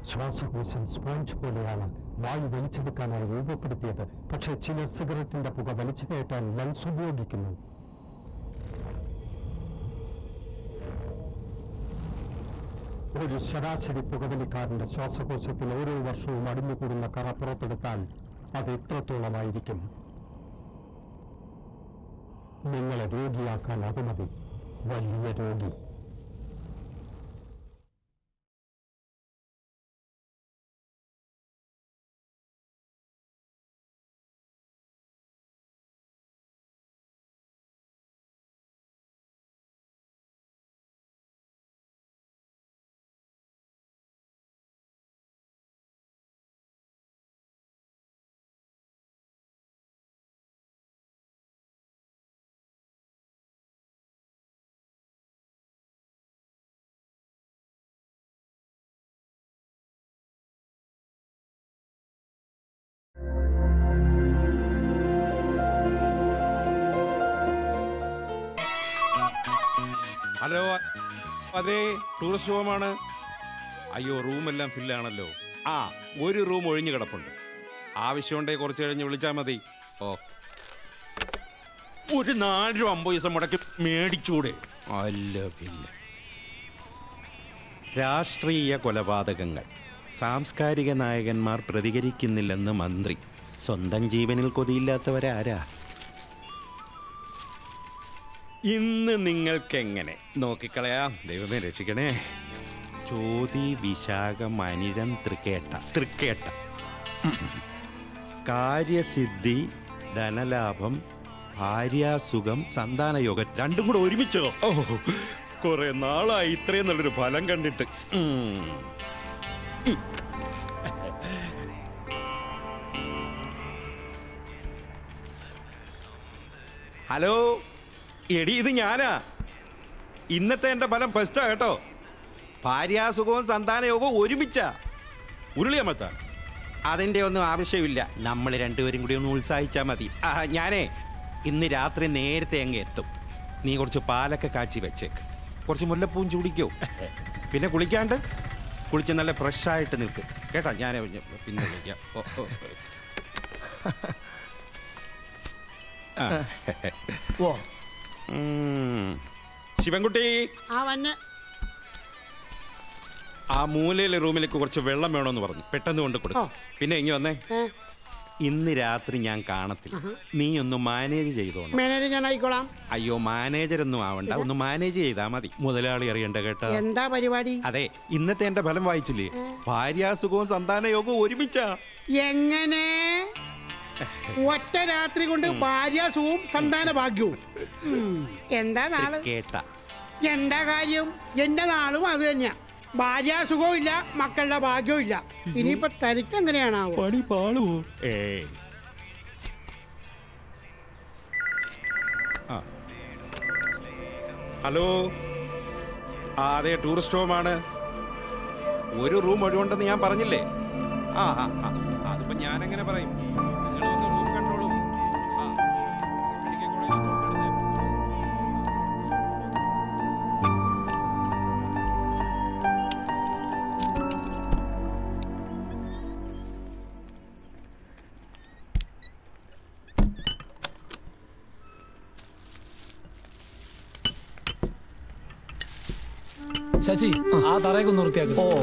ശ്വാസകോശം സ്പോഞ്ച് പോലെയാണ് വായു വലിച്ചെടുക്കാനായി രൂപപ്പെടുത്തിയത് പക്ഷേ ചിലർ സിഗരറ്റിന്റെ പുക വലിച്ചു കയറ്റാൻ ലങ്സ് ഉപയോഗിക്കുന്നു ഒരു ശരാശരി പുകവലിക്കാരന്റെ ശ്വാസകോശത്തിൽ ഓരോ വർഷവും അടിഞ്ഞുകൂടുന്ന കറ പുറത്തെടുത്താൽ അത് എത്രത്തോളമായിരിക്കും നിങ്ങളെ രോഗിയാക്കാൻ അത് മതി വലിയ രോഗി ഹലോ അതെ ടൂറിസ്റ്റ് ഹോമാണ് അയ്യോ റൂമെല്ലാം ഫില്ലാണല്ലോ ആ ഒരു റൂം ഒഴിഞ്ഞു കിടപ്പുണ്ട് ആവശ്യമുണ്ടെങ്കിൽ കുറച്ച് കഴിഞ്ഞ് വിളിച്ചാൽ മതി ഓ ഒരു നാല് രൂപ അമ്പത് ദിവസം മുടക്കി മേടിച്ചൂടെ അല്ല പിന്നെ രാഷ്ട്രീയ കൊലപാതകങ്ങൾ സാംസ്കാരിക നായകന്മാർ പ്രതികരിക്കുന്നില്ലെന്ന് മന്ത്രി സ്വന്തം ജീവനിൽ കൊതിയില്ലാത്തവരാരാ ഇന്ന് നിങ്ങൾക്കെങ്ങനെ നോക്കിക്കളയാം ദൈവമേ രക്ഷിക്കണേ ചോതി വിശാഖം അനിഴം തൃക്കേട്ട തൃക്കേട്ട കാര്യസിദ്ധി ധനലാഭം ഭാര്യാസുഖം സന്താനയോഗം രണ്ടും കൂടെ ഒരുമിച്ചോ ഓ കുറെ നാളായി ഇത്രയും നല്ലൊരു ഫലം കണ്ടിട്ട് ഉം. ഹലോ എടി ഇത് ഞാനാ ഇന്നത്തെ എൻ്റെ ഫലം ഫസ്റ്റാ കേട്ടോ ഭാര്യാസുഖവും സന്താനയോഗവും ഒരുമിച്ച ഉരുളിയമ്മത്താൻ അതിൻ്റെ ഒന്നും ആവശ്യമില്ല നമ്മൾ രണ്ടുപേരും കൂടി ഒന്ന് ഉത്സാഹിച്ചാൽ മതി ആ, ഞാനേ ഇന്ന് രാത്രി നേരത്തെ അങ്ങ് എത്തും നീ കുറച്ച് പാലൊക്കെ കാച്ചി വെച്ചേക്ക് കുറച്ച് മുല്ലപ്പൂവും ചൂടിക്കോ പിന്നെ കുളിക്കാണ്ട് കുളിച്ച് നല്ല ഫ്രഷായിട്ട് നിൽക്ക് കേട്ടോ ഞാൻ പിന്നെ വിളിക്കാം ഓ ഓ ആ ഓ ഉം. ശിവൻകുട്ടി ആ വന്ന് ആ മൂലയിലെ റൂമിലേക്ക് കുറച്ച് വെള്ളം വേണമെന്ന് പറഞ്ഞു പെട്ടെന്ന് കൊണ്ട് കൊടുക്കും പിന്നെ ഇങ്ങി വന്നേ ഏ, ഇന്ന് രാത്രി ഞാൻ കാണത്തില്ല നീ ഒന്ന് മാനേജ് ചെയ്തോണം മാനേജർ ഞാൻ ആയിക്കോളാം അയ്യോ മാനേജർ ഒന്നും ആവണ്ട ഒന്ന് മാനേജ് ചെയ്താ മതി മുതലാളി അറിയണ്ട കേട്ടാ എന്താ പരിപാടി അതെ ഇന്നത്തെ എന്റെ ഫലം വായിച്ചില്ലേ ഭാര്യാസുഖവും സന്താനയോഗവും ഒരുമിച്ചാ എങ്ങനെ ഒറ്റ രാത്രി കൊണ്ട് ഭാര്യാസുഖവും സന്താന ഭാഗ്യവും ഉം, എന്താ നാള് കേട്ട എന്താ കാര്യം എന്റെ നാളും അത് തന്നെയാ ഭാര്യാസുഖവും ഇല്ല മക്കളുടെ ഭാഗ്യവും ഇല്ല ഇനിയിപ്പൊ തനിക്ക് എങ്ങനെയാണാവോ പണി പാളുവോ ഏ ആ ഹലോ ആ അതെ ടൂറിസ്റ്റ് ഹോമാണ് ഒരു റൂം ഒഴിവുണ്ടെന്ന് ഞാൻ പറഞ്ഞില്ലേ ആ ആ ആ അതിപ്പോ ഞാൻ എങ്ങനെ പറയും നിങ്ങൾ വന്ന് റൂം കണ്ടോളൂ ആ മെഡിക്കൽ കോളേജിൽ തൊട്ടടുത്ത്. ശശി ആ തറയൊക്കെ ഒന്ന് വൃത്തിയാക്ക് ഓ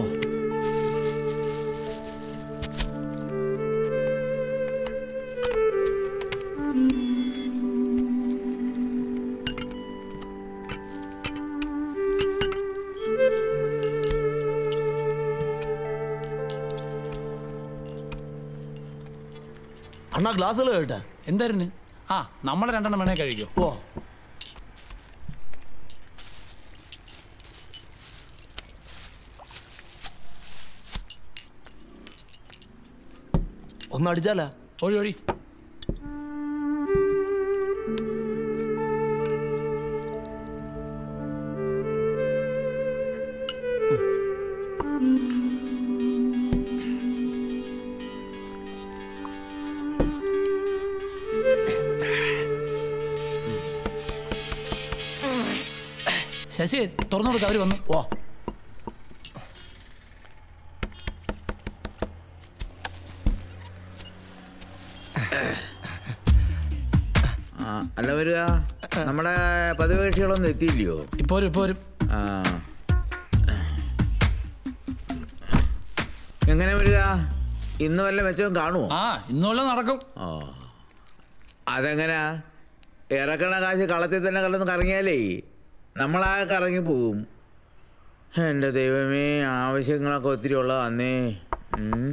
അണ്ണാ ഗ്ലാസ്സുകൾ കേട്ടെ എന്തായിരുന്നു ആ നമ്മളെ രണ്ടെണ്ണം വേണേ കഴിക്കോ ഓ ഒന്ന് അടിച്ചാലാ ഒഴി ഒഴി ശശി തുറന്നു കൊടുക്ക അവര് വന്നു ഓ അല്ല വരിക നമ്മുടെ പതിവേക്ഷികളൊന്നും എത്തിയില്ലയോ ഇപ്പൊ വരും ഇപ്പൊ വരും ആ എങ്ങനെ വരിക ഇന്ന് വല്ല മെച്ചവും കാണുമോ ആ ഇന്നുമല്ല നടക്കും ഓ അതെങ്ങനാ ഇറക്കണ കാശ് കളത്തിൽ തന്നെ കലന്ന് കറങ്ങിയാലേ നമ്മളാ കറങ്ങി പോവും എൻ്റെ ദൈവമേ ആവശ്യങ്ങളൊക്കെ ഒത്തിരി ഉള്ളതാന്നേ ഉം.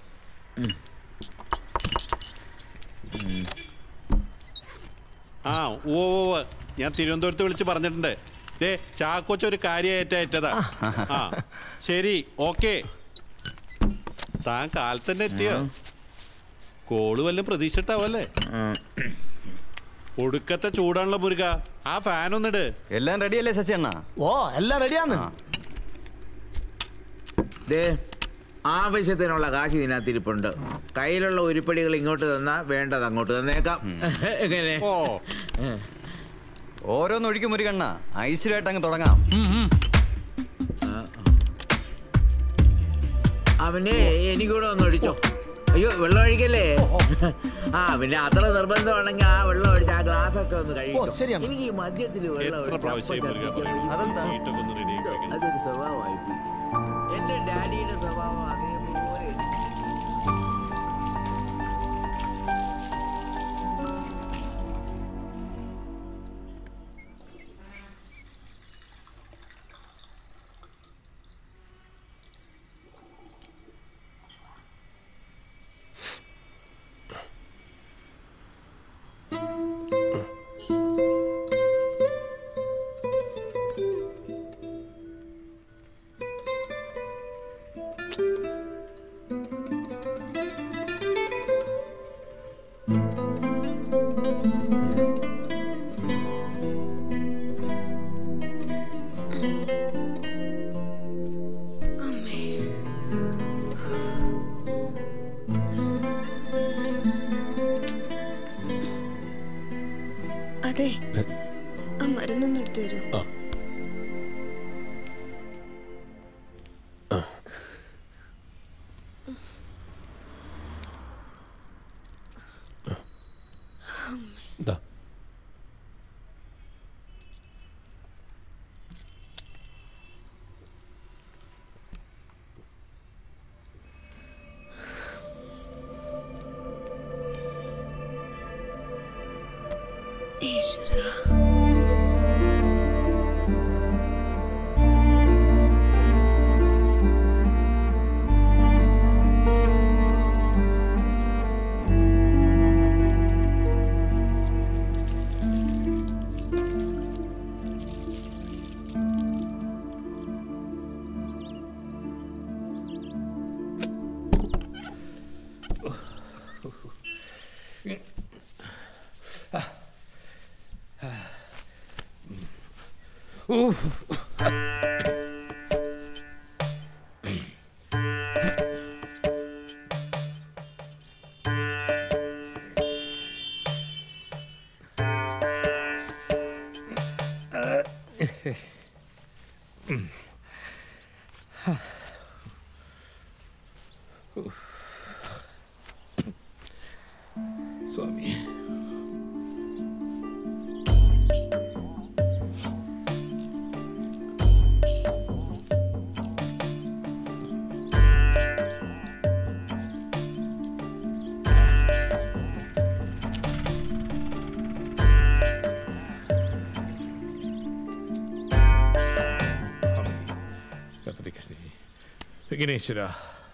ആ ഓ ഓ ഓ. ഞാൻ തിരുവനന്തപുരത്ത് വിളിച്ച് പറഞ്ഞിട്ടുണ്ട് ദേ ചാക്കോച്ച ഒരു കാര്യമായിട്ട് ഏറ്റതാ ആ ശരി ഓക്കെ താൻ കാലത്ത് തന്നെ എത്തിയോ കോള് വല്ലതും പ്രതീക്ഷിട്ടാവല്ലേ ഉം. ഒടുക്കത്തെ ചൂടാണല്ലോ മുരുക ആ ഫാൻ ഒന്നിട് എല്ലാം റെഡിയല്ലേ ശശി അണ്ണ ഓ എല്ലാം റെഡിയാന്ന് ദേ ആവശ്യത്തിനുള്ള കാശ് ഇതിനകത്ത് ഇരിപ്പുണ്ട് കയ്യിലുള്ള ഉരുപ്പടികൾ ഇങ്ങോട്ട് തന്നാ വേണ്ടത് അങ്ങോട്ട് തന്നേക്കാം എങ്ങനെ ഓ ഓരോന്നൊഴിക്കും മുരുകണ്ണ ഐശ്വര്യമായിട്ട് അങ്ങ് തുടങ്ങാം അവനെ എനിക്കൂടെ ഒന്ന് ഒഴിച്ചോ അയ്യോ വെള്ളം ഒഴിക്കല്ലേ ആ പിന്നെ അത്ര നിർബന്ധമാണെങ്കിൽ ആ വെള്ളം ഒഴിച്ച് ആ ഗ്ലാസ് ഒക്കെ ഒന്ന് കഴിക്കും ശരിയാണ്. എനിക്ക് ഈ മദ്യത്തിൽ വെള്ളം എത്ര ഒഴിച്ച് പ്രാവശ്യമായി അപ്പം മുരുക ഛർദ്ദിക്കാൻ വരും. അതെന്താ? ചീട്ടൊക്കെ ഒന്ന് റെഡിയാക്കി വെക്കണം അതൊരു സ്വഭാവമായി പോയി. എന്റെ ഡാഡിയുടെ സ്വഭാവം അതേപോലെ അതെ ആ മരുന്നൊന്നും എടുത്തു തരൂ ഇതാ ഈശ്വര സ്വാമി വിഘ്നേശ്വര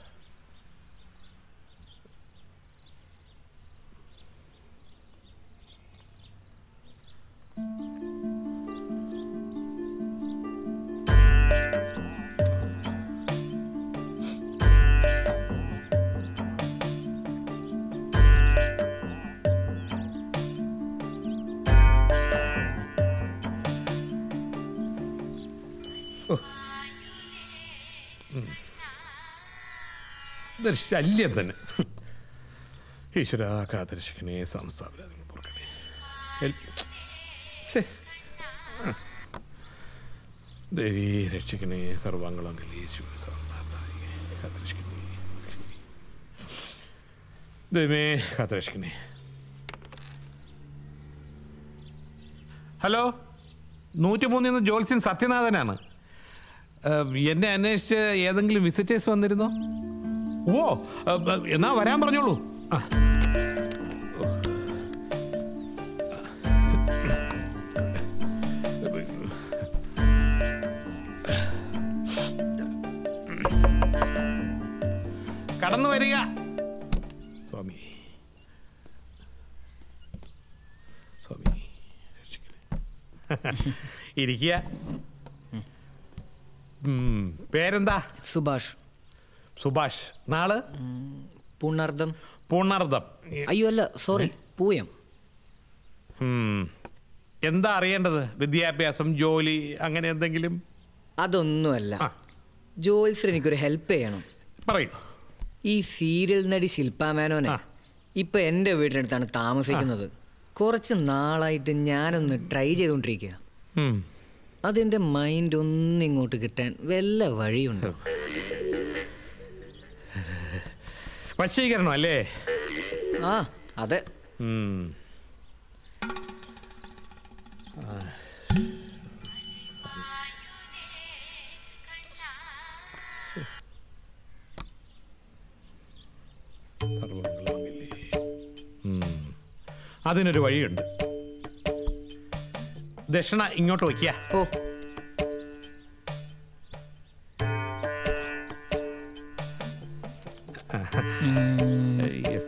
ഇതൊരു ശല്യം തന്നെ ഈശ്വര കാത്തിരക്ഷിക്കണേ സംസ്ഥാപനം പുറക്കണേ ഹെൽ- ശ്ശേ. ആ. ദേവി രക്ഷിക്കണേ സർവാംഗളം കാത്തിരക്ഷിക്കണേ ദൈവമേ കാത്തിരക്ഷിക്കണേ ഹലോ നൂറ്റിമൂന്നിൽ നിന്ന് ജോത്സ്യൻ സത്യനാഥനാണ് ഏഹ്, എന്നെ അന്വേഷിച്ച് ഏതെങ്കിലും വിസിറ്റേഴ്സ് വന്നിരുന്നോ ഓ ഏഹ്, എന്നാ വരാൻ പറഞ്ഞോളൂ ആ കടന്നു വരിക സ്വാമി സ്വാമി രക്ഷിക്കണേ. ഇരിക്കുക ഉം, പേരെന്താ സുഭാഷ് സുഭാഷ് നാള് പുണർദം പൂർണ്ണാർത്ഥം അയ്യോ അല്ല സോറി പൂയം ഉം. എന്താ അറിയേണ്ടത് വിദ്യാഭ്യാസം ജോലി അങ്ങനെ എന്തെങ്കിലും അതൊന്നുമല്ല ജോത്സ്യർ എനിക്കൊരു ഹെൽപ്പ് ചെയ്യണം പറയൂ ഈ സീരിയൽ നടി ശില്പ മേനോനെ ഇപ്പൊ എൻ്റെ വീടിനടുത്താണ് താമസിക്കുന്നത് കുറച്ച് നാളായിട്ട് ഞാനൊന്ന് ട്രൈ ചെയ്തുകൊണ്ടിരിക്കുക ഉം. അതിൻ്റെ മൈൻഡ് ഒന്നിങ്ങോട്ട് കിട്ടാൻ വല്ല വഴിയുണ്ടോ വശീകരണം അല്ലേ ആ അതെ ഉം. ഉം. അതിനൊരു വഴിയുണ്ട് ദക്ഷിണ ഇങ്ങോട്ട് വയ്ക്കുക ഓ അയ്യോ.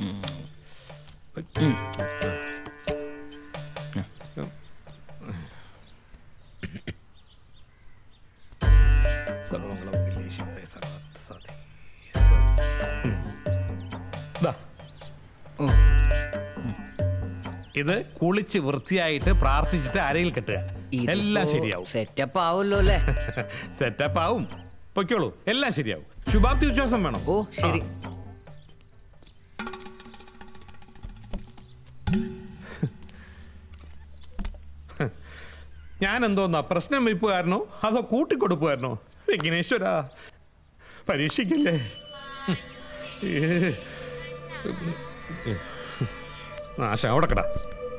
ദാ. ഇത് കുളിച്ച് വൃത്തിയായിട്ട് പ്രാർത്ഥിച്ചിട്ട് അരയിൽ കെട്ടുക എല്ലാം ശരിയാവും സെറ്റപ്പ് ആവുമല്ലോ അല്ലേ സെറ്റപ്പ് ആവും പൊയ്ക്കോളൂ എല്ലാം ശരിയാവും ശുഭാപ്തി വിശ്വാസം വേണം ഓ ശരി ഞാൻ എന്തോന്നാ പ്രശ്നം വെയ്പ്പുകാരനോ അതോ കൂട്ടിക്കൊടുപ്പുകാരനോ വിഘ്നേശ്വര പരീക്ഷിക്കില്ലേ നാശ അവിടെ കടാ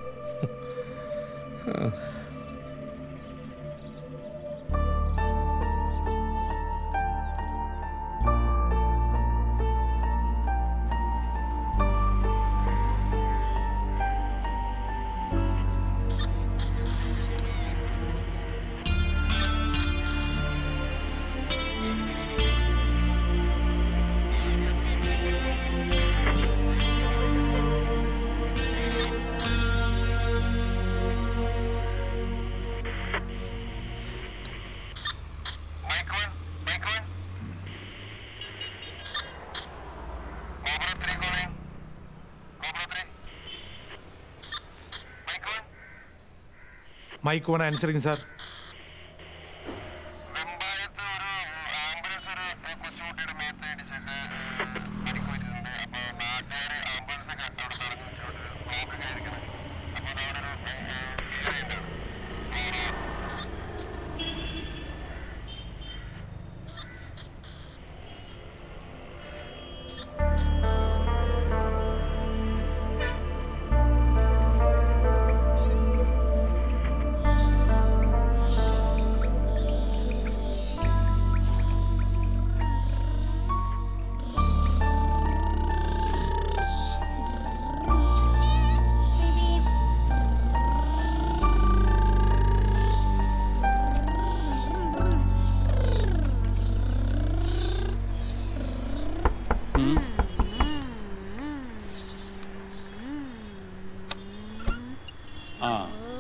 മൈക്ക് വൺ ആൻസറിങ് സാർ ആ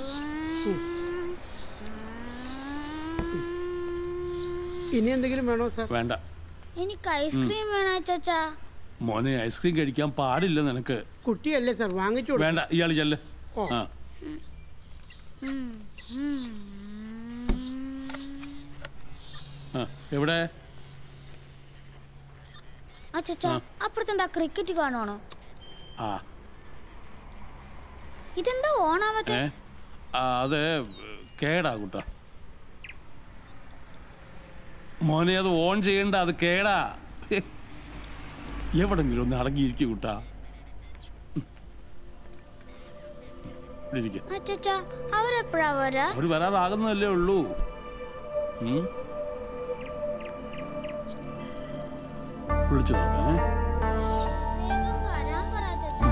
ഇനി എന്തെങ്കിലും വേണോ സാർ വേണ്ട എനിക്ക് ഐസ്ക്രീം വേണോ ചച്ചാ മോനെ ഐസ്ക്രീം കഴിക്കാൻ പാടില്ല നിനക്ക് കുട്ടിയല്ലേ സാർ വാങ്ങിച്ചു കൊടുക്ക്. വേണ്ട ഇയാൾ ചെല്ല് ഓ. ആ ആ, എവിടെ ആ ചച്ചാ അപ്പുറത്തെന്താ ക്രിക്കറ്റ് കാണുവാണോ ആ ഇതെന്താ ഓണാവാത്ത ഏ ആ, അത് കേടാ കുട്ട മോനെ അത് ഓൺ ചെയ്യണ്ട അത് കേടാ ഹെ. എവിടെങ്കിലും ഒന്ന് അടങ്ങിയിരിക്കും കുട്ടാ ഇവിടെ ഇരിക്ക്. അച്ഛാ അവരെപ്പോഴാ വരാ അവര് വരാറാകുന്നതല്ലേ ഉള്ളൂ ഉം. വിളിച്ചു നോക്കാം ഏ? വരാൻ പറ അച്ഛാ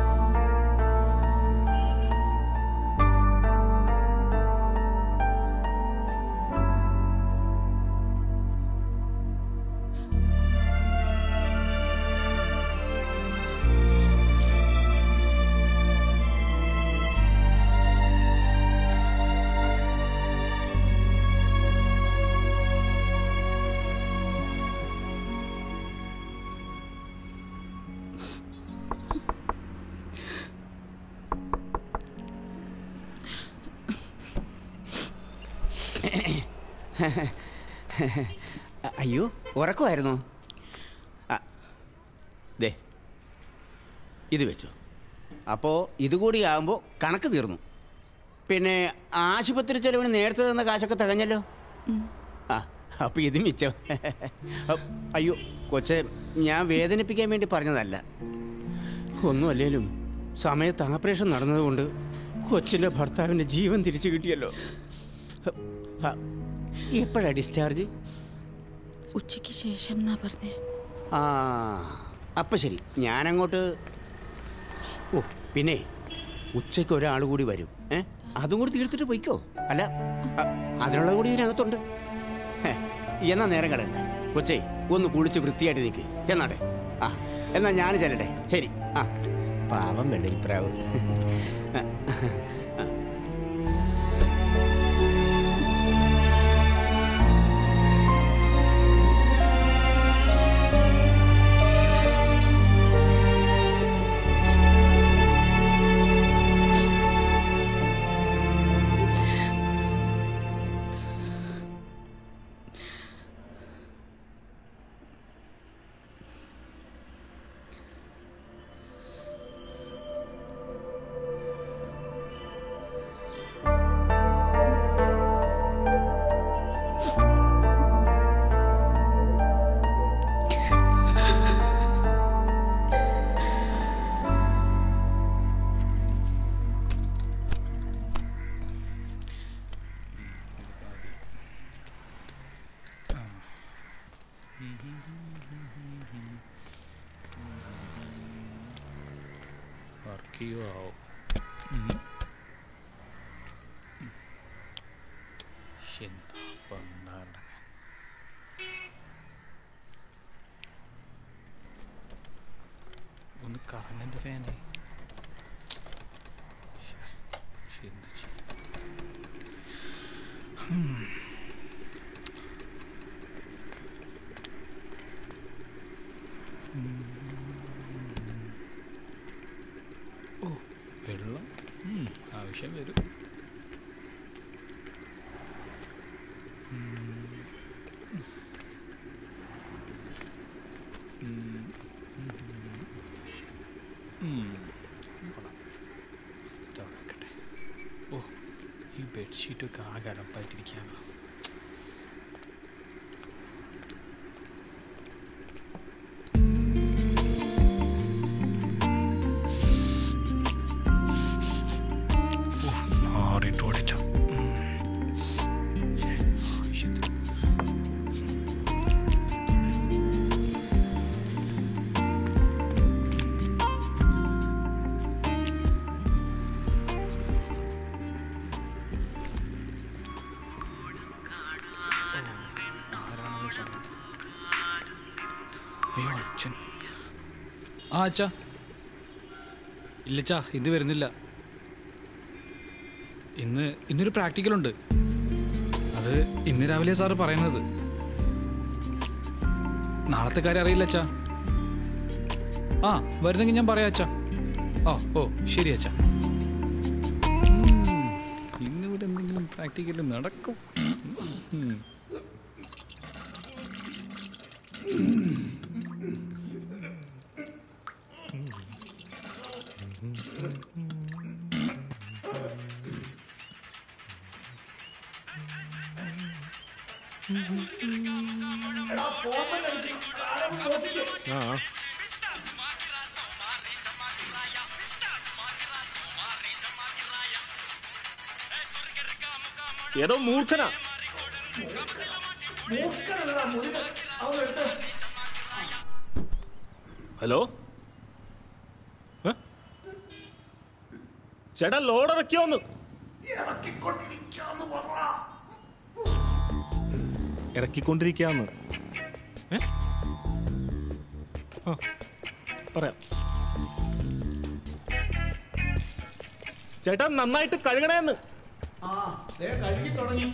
അയ്യോ ഉറക്കമായിരുന്നോ ആ, ദേ ഇത് വെച്ചു അപ്പോൾ ഇതുകൂടി ആകുമ്പോൾ കണക്ക് തീർന്നു പിന്നെ ആശുപത്രി ചെലവിന് നേരത്തെ തന്ന കാശൊക്കെ തികഞ്ഞല്ലോ ആ അപ്പോൾ ഇത് മിച്ചം അപ്പ് അയ്യോ കൊച്ചെ ഞാൻ വേദനിപ്പിക്കാൻ വേണ്ടി പറഞ്ഞതല്ല ഒന്നുമല്ലേലും സമയത്ത് ആപ്പറേഷൻ നടന്നതുകൊണ്ട് കൊച്ചിൻ്റെ ഭർത്താവിൻ്റെ ജീവൻ തിരിച്ചു കിട്ടിയല്ലോ എപ്പോഴാണ് ഡിസ്ചാർജ് ഉച്ചയ്ക്ക് ശേഷം എന്നാ പറഞ്ഞേ ആ അപ്പം ശരി ഞാനങ്ങോട്ട് ഓ പിന്നെ ഉച്ചയ്ക്ക് ഒരാൾ കൂടി വരും ഏ അതും കൂടി തീർത്തിട്ട് പോയിക്കോ അല്ല അ- അതിനുള്ളത് കൂടി ഇതിനകത്തുണ്ട് ഹെ, എന്നാ നേരം കളയണ്ട കൊച്ചേ ഒന്ന് കുളിച്ച് വൃത്തിയായിട്ട് നിൽക്ക് ചെന്നാട്ടെ ആ എന്നാ ഞാൻ ചെല്ലട്ടെ ശരി ആ പാവം വെള്ളരിപ്രാവ് വർക്ക് ചെയ്യുമോ ആവും എന്താ പണ്ടാരുടെ ഒന്ന് കറങ്ങൻ്റെ ഫാനായി എന്ത് ചെയ്യും ഓ വെള്ളം ഉം, ആവശ്യം വരും ഉം. ഉം. ഉം. കൊള്ളാം. തുറക്കട്ടെ ഓ ഈ ബെഡ്ഷീറ്റൊക്കെ ആകെ അടപ്പായിട്ടിരിക്കുകയാണ് മാറിയിട്ട് ഓടിച്ച അയ്യോ അച്ഛൻ ആ അച്ഛാ ഇല്ലച്ചാ ഇത് വരുന്നില്ല ഇന്ന് ഇന്നൊരു പ്രാക്ടിക്കൽ ഉണ്ട് അത് ഇന്ന് രാവിലെ സാറ് പറയുന്നത് നാളത്തെ കാര്യം അറിയില്ല അച്ഛാ ആ വരുന്നെങ്കിൽ ഞാൻ പറയാം അച്ഛാ ഓ ഓ ശരി അച്ഛാ ഉം, ഇന്നിവിടെ എന്തെങ്കിലും പ്രാക്ടിക്കൽ നടക്കും ഉം. ആ ഏതോ മൂർഖനാ ഹലോ ഏ? ചേട്ടാ ലോഡ് ഇറക്കിയോന്ന് ഇറക്കിക്കൊണ്ടിരിക്കാന്ന് ഏ? ആ പറയാം ചേട്ടാ നന്നായിട്ട് കഴുകണേന്ന് കഴുകി തുടങ്ങി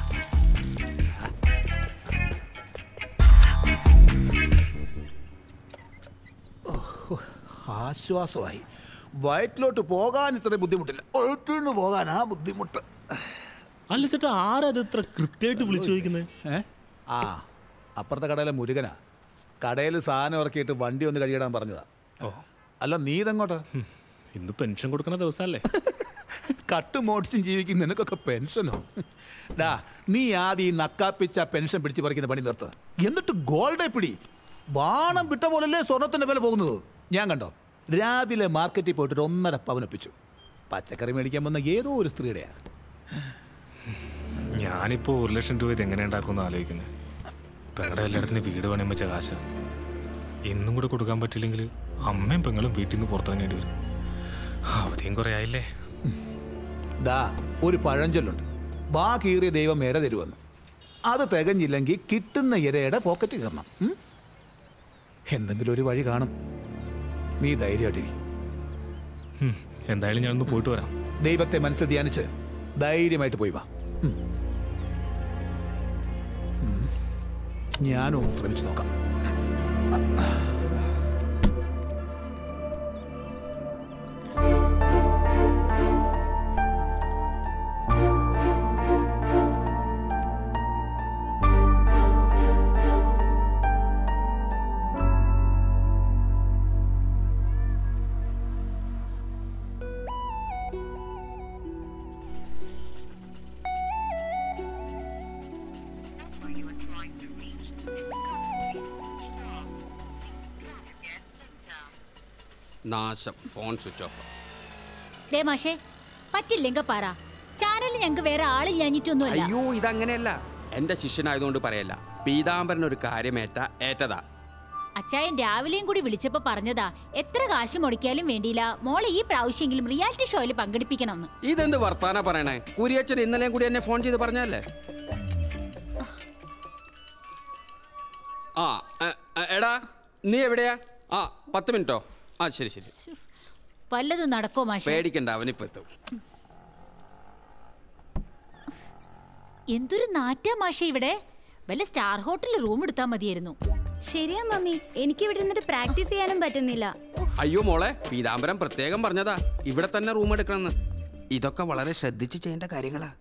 ആശ്വാസമായി വയറ്റിലോട്ട് പോകാൻ ഇത്ര ബുദ്ധിമുട്ടില്ല ഒഴുത്തിന്ന് പോകാനാ ബുദ്ധിമുട്ട് അല്ല ചേട്ടാ ആരാ ഇത് ഇത്ര കൃത്യമായിട്ട് വിളിച്ചു ചോദിക്കുന്നത് ഏ ആ അപ്പുറത്തെ കടയിലെ മുരുകനാ കടയിൽ സാധനം ഇറക്കിയിട്ട് വണ്ടി ഒന്ന് കഴിയിടാൻ പറഞ്ഞതാ അല്ല നീ ഇതെങ്ങോട്ടാ ഇന്ന് പെൻഷൻ കൊടുക്കുന്ന ദിവസമല്ലേ കട്ടും മോടിച്ചും ജീവിക്കുന്ന നിനക്കൊക്കെ പെൻഷനോ ഡാ നീ ആദ്യം ഈ നക്കാപ്പിച്ച പെൻഷൻ പിടിച്ച് പറിക്കുന്ന പണി നിർത്ത് എന്നിട്ട് ഗോൾഡെ പിടി ബാണം വിട്ട പോലല്ലേ സ്വർണത്തിന്റെ വില പോകുന്നത് ഞാൻ കണ്ടോ രാവിലെ മാർക്കറ്റിൽ പോയിട്ട് ഒരു ഒന്നര പവനൊപ്പിച്ചു പച്ചക്കറി മേടിക്കാൻ വന്ന ഏതോ ഒരു സ്ത്രീയുടെയാ ഞാനിപ്പോ ഒരു ലക്ഷം രൂപ ഇത് എങ്ങനെ ഉണ്ടാക്കുമെന്ന് ആലോചിക്കുന്നത് പെങ്ങളുടെ എല്ലായിടത്തിന് വീട് പണിയാൻ വെച്ച കാശ ഇന്നും കൂടെ കൊടുക്കാൻ പറ്റില്ലെങ്കിൽ അമ്മയും പെങ്ങളും വീട്ടിൽ നിന്ന് പുറത്തിറങ്ങേണ്ടി വരും അവധിയും കുറെ ആയില്ലേ ഡാ ഒരു പഴഞ്ചൊല്ലുണ്ട് വാ കീറിയ ദൈവം ഇര തരുമെന്ന് അത് തികഞ്ഞില്ലെങ്കിൽ കിട്ടുന്ന ഇരയുടെ പോക്കറ്റ് കയറണം ഉം? എന്തെങ്കിലും ഒരു വഴി കാണും നീ ധൈര്യമായിട്ടിരി ഉം, എന്തായാലും ഞാനൊന്ന് പോയിട്ട് വരാം ദൈവത്തെ മനസ്സിൽ ധ്യാനിച്ച് ധൈര്യമായിട്ട് പോയി വാ ഉം. ഉം. ഞാനും ഒന്ന് ശ്രമിച്ചു നോക്കാം നാശം ഫോൺ സ്വിച്ച് ഓഫ് ദേ മാഷേ പറ്റില്ലെങ്കിൽ പറ ചാനലിൽ ഞങ്ങൾക്ക് വേറെ ആളില്ലാഞ്ഞിട്ടൊന്നുമല്ല അയ്യോ ഇതങ്ങനെയല്ല എന്റെ ശിഷ്യനായതുകൊണ്ട് പറയല്ല പീതാംബരൻ ഒരു കാര്യമേറ്റ ഏറ്റതാ അച്ചായൻ രാവിലെയും കൂടി വിളിച്ചപ്പോ പറഞ്ഞതാ എത്ര കാശ് മുടക്കിയാലും വേണ്ടിയില്ല മോളെ ഈ പ്രാവശ്യമെങ്കിലും റിയാലിറ്റി ഷോയിൽ പങ്കെടുപ്പിക്കണമെന്ന് ഇതെന്ത് വർത്താന പറയണേ കുരിയച്ചൻ ഇന്നലെയും കൂടി എന്നെ ഫോൺ ചെയ്ത് പറഞ്ഞല്ലേ ആ എ, എ, എടാ നീ എവിടെയാ ആ പത്ത് മിനിറ്റോ ആ ശരി ശരി വല്ലതും നടക്കോ മാഷേ പേടിക്കണ്ട അവനിപ്പോ എത്തും എന്തൊരു നാറ്റാ മാഷേ ഇവിടെ വല്ല സ്റ്റാർ ഹോട്ടലിൽ റൂം എടുത്താൽ മതിയായിരുന്നു ശരിയാ മമ്മി എനിക്ക് ഇവിടെ നിന്നിട്ട് പ്രാക്ടീസ് ചെയ്യാനും പറ്റുന്നില്ല അയ്യോ മോളെ പീതാംബരം പ്രത്യേകം പറഞ്ഞതാ ഇവിടെ തന്നെ റൂം എടുക്കണമെന്ന് ഇതൊക്കെ വളരെ ശ്രദ്ധിച്ച് ചെയ്യേണ്ട കാര്യങ്ങളാ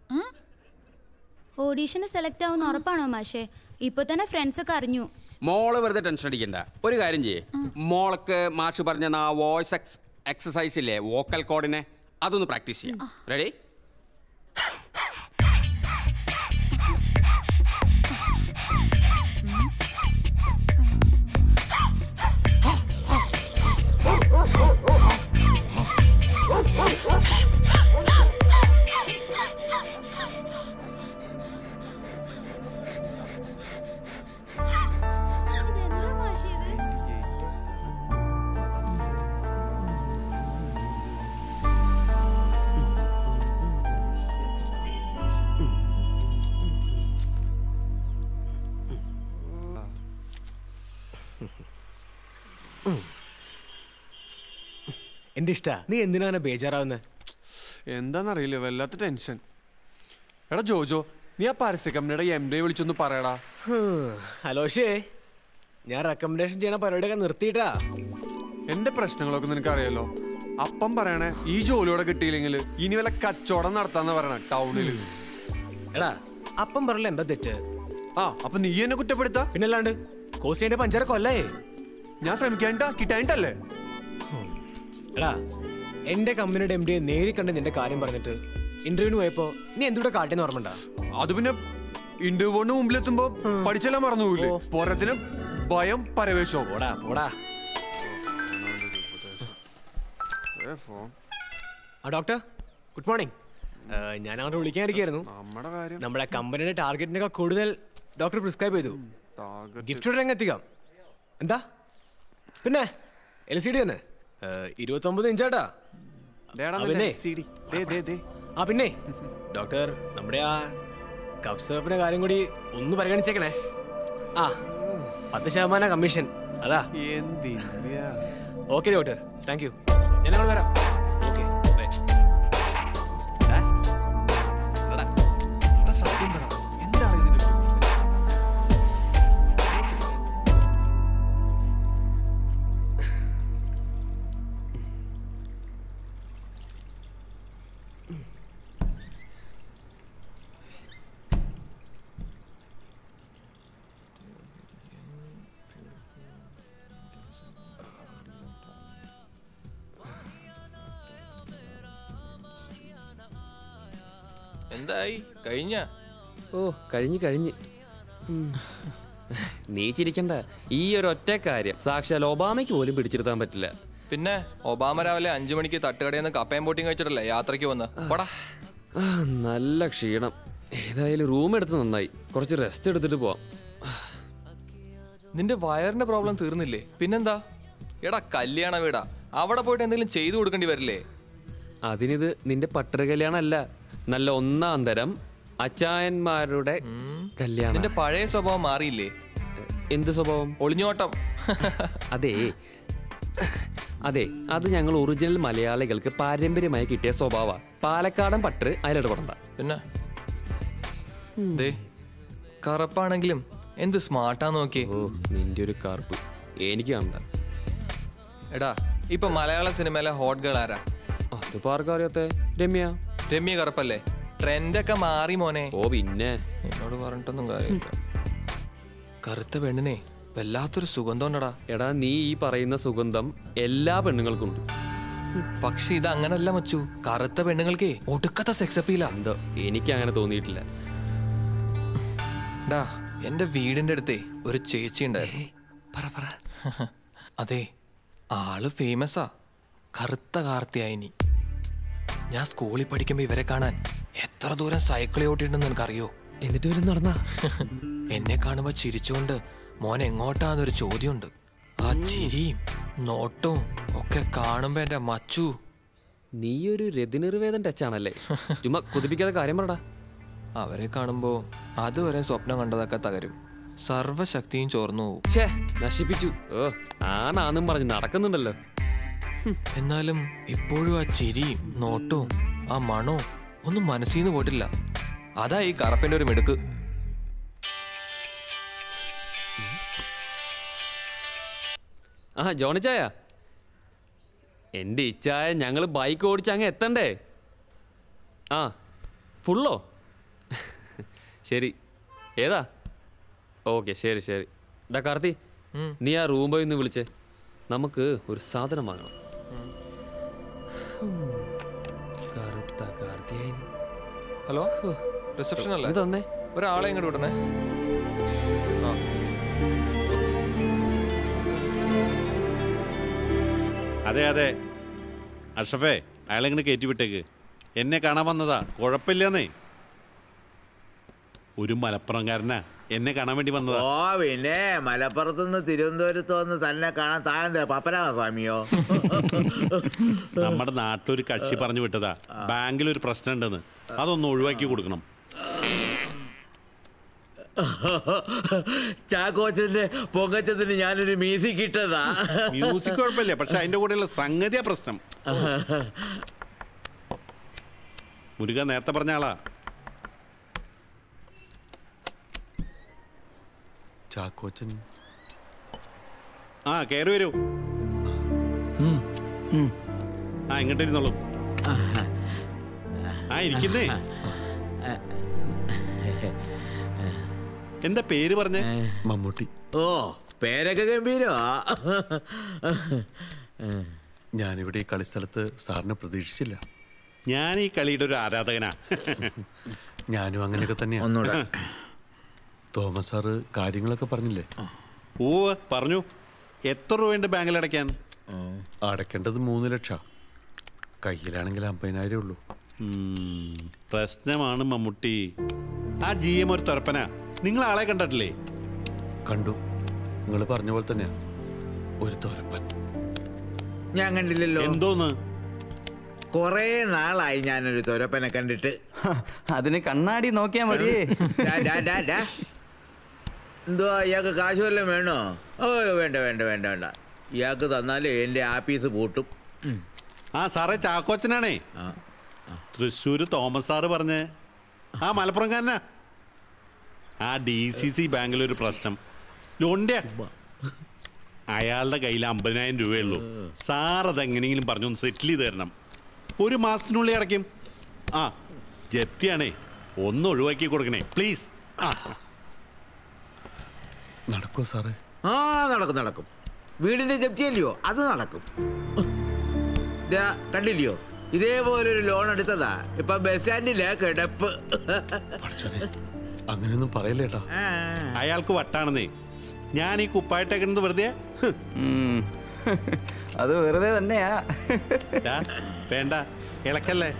ഓഡീഷന് സെലക്ട് ആവുന്ന ഉറപ്പാണോ മാഷേ ഇപ്പൊ തന്നെ ഫ്രണ്ട്സ് ഒക്കെ അറിഞ്ഞു മോള് വെറുതെ ടെൻഷൻ അടിക്കണ്ട ഒരു കാര്യം ചെയ്യേ മോൾക്ക് മാഷ് പറഞ്ഞ ആ വോയിസ് എക്സ് എക്സസൈസ് ഇല്ലേ വോക്കൽ കോഡിനെ അതൊന്ന് പ്രാക്ടീസ് ചെയ്യാം റെഡി എന്റെ ഇഷ്ട നീ എന്തിനാ അങ്ങനെ ബേജാറാവുന്നത് എന്താന്നറിയില്ല വല്ലാത്ത ടെൻഷൻ എടാ ജോജോ നീ ആ പരസ്യ കമ്പനിയുടെ എം ഡി വിളിച്ചൊന്ന് പറയടാ ഹലോഷേ ഞാൻ റെക്കമെൻഡേഷൻ ചെയ്യണ പരിപാടിയൊക്കെ നിർത്തിയിട്ടാ എന്റെ പ്രശ്നങ്ങളൊക്കെ നിനക്ക് അറിയാലോ അപ്പം പറയണേ ഈ ജോലിയോടെ കിട്ടിയില്ലെങ്കിൽ ഇനി വല്ല കച്ചവടം നടത്താന്ന് പറയണ ടൗണിൽ എടാ അപ്പം പറയല എന്താ തെറ്റ് ആ അപ്പൊ നീ എന്നെ കുറ്റപ്പെടുത്താ പിന്നല്ലാണ്ട് കോസിന്റെ പഞ്ചാര കൊല്ലേ ഞാൻ ശ്രമിക്കാനിട്ടാ കിട്ടാനിട്ടല്ലേ എടാ എന്റെ കമ്പനിയുടെ എം ഡിയെ നേരി കണ്ട് നിന്റെ കാര്യം പറഞ്ഞിട്ട് ഇന്റർവ്യൂവിന് പോയപ്പോ നീ എന്തുകൂടെ കാട്ടിന്ന് ഓർമ്മണ്ട അത് പിന്നെ ഇന്റർവ്യൂവിന് മുമ്പിലെത്തുമ്പോ പഠിച്ചെല്ലാം മറന്നുപോയില്ലേ പോരത്തിന് ഭയം പരവേശോ പോടാ പോടാ ആ ഡോക്ടർ ഗുഡ് മോർണിംഗ് ഞാൻ അങ്ങോട്ട് വിളിക്കാനിരിക്കായിരുന്നു നമ്മുടെ കാര്യം നമ്മുടെ കമ്പനിയുടെ ടാർഗറ്റിനേക്കാൾ കൂടുതൽ ഡോക്ടർ പ്രിസ്ക്രൈബ് ചെയ്തു ഗിഫ്റ്റ് ഉടനെ എത്തിക്കാം എന്താ പിന്നെ എൽ സി ഡി തന്നെ ഏഹ്, ഇരുപത്തൊമ്പത് ഇഞ്ചാട്ടാ ദേടാ ആ, നിന്റെ പിന്നെ LCD. ദേ, ദേ, ദേ. ആ പിന്നെ ഡോക്ടർ നമ്മുടെ ആ കഫ് സിറപ്പിന്റെ കാര്യം കൂടി ഒന്ന് പരിഗണിച്ചേക്കണേ ആ പത്ത് ശതമാനം കമ്മീഷൻ അതാ എന്തിന്ത്യ ഓക്കെ ഡോക്ടർ താങ്ക് യു ഞാൻ അങ്ങോട്ട് വരാം ഓക്കെ സത്യം പറ എന്താണ് ഇതിന്റെ എന്തായി കഴിഞ്ഞ ഓ കഴിഞ്ഞ് കഴിഞ്ഞ് ഉം. നീ ചിരിക്കണ്ട ഈ ഒരു ഒറ്റ കാര്യം സാക്ഷാൽ ഒബാമയ്ക്ക് പോലും പിടിച്ചിരുത്താൻ പറ്റില്ല പിന്നെ ഒബാമ രാവിലെ അഞ്ചു മണിക്ക് തട്ടുകടയിൽ നിന്ന് കപ്പയും പൊട്ടിയും കഴിച്ചിട്ടല്ലേ യാത്രയ്ക്ക് വന്ന് പോടാ ആ, നല്ല ക്ഷീണം ഏതായാലും റൂം എടുത്ത് നന്നായി കുറച്ച് റെസ്റ്റ് എടുത്തിട്ട് പോവാം നിന്റെ വയറിന്റെ പ്രോബ്ലം തീർന്നില്ലേ പിന്നെന്താ എടാ കല്യാണ വീടാ അവിടെ പോയിട്ട് എന്തെങ്കിലും ചെയ്തു കൊടുക്കേണ്ടി വരില്ലേ അതിനിത് നിന്റെ പട്ടര കല്യാണം അല്ല നല്ല ഒന്നാം തരം അച്ചായന്മാരുടെ കല്യാണം നിന്റെ പഴയ സ്വഭാവം മാറിയില്ലേ എന്ത് സ്വഭാവം ഒളിഞ്ഞോട്ടം അതെ അതെ അത് ഞങ്ങൾ ഒറിജിനൽ മലയാളികൾക്ക് പാരമ്പര്യമായി കിട്ടിയ സ്വഭാവ പാലക്കാടൻ പട്ടർ അതിലിടപെടണ്ട പിന്നെ ദേ കറുപ്പാണെങ്കിലും എന്ത് സ്മാർട്ടാ നോക്കിയേ ഓ നിന്റെ ഒരു കറുപ്പ് എനിക്ക് കണ്ട എടാ ഇപ്പൊ മലയാള സിനിമയിലെ ഹോട്ട് ഗേൾ ആരാ അതിപ്പോ ആർക്കാ അറിയാത്തെ രമ്യ രമ്യ കറുപ്പല്ലേ ട്രെൻഡൊക്കെ മാറി മോനെ ഓ പിന്നെ എന്നോട് പറഞ്ഞിട്ടൊന്നും കാര്യമില്ല കറുത്ത പെണ്ണിനെ വല്ലാത്തൊരു സുഗന്ധം ഉണ്ടടാ എടാ നീ ഈ പറയുന്ന സുഗന്ധം എല്ലാ പെണ്ണുങ്ങൾക്കും ഉണ്ട് പക്ഷെ ഇത് അങ്ങനല്ല മച്ചു കറുത്ത പെണ്ണുങ്ങൾക്ക് ഒടുക്കത്തെ സെക്സ് അപ്പീല എന്തോ എനിക്ക് അങ്ങനെ തോന്നിയിട്ടില്ല ഡാ എന്റെ വീടിന്റെ അടുത്തേ ഒരു ചേച്ചി ഉണ്ടായിരുന്നു അതെ ആള് ഫേമസാ കറുത്ത കാർത്തിയായിനി ഞാൻ സ്കൂളിൽ പഠിക്കുമ്പോ ഇവരെ കാണാൻ എത്ര ദൂരം സൈക്കിൾ ഓട്ടിട്ടുണ്ടെന്ന് എനിക്കറിയോ എന്നിട്ട് ഇവര് നടന്നാ എന്നെ കാണുമ്പോ ചിരിച്ചുകൊണ്ട് മോൻ എങ്ങോട്ടാന്നൊരു ചോദ്യമുണ്ട് ആ ചിരിയും നോട്ടവും ഒക്കെ കാണുമ്പോ എന്റെ മച്ചു നീ ഒരു രതിനിർവേദൻ ടച്ചാണല്ലേ ചുമ്മാ കുതിപ്പിക്കാതെ കാര്യം പറടാ അവരെ കാണുമ്പോ അതുവരെ സ്വപ്നം കണ്ടതൊക്കെ തകരും സർവശക്തിയും ചോർന്നു പോവും ഛേ നശിപ്പിച്ചു ഓ ആണാന്നും പറഞ്ഞ് നടക്കുന്നുണ്ടല്ലോ എന്നാലും ഇപ്പോഴും ആ ചിരിയും നോട്ടവും ആ മണവും ഒന്നും മനസ്സിൽ നിന്ന് പോയിട്ടില്ല അതാ ഈ കറപ്പിന്റെ ഒരു മിടുക്ക് ആ ജോണിച്ചായ എൻ്റെ ഇച്ചായ ഞങ്ങൾ ബൈക്ക് ഓടിച്ച് അങ്ങ് എത്തണ്ടേ ആ ഫുള്ളോ ശരി ഏതാ ഓക്കെ ശരി ശരി ഡാ കാർത്തി നീ ആ റൂം പോയി ഒന്ന് വിളിച്ചേ നമുക്ക് ഒരു സാധനം വാങ്ങണം കറുത്ത കാർത്തിയായിനി ഹലോ റിസപ്ഷൻ അല്ലേ ഇത് തന്നേ ഒരാളെ ഇങ്ങോട്ട് വിടണേ ആ അതെ അതെ അഷഫേ അയാളെങ്ങനെ കയറ്റി വിട്ടേക്ക് എന്നെ കാണാൻ വന്നതാ കുഴപ്പമില്ലെന്നേ ഒരു മലപ്പുറംകാരനാ എന്നെ കാണാൻ വേണ്ടി വന്നതാ ഓ പിന്നെ മലപ്പുറത്ത് നിന്ന് തിരുവനന്തപുരത്ത് വന്ന് തന്നെ കാണാൻ താഴെ പപ്പരാമസ്വാമിയോ നമ്മുടെ നാട്ടിലൊരു കക്ഷി പറഞ്ഞു വിട്ടതാ ബാങ്കിൽ ഒരു പ്രശ്നം ഉണ്ടെന്ന് അതൊന്ന് ഒഴിവാക്കി കൊടുക്കണം ചാക്കോച്ചന്റെ പൊങ്ങച്ചത്തിന് ഞാനൊരു മ്യൂസിക് ഇട്ടതാ മ്യൂസിക് കുഴപ്പമില്ല പക്ഷെ അതിന്റെ കൂടെയുള്ള സംഗതിയാ പ്രശ്നം മുരുക നേരത്തെ പറഞ്ഞ ആളാ ചാക്കോച്ചൻ ആ കയറി വരൂ ആ ഇങ്ങോട്ട് ഇരുന്നോളൂ ആ ഇരിക്കുന്നേ എന്താ പേര് പറഞ്ഞേ മമ്മൂട്ടി ഓ പേരൊക്കെ ഗംഭീരമാ ഞാനിവിടെ ഈ കളിസ്ഥലത്ത് സാറിനെ പ്രതീക്ഷിച്ചില്ല ഞാൻ ഈ കളിയുടെ ഒരു ആരാധകനാ ഞാനും അങ്ങനെയൊക്കെ തന്നെയാണ് ഒന്നൂടെ. തോമസ് സാറ് കാര്യങ്ങളൊക്കെ പറഞ്ഞില്ലേ ഓ പറഞ്ഞു എത്ര രൂപയുണ്ട് ബാങ്കിൽ അടയ്ക്കാൻ അടയ്ക്കേണ്ടത് മൂന്ന് ലക്ഷം കയ്യിലാണെങ്കിൽ അമ്പതിനായിരം ഉള്ളൂ ഉം, പ്രശ്നമാണ് മമ്മൂട്ടി ആ ജി എം ഒരു തുറപ്പന നിങ്ങൾ ആളെ കണ്ടിട്ടില്ലേ കണ്ടു നിങ്ങൾ പറഞ്ഞ പോലെ തന്നെയാ ഒരു തോരപ്പൻ ഞാൻ കണ്ടില്ലല്ലോ എന്തോന്ന് കൊറേ നാളായി ഞാനൊരു തൊരപ്പനെ കണ്ടിട്ട് അതിന് കണ്ണാടി നോക്കിയാ മതി ഡാ, ഡാ, ഡാ, ഡാ. എന്തുവാ ഇയാൾക്ക് കാശ് വല്ലതും വേണോ ഓ വേണ്ട വേണ്ട വേണ്ട വേണ്ട ഇയാൾക്ക് തന്നാലേ എൻ്റെ ആപ്പീസ് പൂട്ടും ആ സാറേ ചാക്കോച്ചനാണേ തൃശ്ശൂര് തോമസ് സാറ് പറഞ്ഞേ ആ മലപ്പുറംകാരനാ ആ ഡി സി സി ബാങ്കിലൊരു പ്രശ്നം ലോണിന്റെ അയാളുടെ കയ്യിൽ അമ്പതിനായിരം രൂപയുള്ളൂ സാർ അതെങ്ങനെയെങ്കിലും പറഞ്ഞൊന്ന് സെറ്റിൽ ചെയ്ത് തരണം ഒരു മാസത്തിനുള്ളിൽ അടയ്ക്കും ആ ജപ്തിയാണേ ഒന്ന് ഒഴിവാക്കി കൊടുക്കണേ പ്ലീസ് ആ നടക്കോ സാറേ ആ നടക്കും നടക്കും വീടിന്റെ ജപ്തിയല്ലയോ അത് നടക്കും ദാ, കണ്ടില്ലയോ ഇതേപോലെ ഒരു ലോൺ എടുത്തതാ ഇപ്പൊ ബസ് സ്റ്റാൻഡിലെ കിടപ്പ് അങ്ങനെയൊന്നും പറയല്ലേട്ടാ അയാൾക്ക് വട്ടാണെന്നേ ഞാൻ ഈ കുപ്പായിട്ടേക്കുന്നത് വെറുതെ ഹ്. ഉം. അത് വെറുതെ തന്നെയാ ഡാ, വേണ്ട ഇളക്കല്ലേ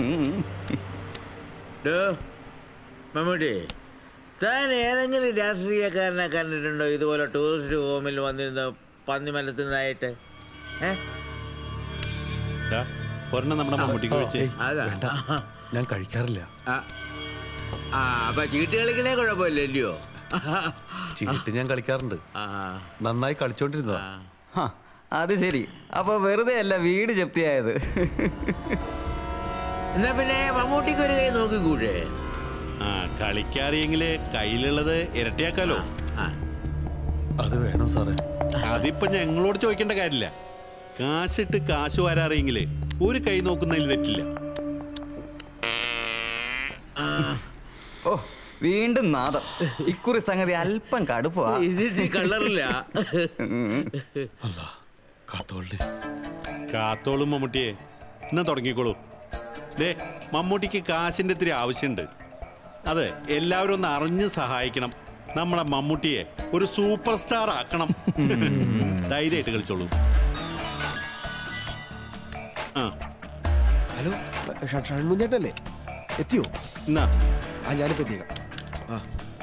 ഡോ, മമ്മൂട്ടി താൻ ഏതെങ്കിലും രാഷ്ട്രീയക്കാരനെ കണ്ടിട്ടുണ്ടോ ഇതുപോലെ ടൂറിസ്റ്റ് ഹോമിൽ വന്നിരുന്ന് പന്നി മലത്തുന്നതായിട്ട് ഏ ഡാ, ഒരെണ്ണം നമ്മുടെ മമ്മൂട്ടിക്ക് വെച്ച് അതാ ഞാൻ കഴിക്കാറില്ല ആ, ആ അപ്പൊ ചീട്ട് കളിക്കണേ കുഴപ്പമില്ലല്ലോ ചീട്ട് ഞാൻ കളിക്കാറുണ്ട് നന്നായി കളിച്ചോണ്ടിരുന്നതാ ഹ, അത് ശരി അപ്പൊ വെറുതെ അല്ല വീട് ജപ്തിയായത് എന്നാ പിന്നെ മമ്മൂട്ടിക്ക് ഒരു കൈ നോക്കിക്കൂടെ ആ കളിക്കാറിയെങ്കില് കയ്യിലുള്ളത് ഇരട്ടിയാക്കാലോ അത് വേണോ സാറേ അതിപ്പോ ഞങ്ങളോട് ചോദിക്കേണ്ട കാര്യമില്ല കാശിട്ട് കാശ് വരാറിയെങ്കില് ഒരു കൈ നോക്കുന്നതിൽ തെറ്റില്ല ഓ വീണ്ടും നാദം ഇക്കുറി സംഗതി അല്പം കടുപ്പാ ഇത് കളറില്ല കാത്തോളും മമ്മൂട്ടിയെ എന്നാ തുടങ്ങിക്കോളൂ ദേ മമ്മൂട്ടിക്ക് കാശിന്റെ ഇത്തിരി ആവശ്യമുണ്ട് അതെ എല്ലാവരും ഒന്ന് അറിഞ്ഞ് സഹായിക്കണം നമ്മളെ മമ്മൂട്ടിയെ ഒരു സൂപ്പർ സ്റ്റാർ ആക്കണം ധൈര്യമായിട്ട് കളിച്ചോളൂ ആ ഹലോ ഷൺമുഞ്ചേട്ടല്ലേ എത്തിയോ എന്നാ ആ ഞാനിപ്പോ എത്തിയേക്കാം ആ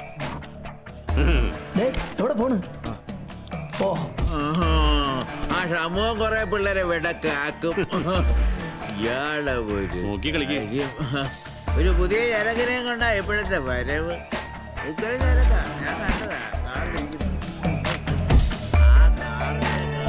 എവിടെ പോണ് ഓ ആ സമൂഹം കുറെ പിള്ളേരെ വിടക്കാക്കും ഇയാളെ ഒരു നോക്കി കളിക്ക്. കാര്യം. ഒരു പുതിയ ചരക്കിനെയും കൊണ്ടാ ഇപ്പോഴത്തെ വരവ് ഇത്രയും ചരക്കാ ഞാൻ കണ്ടതാ കാറിലിരിക്കുന്നു. ആ കാറിലെ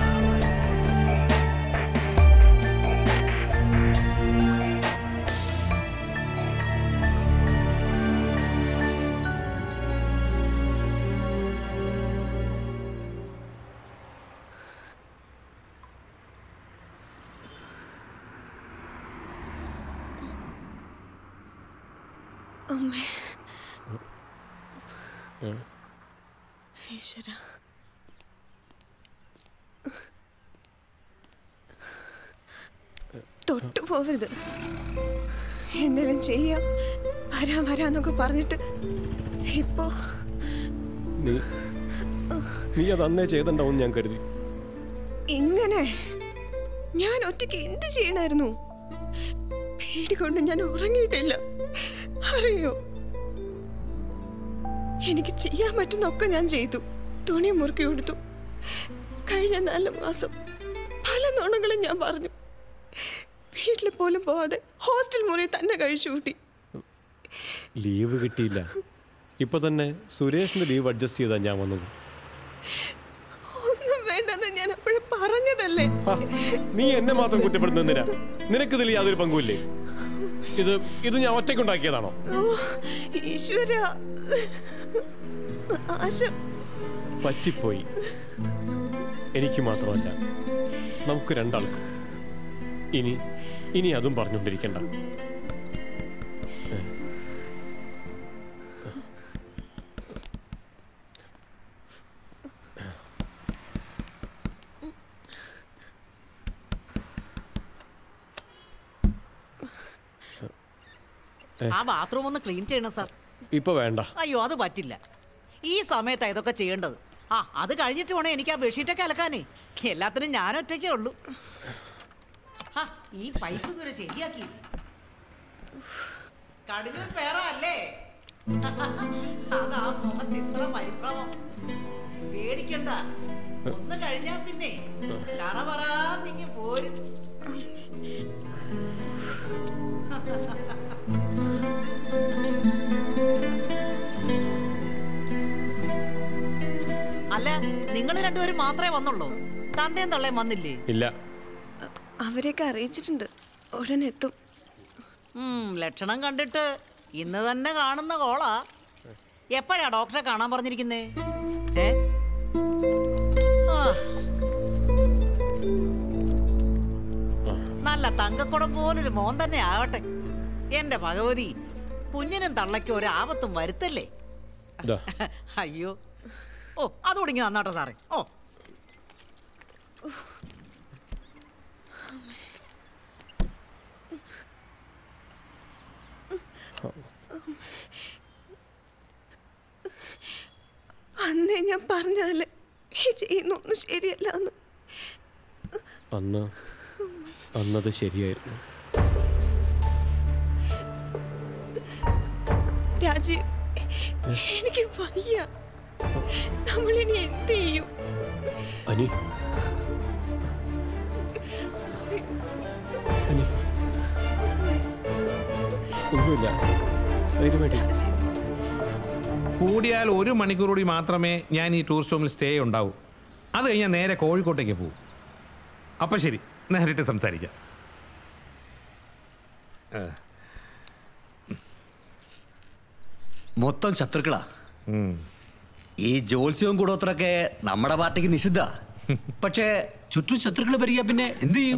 അമ്മേ ഈശ്വര തൊട്ടു പോവരുത് എന്തെങ്കിലും ചെയ്യാം വരാം വരാന്നൊക്കെ പറഞ്ഞിട്ട് ഇപ്പോ നീ നീ അത് അന്നേ ചെയ്തിട്ടുണ്ടാവും ഞാൻ കരുതി ഇങ്ങനെ ഞാൻ ഒറ്റയ്ക്ക് എന്ത് ചെയ്യണായിരുന്നു പേടി കൊണ്ട് ഞാൻ ഉറങ്ങിയിട്ടില്ല അറിയോ എനിക്ക് ചെയ്യാൻ പറ്റുന്നൊക്കെ ഞാൻ ചെയ്തു തുണി മുറുക്കി കൊടുത്തു കഴിഞ്ഞ നാല് മാസം പല നുണങ്ങളും ഞാൻ പറഞ്ഞു വീട്ടിൽ പോലും പോവാതെ ഹോസ്റ്റൽ മുറി തന്നെ കഴിച്ചു കൂട്ടി ലീവ് കിട്ടിയില്ല ഇപ്പൊ തന്നെ സുരേഷിന്റെ ലീവ് അഡ്ജസ്റ്റ് ചെയ്താ ഞാൻ വന്നത് ഒന്നും വേണ്ടെന്ന് ഞാൻ അപ്പോഴും പറഞ്ഞതല്ലേ ആ, നീ എന്നെ മാത്രം കുറ്റപ്പെടുത്തുന്നതിനാ നിനക്കിതിൽ യാതൊരു പങ്കുമില്ലേ ഇത് ഇത് ഞാൻ ഒറ്റയ്ക്കുണ്ടാക്കിയതാണോ ഓ ഈശ്വര ആശ പറ്റിപ്പോയി എനിക്ക് മാത്രമല്ല നമുക്ക് രണ്ടാൾക്കും ഇനി ഇനി അതും പറഞ്ഞുകൊണ്ടിരിക്കണ്ട ആ ബാത്റൂം ഒന്ന് ക്ലീൻ ചെയ്യണം സാർ ഇപ്പൊ വേണ്ട അയ്യോ അത് പറ്റില്ല ഈ സമയത്താ ഇതൊക്കെ ചെയ്യേണ്ടത് ആ അത് കഴിഞ്ഞിട്ട് വേണം എനിക്ക് ആ ബെഡ്ഷീറ്റൊക്കെ അലക്കാനേ എല്ലാത്തിനും ഞാൻ ഒറ്റയ്ക്കേ ഉള്ളൂ ആ ഈ പൈപ്പ് ഇതുവരെ ശരിയാക്കി കടിഞ്ഞൂർ പേറ അല്ലേ അതാ മുഖത്ത് ഇത്ര പരിഭ്രമം പേടിക്കണ്ട ഒന്ന് കഴിഞ്ഞാ പിന്നെ ചറ പറയാന്നിങ്ങി പോരും അല്ല നിങ്ങൾ രണ്ടുപേരും മാത്രമേ വന്നുള്ളൂ തന്തയും തള്ളയും വന്നില്ലേ ഇല്ല അവരെയൊക്കെ അറിയിച്ചിട്ടുണ്ട് ഉടനെ എത്തും ഉം, ലക്ഷണം കണ്ടിട്ട് ഇന്ന് തന്നെ കാണുന്ന കോളാ എപ്പോഴാ ഡോക്ടറെ കാണാൻ പറഞ്ഞിരിക്കുന്നേ ഏ ആ. നല്ല തങ്കക്കുടം പോലൊരു മോൻ തന്നെ ആകട്ടെ എന്റെ ഭഗവതി കുഞ്ഞിനും തള്ളയ്ക്കും ഒരു ആപത്തും വരുത്തല്ലേ ഇതാ. അയ്യോ ഓ അത് തുടങ്ങി തന്നാട്ടെ സാറേ ഓ അന്നേ ഞാൻ പറഞ്ഞാല് ഈ ചെയ്യുന്നൊന്നും ശരിയല്ല എന്ന് അന്ന് അന്നത് ശരിയായിരുന്നു രാജീവ് എനിക്ക് വയ്യ നമ്മളിനി എന്ത് ചെയ്യും അനി അനി ഒന്നുമില്ല ധൈര്യമായിട്ട് കൂടിയാൽ ഒരു മണിക്കൂർ കൂടി മാത്രമേ ഞാൻ ഈ ടൂറിസ്റ്റ് ഹോമിൽ സ്റ്റേ ഉണ്ടാവൂ അത് കഴിഞ്ഞാൽ നേരെ കോഴിക്കോട്ടേക്ക് പോകും അപ്പം ശരി നേരിട്ട് സംസാരിക്കാം ആ. മൊത്തം ശത്രുക്കളാ ഈ ജോത്സ്യവും കൂടോത്രൊക്കെ നമ്മുടെ പാർട്ടിക്ക് നിഷിദ്ധ പക്ഷേ ചുറ്റും ശത്രുക്കൾ വരിക പിന്നെ എന്ത് ചെയ്യും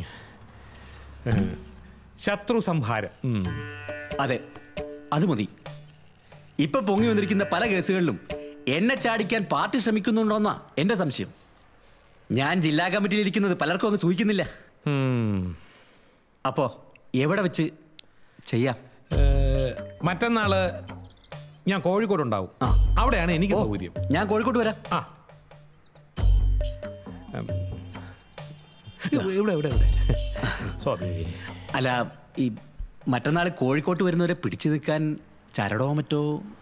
ശത്രു സംഹാരം അതെ അത് മതി ഇപ്പൊ പൊങ്ങി വന്നിരിക്കുന്ന പല കേസുകളിലും എന്നെ ചാടിക്കാൻ പാർട്ടി ശ്രമിക്കുന്നുണ്ടോന്നാ എന്റെ സംശയം ഞാൻ ജില്ലാ കമ്മിറ്റിയിൽ ഇരിക്കുന്നത് പലർക്കും അങ്ങ് സൂഹിക്കുന്നില്ല അപ്പോ എവിടെ വെച്ച് ചെയ്യാം മറ്റന്നാള് ഞാൻ കോഴിക്കോട് ഉണ്ടാവും അവിടെയാണ് എനിക്ക് സൗകര്യം ഞാൻ കോഴിക്കോട് വരാം ആ ഇവിടെ ഇവിടെ ഇവിടെ സ്വാമി അല്ല ഈ മറ്റന്നാൾ കോഴിക്കോട്ട് വരുന്നവരെ പിടിച്ചു നിൽക്കാൻ ചരടോ മറ്റോ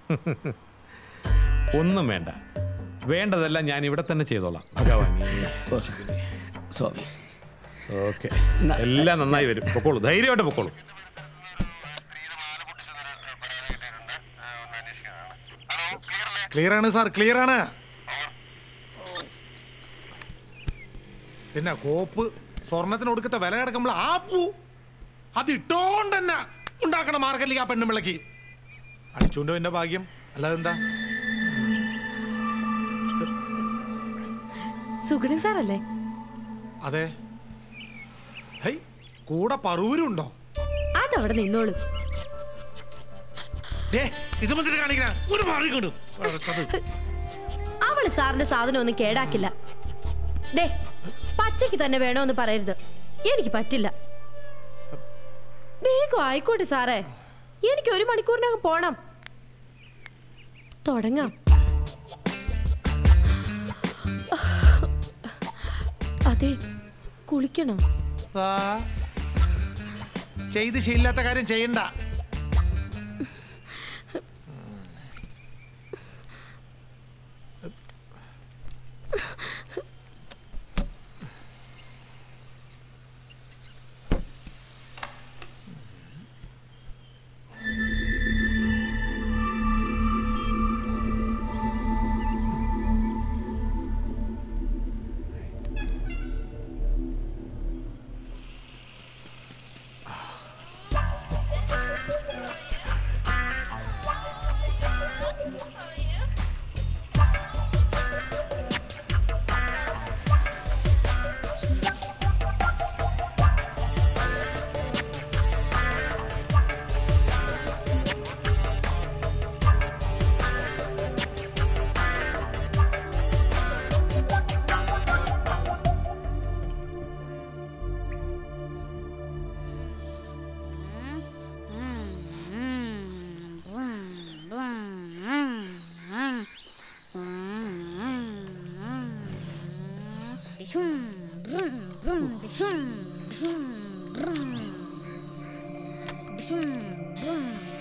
ഒന്നും വേണ്ട വേണ്ടതെല്ലാം ഞാൻ ഇവിടെ തന്നെ ചെയ്തോളാം ഭഗവാനെ സ്വാമി ഓക്കെ എല്ലാം നന്നായി വരും പൊക്കോളൂ ധൈര്യമായിട്ട് പൊക്കോളൂ ക്ലിയർ ആണ് സാർ ക്ലിയർ ആണ് പിന്നെ കോപ്പ് സ്വർണത്തിന് കൊടുക്കത്തെ വില കിടക്കുമ്പോൾ ആ പൂ അത് ഇട്ടോണ്ട് തന്നെ ഉണ്ടാക്കണ മാർക്കറ്റിലേക്ക് ആ പെണ്ണുമ്പിളക്ക് അടിച്ചുകൊണ്ട് എന്റെ ഭാഗ്യം അല്ലാതെ എന്താ സുഗണൻ സാറല്ലേ അതെ ഹൈ കൂടെ പറൂരുണ്ടോ അതവിടെ നിന്നോളും ദേ, ഇത് മന്ത്രി കാണിക്കണ ഒരു മാറിക്കൊണ്ടു അവള് സാറിന്റെ സാധനം ഒന്നും കേടാക്കില്ല ദേ പച്ചയ്ക്ക് തന്നെ വേണോന്ന് പറയരുത് എനിക്ക് പറ്റില്ല വേഗം ആയിക്കോട്ടെ സാറേ എനിക്ക് ഒരു മണിക്കൂറിനകം പോണം തുടങ്ങാം അതെ കുളിക്കണം ചെയ്ത് ശീലാത്ത കാര്യം ചെയ്യണ്ട ഡിഷും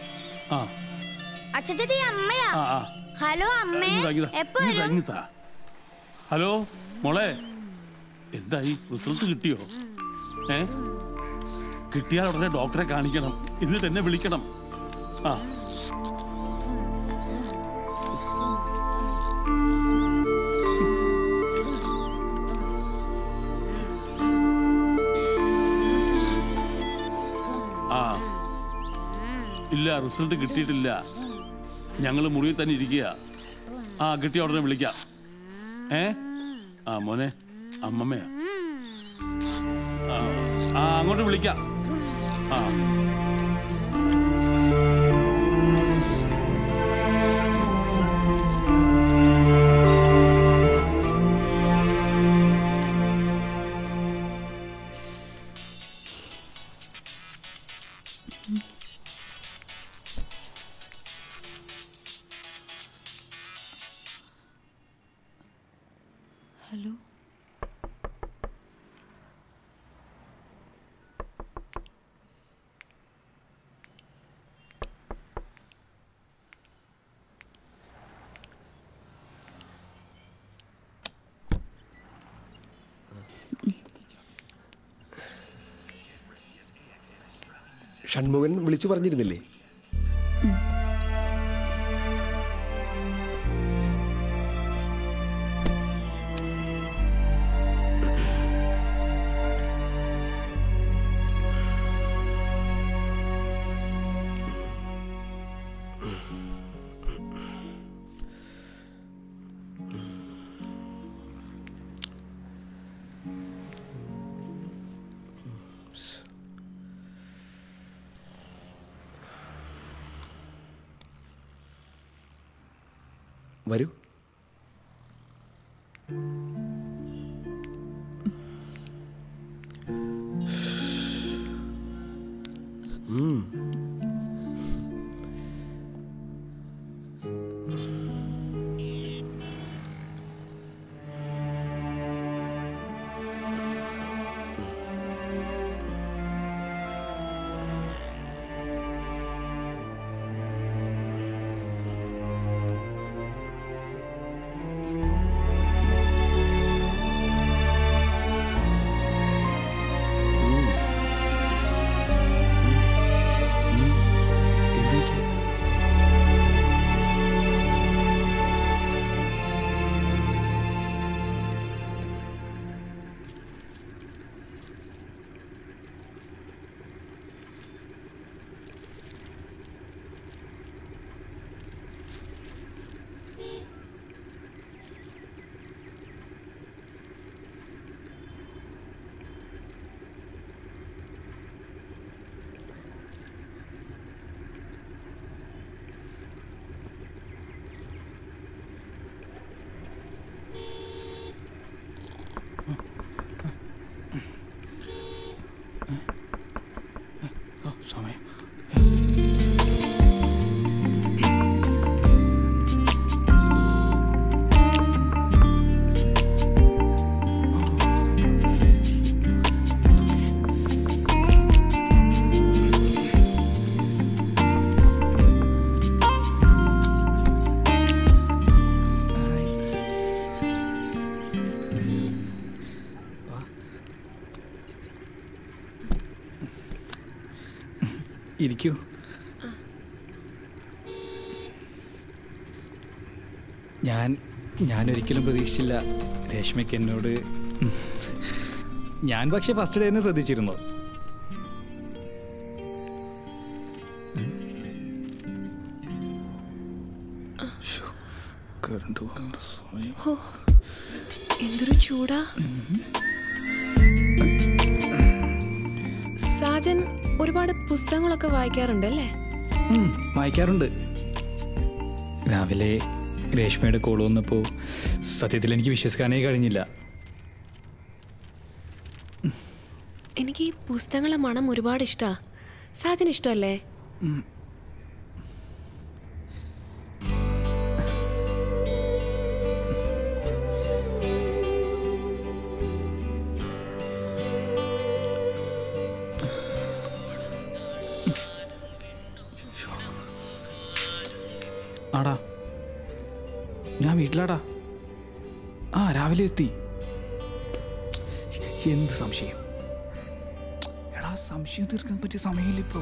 ആ അച്ഛച്ചി അമ്മയാ ആ ആ ഹലോ അമ്മേ ഇങ്ങ് താ, ഇങ്ങ് താ. എപ്പോ ഇങ്ങ് താ, വരും ഇങ്ങ് താ. ഹലോ മോളെ എന്തായി റിസൾട്ട് കിട്ടിയോ ഏ കിട്ടിയാൽ ഉടനെ ഡോക്ടറെ കാണിക്കണം എന്നിട്ട് എന്നെ വിളിക്കണം ആ ആ ഇല്ല റിസൾട്ട് കിട്ടിയിട്ടില്ല ഞങ്ങൾ മുറിയിൽ തന്നെ ഇരിക്കുക ആ കിട്ടിയ ഉടനെ വിളിക്കാം ഏ ആ മോനെ അമ്മമ്മയാ ആ, ആ അങ്ങോട്ട് വിളിക്കാം ആ ഹലോ ഷൺമുഖൻ വിളിച്ചു പറഞ്ഞിരുന്നില്ലേ വരൂ ഉം. സമയം ഇരിക്കൂ ഞാൻ ഞാൻ ഒരിക്കലും പ്രതീക്ഷിച്ചില്ല രേഷ്മയ്ക്ക് എന്നോട് ഞാൻ പക്ഷെ ഫസ്റ്റ് ഡേ തന്നെ ശ്രദ്ധിച്ചിരുന്നു കറണ്ട് വന്ന സമയം ഹോ, എന്തൊരു ചൂടാ സാജൻ ഒരുപാട് പുസ്തകങ്ങളൊക്കെ വായിക്കാറുണ്ടല്ലേ ഉം, വായിക്കാറുണ്ട് രാവിലെ രേഷ്മയുടെ കോൾ വന്നപ്പോൾ സത്യത്തിൽ എനിക്ക് വിശ്വസിക്കാനേ കഴിഞ്ഞില്ല എനിക്ക് ഈ പുസ്തകങ്ങളെ മണം ഒരുപാട് ഇഷ്ടാ സാജൻ ഇഷ്ടല്ലേ ഉം. ആടാ ഞാൻ വീട്ടിലാടാ ആ രാവിലെ എത്തി എന്ത് സംശയം എടാ സംശയം തീർക്കാൻ പറ്റിയ സമയമില്ല ഇപ്പോ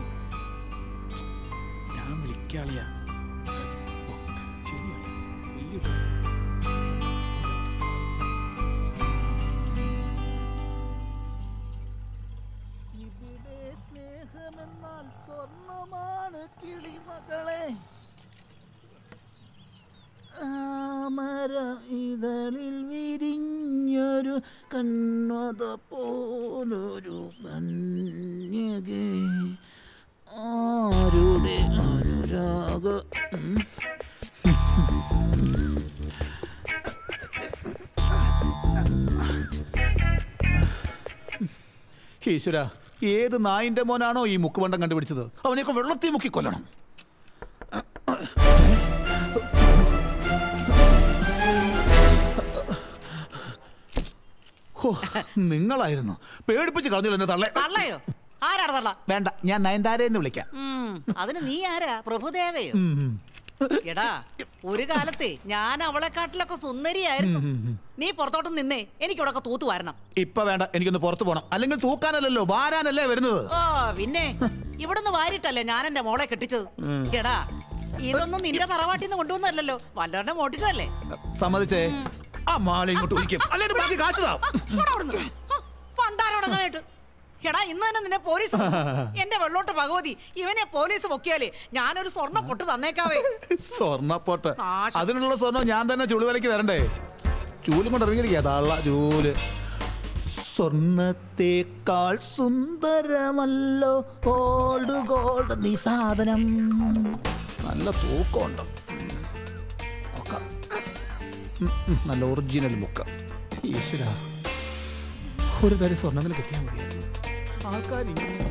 ഞാൻ വിളിക്കാളിയാ ഇവിടെ സ്നേഹമെന്നാൽ സ്വർണമാണ് കിളിമകളെ ആമര ഇതളിൽ വിരിഞ്ഞൊരു കണ്ണത പോലൊരു കന്യകെ ആരുടെ അനുരാഗ ഉം. ഈശ്വര ഏത് നായിന്റെ മോനാണോ ഈ മുക്കുവണ്ടം കണ്ടുപിടിച്ചത് അവനെയൊക്കെ വെള്ളത്തിൽ മുക്കി കൊല്ലണം ഹോ, നിങ്ങളായിരുന്നു പേടിപ്പിച്ച് കളഞ്ഞില്ല എന്നെ തള്ളേ തള്ളയോ ആരാണ് തള്ള വേണ്ട ഞാൻ നയൻതാരയെന്ന് വിളിക്കാം ഉം, അതിന് നീ ആരാ പ്രഭുദേവയോ ഉം. എടാ ഒരു കാലത്തെ ഞാൻ അവളെക്കാട്ടിലൊക്കെ സുന്ദരിയായിരുന്നു നീ പുറത്തോട്ട് നിന്നേ എനിക്കിവിടെ തൂത്തു വരണം ഇപ്പൊ വേണ്ട എനിക്കൊന്ന് പുറത്തു പോണം അല്ലെങ്കിൽ തൂക്കാനല്ലല്ലോ വാരാനല്ലേ വരുന്നത് ഓ പിന്നെ ഇവിടുന്ന് വാരിട്ടല്ലേ ഞാൻ എന്റെ മോളെ കെട്ടിച്ചത് ഉം. എടാ ഇതൊന്നും നിന്റെ തറവാട്ടിൽ നിന്ന് കൊണ്ടുവന്നല്ലോ വല്ലവരുടെ മോട്ടിച്ചതല്ലേ സമ്മതിച്ചേ ആ മാല ഇങ്ങോട്ട് ഒഴിക്കും അല്ലെങ്കിൽ ബാക്കി കാശ് താ. പണ്ടാരോടങ്ങാനായിട്ട് എടാ ഇന്ന് തന്നെ നിന്നെ പോലീസ് പൊക്കും. എന്റെ വെള്ളോട്ട് ഭഗവതി ഇവനെ പോലീസ് പൊക്കിയാലേ ഞാനൊരു സ്വർണ്ണ പൊട്ട് തന്നേക്കാവേ സ്വർണ്ണപ്പൊട്ട് നാശം. അതിനുള്ള സ്വർണ്ണം ഞാൻ തന്നെ ചുളുവിലക്ക് തരണ്ടേ ചൂലും കൊണ്ട് ഇറങ്ങിയിരിക്കുക തള്ള ചൂല് സ്വർണത്തേക്കാൾ സുന്ദരമല്ലോ ഗോൾഡ് ഗോൾഡ് നീ സാധനം നല്ല തൂക്കമുണ്ട് നോക്കാം. ഉം, ഉം, നല്ല ഒറിജിനൽ മുക്ക ഈശ്വര ഒരു തരി സ്വർണ്ണങ്ങൾ കിട്ടിയാൽ മതി ആൾക്കാർ ഇങ്ങനെ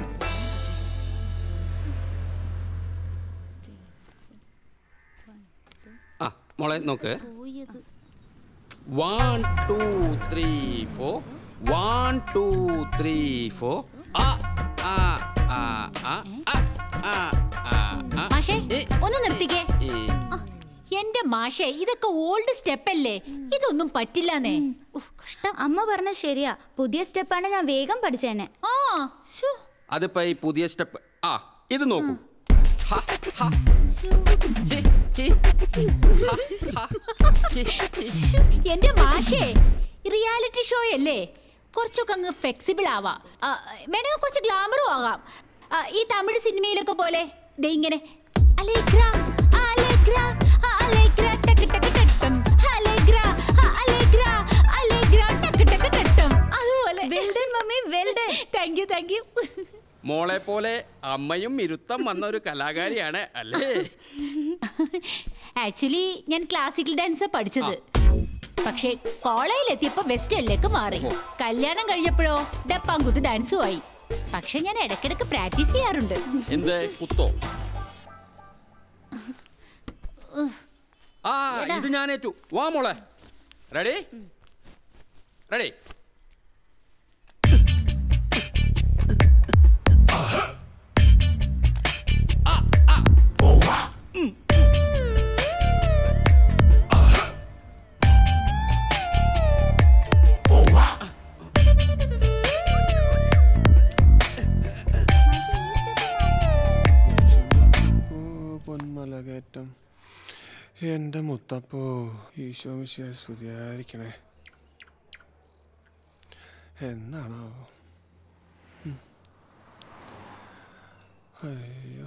ആ മോളെ നോക്ക് one two three four one two three four ആ ആ ആ ആ ആ ആ ആ ആ മാഷേ ഒന്ന് നിർത്തിക്കേ ഈ ആ, എന്റെ മാഷേ ഇതൊക്കെ ഓൾഡ് സ്റ്റെപ്പ് അല്ലേ ഇതൊന്നും പറ്റില്ലാന്നേ അമ്മ പറഞ്ഞ ശരിയാ പുതിയ സ്റ്റെപ്പാണ് ഞാൻ വേഗം പഠിച്ചേനെ ആ അതിപ്പോ ഈ പുതിയ സ്റ്റെപ്പ് ആ ഇത് നോക്കൂ ഹ, ഹ. ഹി, ഹി. ഹ, ഹ. ഹി, ഹി. എന്റെ മാഷേ റിയാലിറ്റി ഷോ അല്ലേ കുറച്ചൊക്കെ അങ്ങ് ഫ്ലെക്സിബിൾ ആവാം ആ, വേണമെങ്കിൽ കുറച്ച് ഗ്ലാമറും ആകാം ആ, ഈ തമിഴ് സിനിമയിലൊക്കെ പോലെ ദേ ഇങ്ങനെ അലേഗ്ര, അലേഗ്ര, അലേഗ്ര, ടക്ക് ടക്ക് ടട്ടം. അലേഗ്ര, അലേഗ്ര, അലേഗ്ര, ടക്ക് ടക്ക് ടട്ടം. അതുപോലെ താങ്ക് യു താങ്ക് യു മോളെ പോലെ അമ്മയും ഇരുത്തം വന്ന ഒരു കലാകാരിയാണ് അല്ലേ ആക്ച്വലി ഞാൻ ക്ലാസിക്കൽ ഡാൻസ് പഠിച്ചത് പക്ഷേ കോളേജിൽ എത്തിയപ്പോ വെസ്റ്റേണിലേക്ക് മാറി കല്യാണം കഴിഞ്ഞപ്പോഴോ ഡപ്പാങ്കുത്ത് ഡാൻസും ആയി പക്ഷെ ഞാൻ ഇടയ്ക്കിടയ്ക്ക് പ്രാക്ടീസ് ചെയ്യാറുണ്ട് എന്ത് കുത്തോ ആ ഇത് ഞാൻ ഏറ്റു വാ മോളെ റെഡി റെഡി പൊന്മലകയറ്റം എൻ്റെ മുത്തപ്പോ ഈശോ മിശിയ സ്തുതിയായിരിക്കണേ എന്നാണോ ഉം. അയ്യോ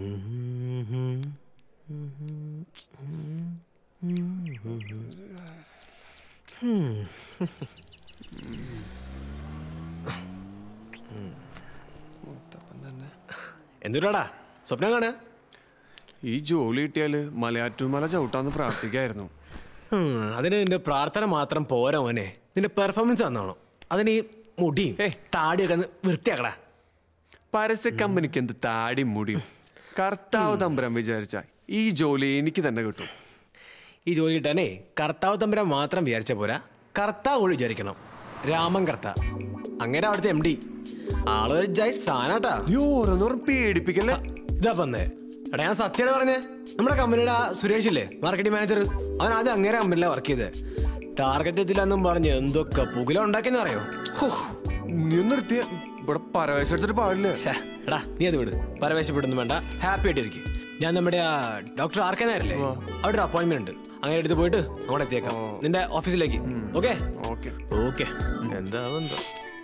മുത്തപ്പൻ തന്നെ എന്തുടാ സ്വപ്നം കാണുക ഈ ജോലി കിട്ടിയാല് മലയാറ്റൂർമല ചവിട്ടാന്ന് പ്രാർത്ഥിക്കായിരുന്നു ഉം, അതിന് നിന്റെ പ്രാർത്ഥന മാത്രം പോരാ മോനെ നിന്റെ പെർഫോമൻസ് വന്നോണം അതിന് ഈ മുടിയും താടിയൊക്കെ ഒന്ന് വൃത്തിയാക്കടാ പരസ്യ കമ്പനിക്ക് എന്ത് താടി മുടിയും കർത്താവ് തമ്പുരാൻ വിചാരിച്ച ഈ ജോലി എനിക്ക് തന്നെ കിട്ടും ഈ ജോലി കിട്ടാനേ കർത്താവ് തമ്പുരാൻ മാത്രം വിചാരിച്ച പോരാ കർത്താവ് കൂടി വിചാരിക്കണം രാമൻ കർത്ത അങ്ങനെ അവിടുത്തെ എം ഡി ആളൊരു ജയ് സാനാട്ടാ നീ ഓരോന്നോറും പേടിപ്പിക്കല്ലേ ഇതാ പന്നേ എടാ ഞാൻ സത്യമാണ് പറഞ്ഞേ നമ്മുടെ കമ്പനിയുടെ ആ സുരേഷ് ഇല്ലേ മാർക്കറ്റിംഗ് മാനേജർ അവൻ ആദ്യം അങ്ങേരെ കമ്പനിയിലാണ് വർക്ക് ചെയ്തത് ടാർഗറ്റ് എത്തില്ലെന്നും പറഞ്ഞ് എന്തൊക്കെ പുകില ഉണ്ടാക്കിയെന്ന് അറിയോ നീ നിർത്തിയ ഇവിടെ പരവേശം എടുത്തിട്ട് പാടില്ല എടാ നീ അത് വിട് പരവേശപ്പെടുന്നു വേണ്ട ഹാപ്പി ആയിട്ടിരിക്കും ഞാൻ നമ്മുടെ ആ ഡോക്ടർ ആർക്കനായല്ലേ അവിടെ ഒരു അപ്പോയിന്റ്മെന്റ് ഉണ്ട് അങ്ങനെ എടുത്ത് പോയിട്ട് അവിടെ എത്തിയേക്കാം നിന്റെ ഓഫീസിലേക്ക് ഓക്കെ ഓക്കെ ഓക്കെ എന്താ എന്തോ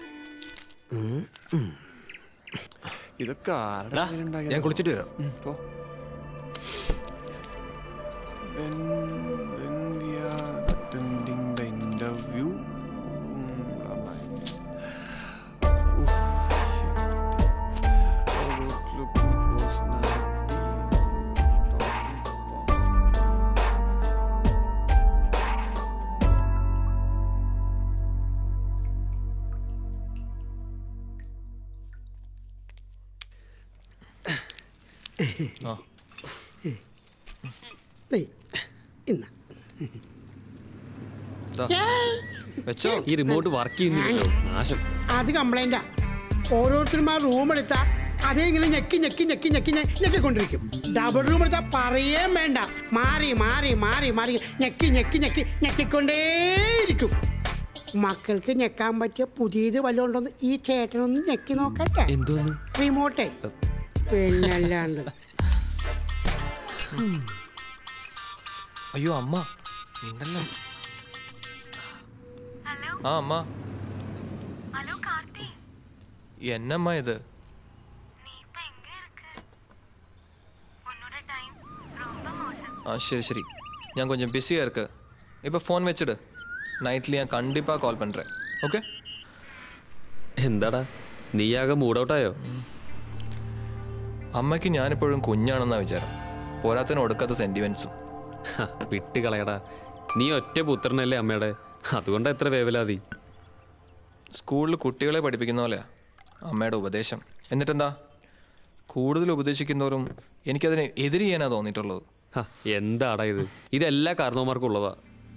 ഇതൊക്കെ ആരുടെ എടാ, കയ്യിലുണ്ടാക്കിയതാ? ഞാൻ കുളിച്ചിട്ട് വരാം ഉം, പോ When, when we are attending the interview ഉം, blah, blah. Oof, shit. Outlook personality, വെച്ചോ ഈ റിമോട്ട് വർക്ക് ചെയ്യുന്നില്ലല്ലോ നാശം അത് കംപ്ലൈന്റാ ഓരോരുത്തരും ആ റൂം എടുത്താ അതെങ്കിലും ഞെക്കി ഞെക്കി ഞെക്കി ഞെക്കി ഞെ- ഞെക്കിക്കൊണ്ടിരിക്കും ഡബിൾ റൂം എടുത്താൽ പറയുകയും വേണ്ട മാറി മാറി മാറി മാറി ഞെക്കി ഞെക്കി ഞെക്കി ഞെക്കിക്കൊണ്ടേയിരിക്കും മക്കൾക്ക് ഞെക്കാൻ പറ്റിയ പുതിയത് വല്ലതും ഉണ്ടോന്ന് ഈ ചേട്ടനൊന്ന് ഞെക്കി നോക്കട്ടെ എന്തോന്ന് റിമോട്ടേ പിന്നല്ലാണ്ട് അയ്യോ അമ്മ മിണ്ടല്ലേ ആ അമ്മ എന്നമ്മ ഇത് ஆ சரி சரி நான் கொஞ்சம் பிஸியாக இருக்கு இப்போ ஃபோன் வச்சுடு நைட்டில் ഞാൻ കണ്ടിപ്പാ കോൾ பண்ணுறேன் ഓക്കെ എന്താടാ നീയാകെ മൂഡ് ഔട്ടായോ അമ്മയ്ക്ക് ഞാനിപ്പോഴും കുഞ്ഞാണെന്നാ വിചാരം പോരാത്തതിന് ഒടുക്കാത്ത സെൻറ്റിമെൻസും വിട്ട് കളയടാ നീ ഒറ്റ പുത്രനല്ലേ അമ്മയുടെ അതുകൊണ്ടാ എത്ര വേവലാതി സ്കൂളിൽ കുട്ടികളെ പഠിപ്പിക്കുന്ന പോലെയാ അമ്മയുടെ ഉപദേശം എന്നിട്ടെന്താ കൂടുതൽ ഉപദേശിക്കുന്നവരും എനിക്കതിനെ എതിര് ചെയ്യാനാ തോന്നിയിട്ടുള്ളത് ഹ, എന്താടാ ഇത് ഇതെല്ലാ കാരണവന്മാർക്കും ഉള്ളതാ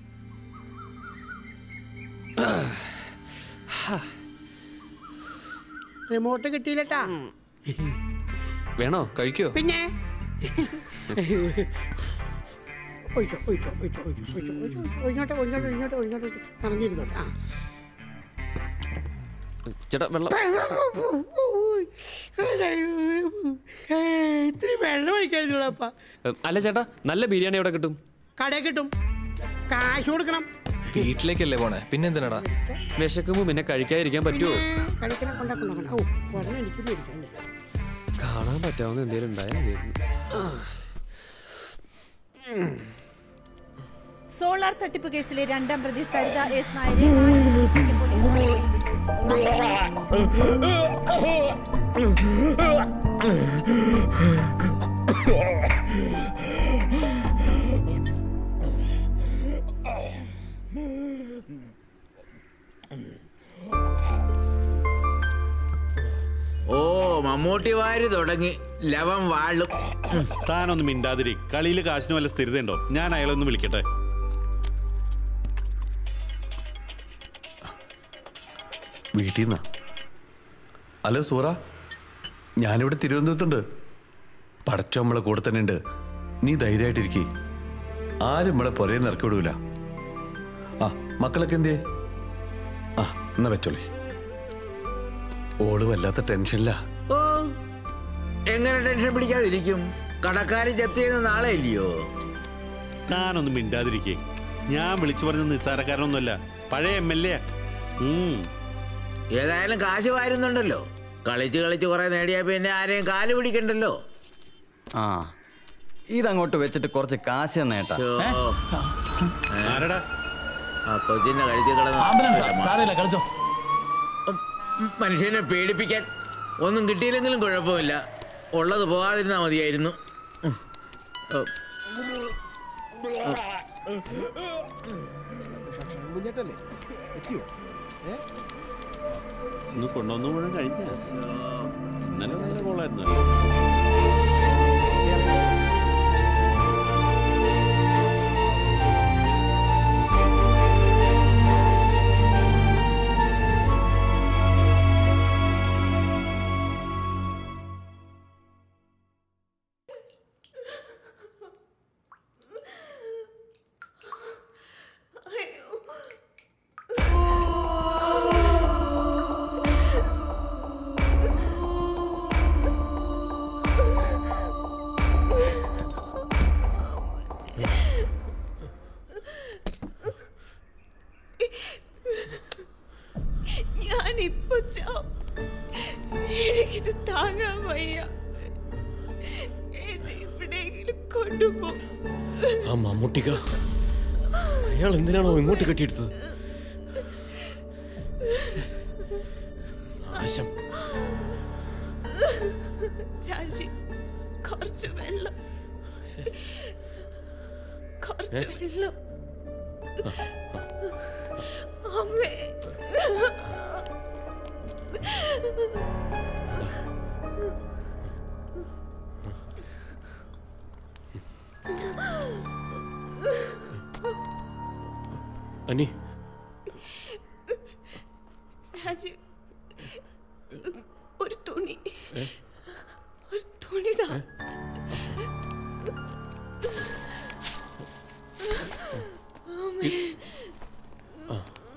റിമോട്ട് കിട്ടിയില്ലട്ടാ വേണോ കഴിക്കോ പിന്നെ ഒഴിച്ചോ ഒഴിച്ചോ ഒഴിച്ചോ ഒഴിച്ചോ ഒഴിച്ചോ ഒഴിച്ചോ ഒഴിഞ്ഞോട്ടെ ഒഴിഞ്ഞോട്ടെ ഒഴിഞ്ഞോട്ടെ ഒഴിഞ്ഞോട്ടെ നിറഞ്ഞിരുന്നോട്ടെ ആ ചേട്ടാ വെള്ളം ഇത്തിരി വെള്ളം ഒഴിക്കാതില്ലപ്പാ ഏ, അല്ല ചേട്ടാ നല്ല ബിരിയാണി എവിടെ കിട്ടും കടയിൽ കിട്ടും കാശ് കൊടുക്കണം വീട്ടിലേക്കല്ലേ പോണേ പിന്നെന്തിനടാ വിശക്കുമ്പോ പിന്നെ കഴിക്കാതിരിക്കാൻ പറ്റുമോ കഴിക്കണം കൊണ്ടാക്കണം ഓ പറഞ്ഞ എനിക്ക് പേടിക്കല്ലേ കാണാൻ പറ്റാവുന്ന എന്തെങ്കിലും ഉണ്ടായാൽ സോളാർ തട്ടിപ്പ് കേസിലെ രണ്ടാം പ്രതി സരിത എസ് നായരെ ആന്ധ്രാപ്രദേശിലെ പോലീസ് ഓ മമ്മൂട്ടി വാരി തുടങ്ങി ലവൻ വാളും താനൊന്നും മിണ്ടാതിരി കളിയിൽ കാശിന് വല്ല സ്ഥിരതയുണ്ടോ ഞാൻ അയാളൊന്ന് വിളിക്കട്ടെ വീട്ടിൽ നിന്നാ ഹലോ സൂറ ഞാനിവിടെ തിരുവനന്തപുരത്തുണ്ട് പടച്ചോ നമ്മളെ കൂടെ തന്നെ ഉണ്ട് നീ ധൈര്യമായിട്ടിരിക്കേ ആരും നമ്മളെ പുറകെ നിറക്കി വിടൂല ആ മക്കളൊക്കെ എന്തേ ആ എന്നാ വെച്ചോളി ഓള് വല്ലാത്ത ടെൻഷനില്ല ഓ എങ്ങനെ ടെൻഷൻ പിടിക്കാതിരിക്കും കടക്കാരൻ ജപ്തി ചെയ്യുന്ന നാളെ ഇല്ലയോ താനൊന്നും മിണ്ടാതിരിക്കേ ഞാൻ വിളിച്ചു പറഞ്ഞ നിസ്സാരക്കാരനൊന്നുമല്ല പഴയ എം എൽ എ ഏതായാലും കാശ് വാരുന്നുണ്ടല്ലോ കളിച്ച് കളിച്ച് കുറെ നേടിയാ പിന്നെ ആരെയും കാല് പിടിക്കണ്ടല്ലോ ആ ഇതങ്ങോട്ട് വെച്ചിട്ട് കുറച്ച് കാശ് നേട്ടാ ആരടാ ആ കൊച്ചിന്റെ കഴുത്തിൽ ആംബുലൻസാ, കിടന്ന സാരമില്ല, കളിച്ചോ. മനുഷ്യനെ പേടിപ്പിക്കാൻ ഒന്നും കിട്ടിയില്ലെങ്കിലും കുഴപ്പമില്ല ഉള്ളത് പോകാതിരുന്നാ മതിയായിരുന്നു ഉം. ഓ. കുഞ്ഞേട്ടല്ലേ എത്തിയോ ഏ ഇന്ന് കൊണ്ടുവന്നു മുഴുവൻ കഴിഞ്ഞ ഇന്നലെ നല്ല കോളായിരുന്നു കൊണ്ടുപോ ആ മമ്മൂട്ടിക്ക അയാൾ എന്തിനാണോ ഇങ്ങോട്ട് കെട്ടിയെടുത്തത് ആശം രാജി കുറച്ച് വെള്ളം കുറച്ച് ഏ? വെള്ളം അമ്മേ അനി രാജി ഒരു തുണി ഏ? ഒരു തുണിതാ അമ്മേ ആ.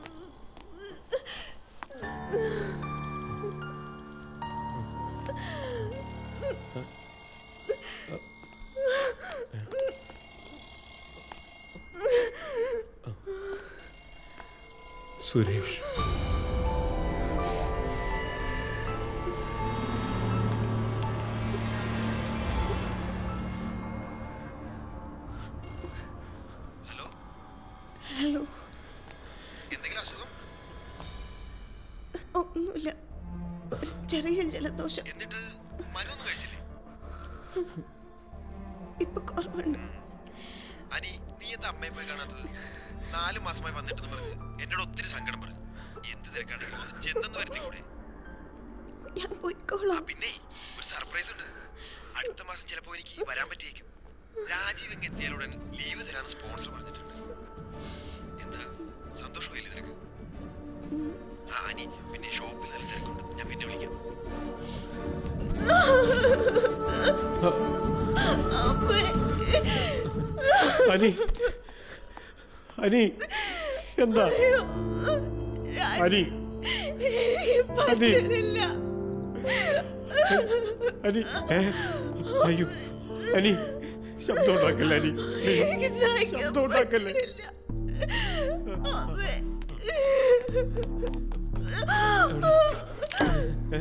സുരേഷ് ഹലോ ഒന്നുമില്ല ഒരു ചെറിയ ജലദോഷം ഇപ്പൊ കുറവുണ്ട് അനി നീ എന്താ അമ്മയെ പോയി കാണാത്തത് നാല് മാസമായി വന്നിട്ടെന്ന് പറഞ്ഞ് എന്നോട് ഒത്തിരി സങ്കടം പറഞ്ഞു എന്ത് തിരക്കാണെങ്കിലും ഒന്ന് ചെന്നെന്ന് വരുത്തി കൂടെ ഞാൻ പോയിക്കോളാം പിന്നെ ഒരു സർപ്രൈസ് ഉണ്ട് അടുത്ത മാസം ചിലപ്പോ എനിക്ക് വരാൻ പറ്റിയേക്കും രാജീവ് ഇങ്ങ് എത്തിയാലുടൻ ലീവ് തരാന്ന് സ്പോൺസർ പറഞ്ഞിട്ടുണ്ട് എന്താ സന്തോഷമായില്ലേ നിനക്ക് ആ അനി പിന്നെ ഷോപ്പിൽ നല്ല തിരക്കുണ്ട് ഞാൻ പിന്നെ വിളിക്കാം അനി അനി എന്താ അനി അനി അനി ഏ? അയ്യോ അനി ശബ്ദം ഉണ്ടാക്കല്ല അനി എനിക്ക് സഹിക്കാൻ ശബ്ദം ഉണ്ടാക്കല്ലേ അമ്മേ. ഏ?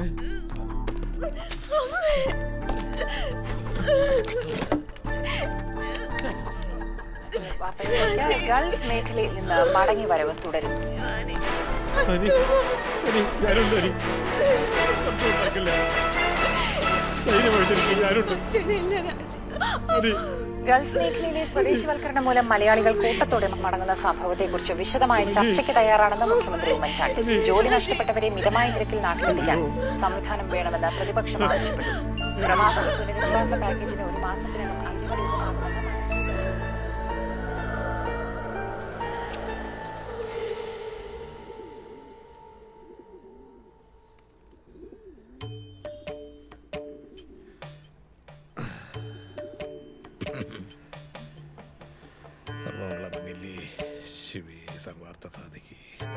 വാർത്തകളിലേക്ക് ഗൾഫ് മേഖലയിൽ നിന്ന് മടങ്ങി വരവ് തുടരും അനി അനി ഞാനുണ്ട് അനി ശബ്ദം ഉണ്ടാക്കല്ലേ ധൈര്യമായിട്ടിരിക്കും ഞാനുണ്ട് അനി ഗൾഫ് മേഖലയിലെ സ്വദേശിവൽക്കരണം മൂലം മലയാളികൾ കൂട്ടത്തോടെ മടങ്ങുന്ന സംഭവത്തെക്കുറിച്ച് വിശദമായ ചർച്ചയ്ക്ക് തയ്യാറാണെന്ന് മുഖ്യമന്ത്രി ഉമ്മൻചാണ്ടി ജോലി നഷ്ടപ്പെട്ടവരെ മിതമായ നിരക്കിൽ നാട്ടിലെത്തിക്കാൻ സംവിധാനം വേണമെന്ന് പ്രതിപക്ഷം ആവശ്യപ്പെട്ടു പ്രവാസ പുനരധിവാസ പാക്കേജിന് ഒരു മാസത്തിനകം അന്തിമ രൂപമാകുമെന്ന് സർവമംഗളമംഗല്യേ ശിവേ സർവാർത്ഥ സാധികേ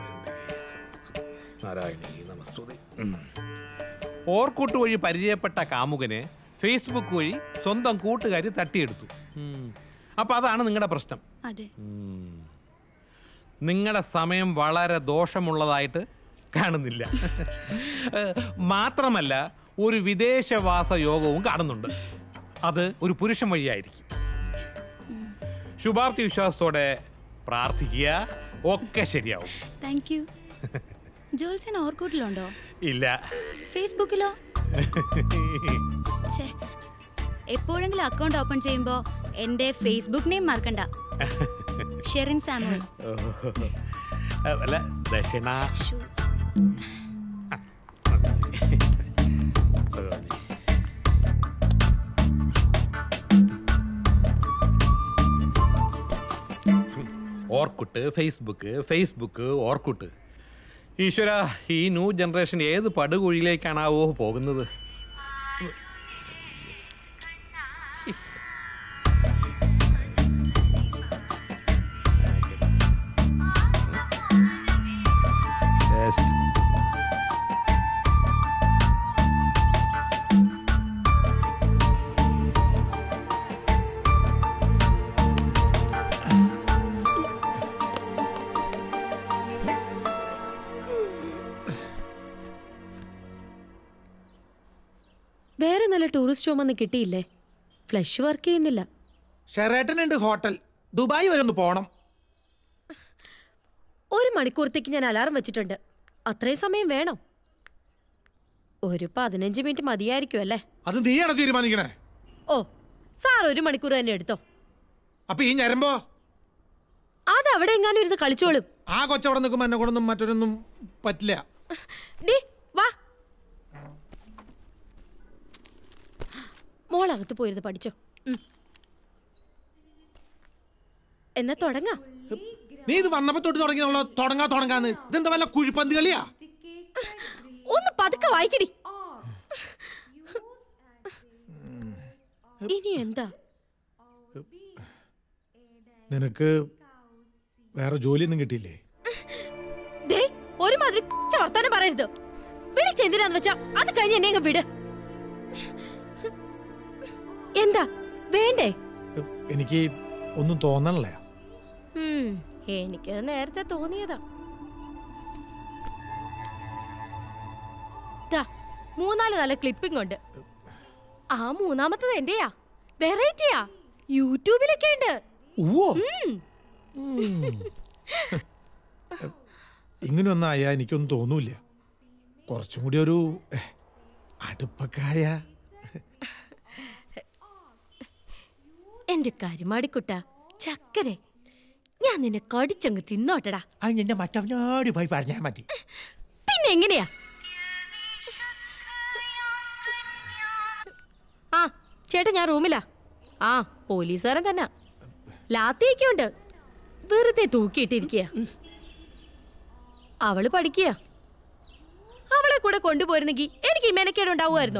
നാരായണീ നമസ്തുതി ഓർക്കൂട്ട് വഴി പരിചയപ്പെട്ട കാമുകന് ഫേസ്ബുക്ക് വഴി സ്വന്തം കൂട്ടുകാരി തട്ടിയെടുത്തു ഉം. അപ്പൊ അതാണ് നിങ്ങളുടെ പ്രശ്നം അതെ നിങ്ങളുടെ സമയം വളരെ ദോഷമുള്ളതായിട്ട് കാണുന്നില്ല ഏഹ്, മാത്രമല്ല ഒരു വിദേശവാസ യോഗവും കാണുന്നുണ്ട് അത് ഒരു പുരുഷൻ വഴിയായിരിക്കും ശുഭാപ്തി വിശ്വാസത്തോടെ പ്രാർത്ഥിക്കുക ഒക്കെ ശരിയാവും താങ്ക് യു ജോത്സ്യൻ ഓർക്കൂട്ടിലുണ്ടോ ഇല്ല ഫേസ്ബുക്കിലോ ഛേ എപ്പോഴെങ്കിലും അക്കൗണ്ട് ഓപ്പൺ ചെയ്യുമ്പോൾ എൻ്റെ ഫേസ്ബുക്ക് നെയിം മറക്കണ്ട ഷെറിൻ സാമുവൽ അല്ല ദക്ഷിണ ഓർക്കുട്ട് ഫേസ്ബുക്ക് ഫേസ്ബുക്ക് ഓർക്കുട്ട് ഈശ്വര ഈ ന്യൂ ജനറേഷൻ ഏത് പടുകുഴിയിലേക്കാണാവോ പോകുന്നത് വേറെ നല്ല ടൂറിസ്റ്റ് ഹോം ഒന്നും കിട്ടിയില്ലേ ഫ്ലഷ് വർക്ക് ചെയ്യുന്നില്ല ഷെറേട്ടനുണ്ട് ഹോട്ടൽ ദുബായ് വരെ ഒന്ന് പോണം ഒരു മണിക്കൂറത്തേക്ക് ഞാൻ അലാറം വെച്ചിട്ടുണ്ട് അത്രയും സമയം വേണോ ഒരു പതിനഞ്ച് മിനിറ്റ് മതിയായിരിക്കും അല്ലേ അത് നീയാണ് തീരുമാനിക്കണേ ഓ സാർ ഒരു മണിക്കൂർ തന്നെ എടുത്തോ അപ്പൊ ഈ ഞരമ്പോ അത് അവിടെ എങ്ങാനും ഇരുന്ന് കളിച്ചോളും ആ കൊച്ചവിടെ നിൽക്കുമ്പോ എന്നെ കൊണ്ടൊന്നും മറ്റൊരൊന്നും പറ്റില്ല ഡി വാ മോളകത്ത് പോയിരുന്ന് പഠിച്ചോ ഉം. എന്നാ തുടങ്ങാം നീ ഇത് വന്നപ്പോ തൊട്ട് തുടങ്ങിയുള്ള തുടങ്ങാ തുടങ്ങാന്ന് ഇതെന്താ വല്ല കുഴിപ്പന്ത് കളിയാ ഒന്ന് പതുക്കെ വായിക്കടി ഇനി എന്താ നിനക്ക് വേറെ ജോലിയൊന്നും കിട്ടിയില്ലേ ദേ ഒരുമാതിരി ച്ച വർത്താനം പറയരുത് വിളിച്ചെന്തിനാന്ന് വെച്ചാ അത് കഴിഞ്ഞ് എന്നെ അങ്ങ് വിട് എന്താ വേണ്ടേ എനിക്ക് ഒന്നും തോന്നണല്ലേ ഉം, എനിക്കത് നേരത്തെ തോന്നിയതാ ദാ, മൂന്നാല് നല്ല ക്ലിപ്പിംഗ് ഉണ്ട് ആ മൂന്നാമത്തത് എന്റെയാ വെറൈറ്റിയാ യൂട്യൂബിലൊക്കെ ഉണ്ട് ഉവ്വോ ഉം. ഇങ്ങനെയൊന്നും ആയാ എനിക്കൊന്നും തോന്നൂല കുറച്ചും കൂടി ഒരു ഏഹ്, അടുപ്പക്കായ എന്റെ കരുമാടിക്കുട്ട ചക്കരെ ഞാൻ നിന്നെ കടിച്ചങ്ങ് തിന്നോട്ടടാ അത് എന്റെ മറ്റവനോട് പോയി പറഞ്ഞാൽ മതി പിന്നെ എങ്ങനെയാ ആ ചേട്ടാ ഞാൻ റൂമിലാ ആ പോലീസുകാരൻ തന്നെ ലാത്തിയൊക്കെ ഉണ്ട് വെറുതെ തൂക്കിയിട്ടിരിക്കുക അവള് പഠിക്കുക അവളെ കൂടെ കൊണ്ടുപോയിരുന്നെങ്കിൽ എനിക്ക് ഈ മെനക്കേട് ഉണ്ടാവുമായിരുന്നോ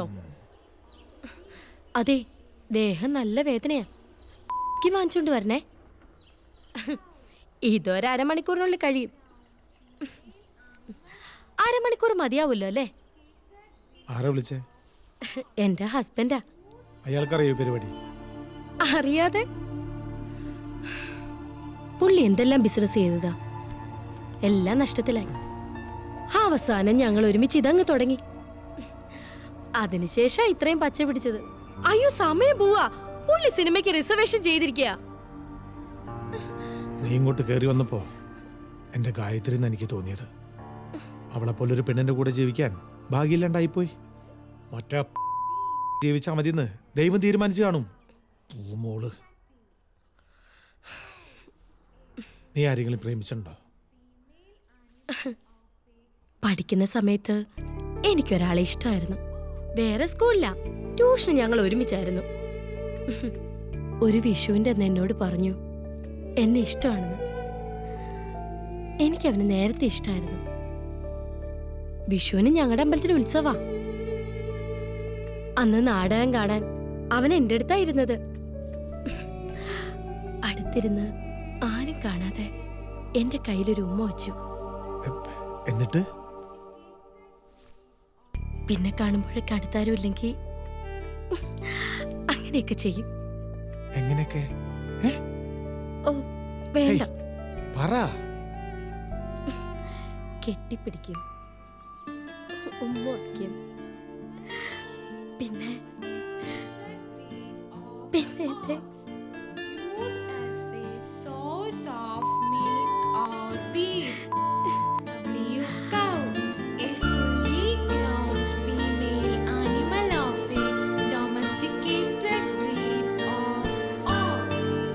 അതെ ദേഹം നല്ല വേദനയാ ക്ക് വാങ്ങിച്ചോണ്ട് വരണേ ഇതൊരു അരമണിക്കൂറിനുള്ളിൽ കഴിയും അരമണിക്കൂർ മതിയാവുമല്ലോ അല്ലേ ആരാ വിളിച്ചേ എന്റെ ഹസ്ബൻഡാ അയാൾക്കറിയോ ഈ പരിപാടി അറിയാതെ പുള്ളി എന്തെല്ലാം ബിസിനസ് ചെയ്തതാ എല്ലാം നഷ്ടത്തിലായി അവസാനം ഞങ്ങൾ ഒരുമിച്ച് ഇതങ്ങ് തുടങ്ങി അതിനുശേഷം ഇത്രയും പച്ച പിടിച്ചത് അയ്യോ സമയം പോവാ പുള്ളി സിനിമയ്ക്ക് റിസർവേഷൻ ചെയ്തിരിക്കുക നീ ഇങ്ങോട്ട് കയറി വന്നപ്പോ എന്റെ ഗായത്രി എന്ന് എനിക്ക് തോന്നിയത് അവളെ പോലൊരു പെണ്ണിന്റെ കൂടെ ജീവിക്കാൻ ഭാഗ്യമില്ലാണ്ടായിപ്പോയി ഒറ്റ ജീവിച്ചാ മതിന്ന് ദൈവം തീരുമാനിച്ചു കാണും പൂമോള് നീ ആരെങ്കിലും പ്രേമിച്ചിട്ടുണ്ടോ പഠിക്കുന്ന സമയത്ത് എനിക്കൊരാളെ ഇഷ്ടമായിരുന്നു വേറെ സ്കൂളില ട്യൂഷൻ ഞങ്ങൾ ഒരുമിച്ചായിരുന്നു ഒരു വിഷുവിന്റെ അന്ന് എന്നോട് പറഞ്ഞു എന്നെ ഇഷ്ടമാണെന്ന് എനിക്ക് അവന് നേരത്തെ ഇഷ്ടമായിരുന്നു വിഷുവിന് ഞങ്ങളുടെ അമ്പലത്തിൽ ഉത്സവാ അന്ന് നാടകം കാണാൻ അവൻ എൻ്റെ അടുത്താ ഇരുന്നത് അടുത്തിരുന്ന് ആരും കാണാതെ എന്റെ കയ്യിലൊരു ഉമ്മ വച്ചു എന്നിട്ട് പിന്നെ കാണുമ്പോഴൊക്കെ അടുത്താരും ഇല്ലെങ്കിൽ അങ്ങനെയൊക്കെ ചെയ്യും എങ്ങനെയൊക്കെ ഓ വേണ്ട പറ കെട്ടിപ്പിടിക്കും ഉമ്മ വയ്ക്കും പിന്നെ പിന്നെ എന്റെ source of milk or beef. New cow, a fully grown female animal of a domesticated breed of ox.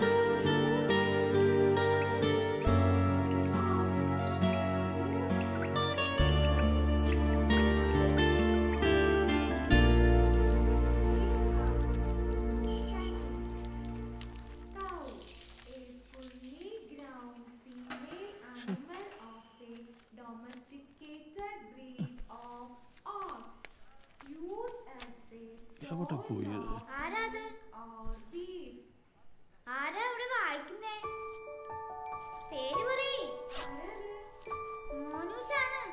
എവിടെ പോയത് ആരാത് ആരാ ഇവിടെ വായിക്കുന്നേ പേര് പറയ് മോനൂസാണ്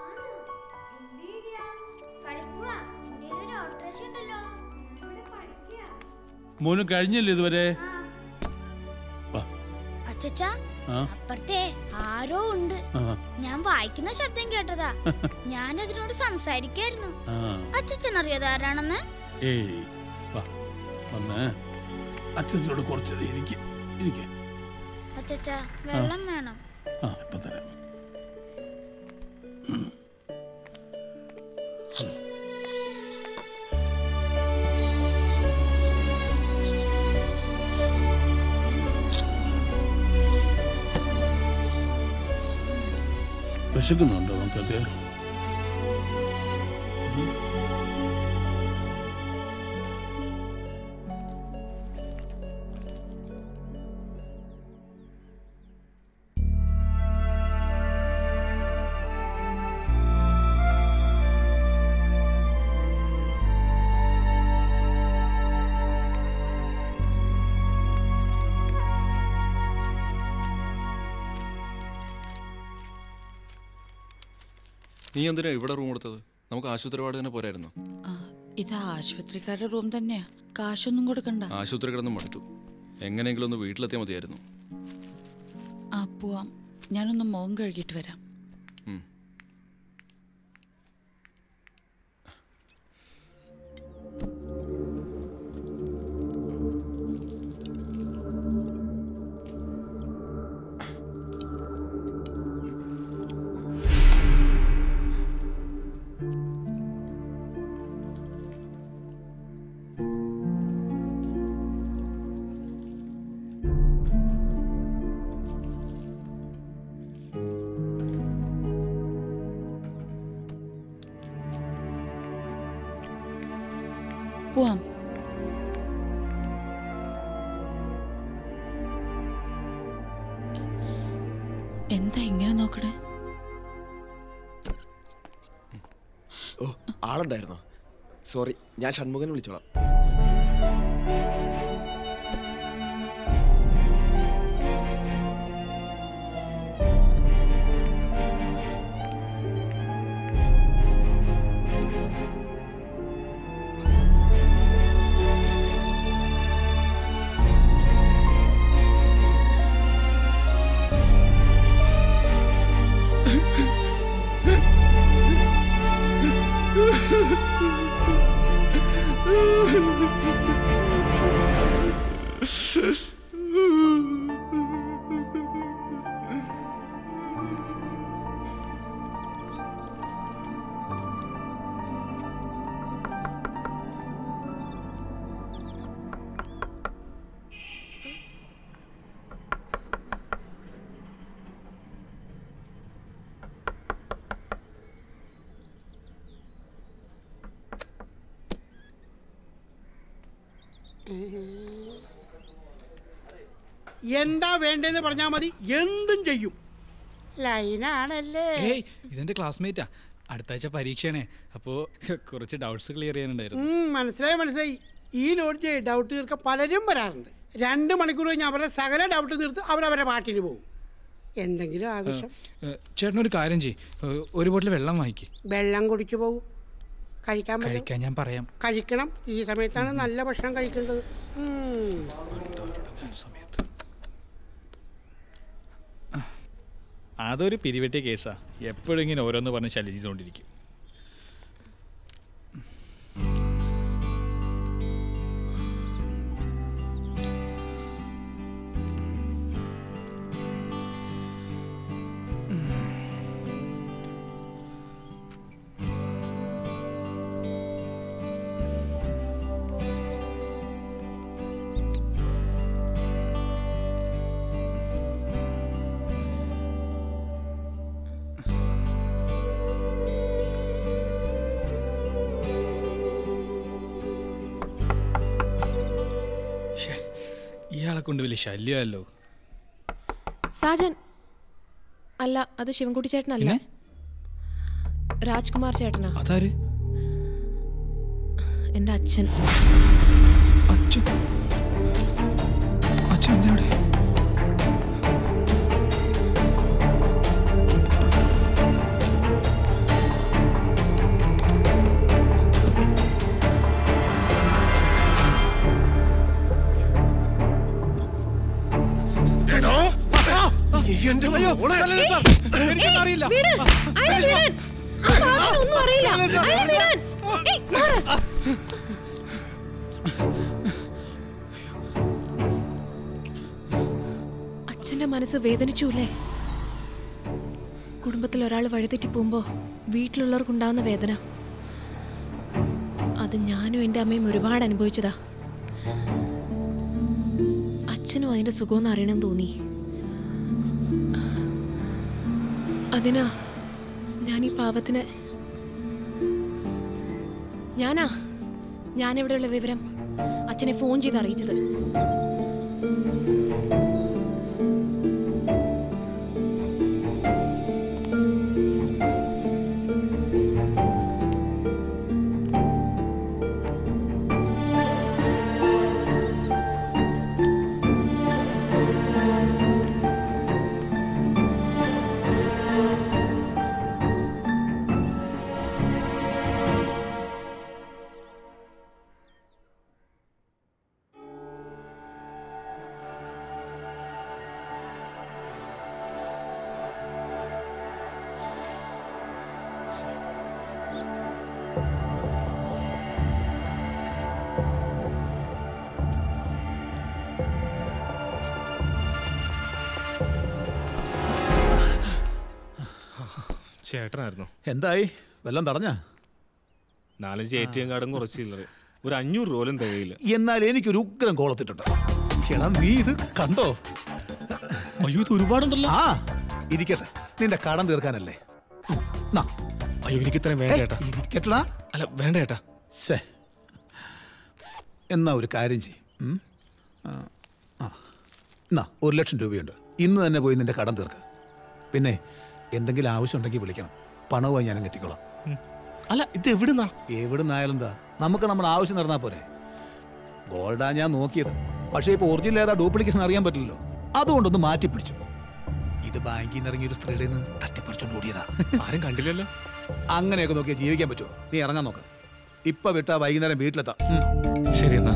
കളിക്കുക നിന്റെ ഒരു ഓട്ടോറിക്ഷ ഉണ്ടല്ലോ ഇവിടെ പഠിക്കുക മോന് കഴിഞ്ഞില്ല ഇതുവരെ വാ. അച്ചച്ച ആ അപ്പുറത്തെ ആരോ ഉണ്ട് ആ ഞാൻ വായിക്കുന്ന ശബ്ദം കേട്ടതാ ഞാൻ അതിനോട് സംസാരിക്കായിരുന്നു ആ അച്ചച്ചൻ അറിയാതെ ആരാണെന്ന് ഏയ് വാ വന്ന് അച്ഛനോട് കുറച്ച് ഇരിക്കെ ഇരിക്കെ അച്ഛച്ച വെള്ളം വേണം ആ ഇപ്പം തരാം വിശക്കുന്നുണ്ടോ നമുക്കൊക്കെ നീ എന്തിനാ ഇവിടെ റൂം എടുത്തത് നമുക്ക് ആശുപത്രി വാർഡ് തന്നെ പോരായിരുന്നു ഇത് ആശുപത്രിക്കാരുടെ റൂം തന്നെയാ കാശൊന്നും കൊടുക്കണ്ട ആശുപത്രി കിടന്ന് മടുത്തു എങ്ങനെയെങ്കിലും ഒന്ന് വീട്ടിലെത്തിയാൽ മതിയായിരുന്നു ആ പോവാം ഞാനൊന്ന് മോൻ കഴുകിയിട്ട് വരാം ഉം. പോവാം എന്താ ഇങ്ങനെ നോക്കണേ ഓ ആളുണ്ടായിരുന്നോ സോറി ഞാൻ ഷൺമുഖനെ വിളിച്ചോളാം എന്താ വേണ്ടതെന്ന് പറഞ്ഞാൽ മതി എന്തും ചെയ്യും ലൈനാണല്ലേ ഏയ് ഇതെന്റെ ക്ലാസ്മേറ്റാ അടുത്ത ആഴ്ച പരീക്ഷയാണേ അപ്പോൾ കുറച്ച് ഡൗട്ട്സ് ക്ലിയർ ചെയ്യാനുണ്ടായിരുന്നു ഉം, മനസ്സിലായി മനസ്സിലായി ഈ ലോഡ്ജ് ഡൗട്ട് തീർക്കാൻ പലരും വരാറുണ്ട് രണ്ട് മണിക്കൂർ കഴിഞ്ഞ് അവരുടെ സകല ഡൗട്ട് തീർത്ത് അവരവരെ പാട്ടിന് പോകും എന്തെങ്കിലും ആവശ്യം ചേട്ടൻ ഒരു കാര്യം ചെയ്യ് ഏ, ഒരു ബോട്ടിൽ വെള്ളം വാങ്ങിക്ക് വെള്ളം കുടിച്ചു പോകും കഴിക്കാൻ പറ്റും കഴിക്കാൻ ഞാൻ പറയാം കഴിക്കണം ഈ സമയത്താണ് നല്ല ഭക്ഷണം കഴിക്കേണ്ടത് ഉം. അതൊരു പിരിവെട്ടിയ കേസാ എപ്പോഴും ഇങ്ങനെ ഓരോന്ന് പറഞ്ഞ് ശല്യം ചെയ്തുകൊണ്ടിരിക്കും ശ്ശേ, ഇയാളെ കൊണ്ട് വലിയ ശല്യമല്ലോ സാജൻ അല്ല അത് ശിവൻകുട്ടി ചേട്ടനല്ല രാജ്കുമാർ ചേട്ടനാ അതാര് എൻ്റെ അച്ഛൻ അച്ഛൻ അച്ഛൻ എന്താ ഇവിടെ എന്റെ മോളെ അറിയില്ല വിട്. അയാളെ വിടാൻ. ആ സാധനം ഒന്നും അറിയില്ല അയാളെ വിടാൻ. ഏയ്, മാറ്. അച്ഛന്റെ മനസ്സ് വേദനിച്ചൂല്ലേ കുടുംബത്തിൽ ഒരാൾ വഴിതെറ്റി പോകുമ്പോൾ വീട്ടിലുള്ളവർക്കുണ്ടാവുന്ന വേദന അത് ഞാനും എൻ്റെ അമ്മയും ഒരുപാട് അനുഭവിച്ചതാ അച്ഛനും അതിന്റെ സുഖമെന്ന് അറിയണമെന്ന് തോന്നി അതിനാ ഞാൻ ഈ പാപത്തിന് ഞാനാ ഞാനിവിടെയുള്ള വിവരം അച്ഛനെ ഫോൺ ചെയ്ത് അറിയിച്ചത് ചേട്ടനായിരുന്നു എന്തായി വല്ലതും തടഞ്ഞ നാലഞ്ച് എ ടി എം കാർഡും കുറച്ച് ചില്ലറ ഒരു അഞ്ഞൂറ് രൂപ പോലും തികയില്ല എന്നാൽ എനിക്കൊരു ഉഗ്രം കോളത്തിട്ടുണ്ട് ചേട്ടാ നീ ഇത് കണ്ടോ അയ്യോ ഇത് ഒരുപാടുണ്ടല്ലോ ആ ഇരിക്കട്ടെ നിന്റെ കടം തീർക്കാനല്ലേ നാ. അയ്യോ എനിക്ക് ഇത്രയും വേണ്ട ഏയ്, ചേട്ടാ ഇരിക്കട്ടെടാ. അല്ല വേണ്ട ചേട്ടാ ശ്ശേ. എന്നാ ഒരു കാര്യം ചെയ്യും ഉം? ആ, ആ. എന്നാ ഒരു ലക്ഷം രൂപയുണ്ട് ഇന്ന് തന്നെ പോയി നിന്റെ കടം തീർക്ക പിന്നെ എന്തെങ്കിലും ആവശ്യമുണ്ടെങ്കിൽ വിളിക്കണം പണവുമായി ഞാൻ അങ്ങ് എത്തിക്കോളാം അല്ല ഇത് എവിടുന്നാ എവിടുന്നായാലും എന്താ നമുക്ക് നമ്മുടെ ആവശ്യം നടന്നാ പോരെ ഗോൾഡാ ഞാൻ നോക്കിയത് പക്ഷേ ഇപ്പൊ ഒറിജിനൽ ഏതാ ഡ്യൂപ്ലിക്കേഷൻ അറിയാൻ പറ്റില്ലല്ലോ അതുകൊണ്ടൊന്ന് മാറ്റി പിടിച്ചു ഇത് ബാങ്കിൽ നിന്ന് ഇറങ്ങിയ ഒരു സ്ത്രീയുടെ നിന്ന് തട്ടിപ്പറിച്ചോണ്ട് ഓടിയതാ ആരും കണ്ടില്ലല്ലോ അങ്ങനെയൊക്കെ നോക്കിയാൽ ജീവിക്കാൻ പറ്റുമോ നീ ഇറങ്ങാൻ നോക്ക് ഇപ്പൊ വിട്ടാ വൈകുന്നേരം വീട്ടിലെത്താം ഉം. ശരി എന്നാ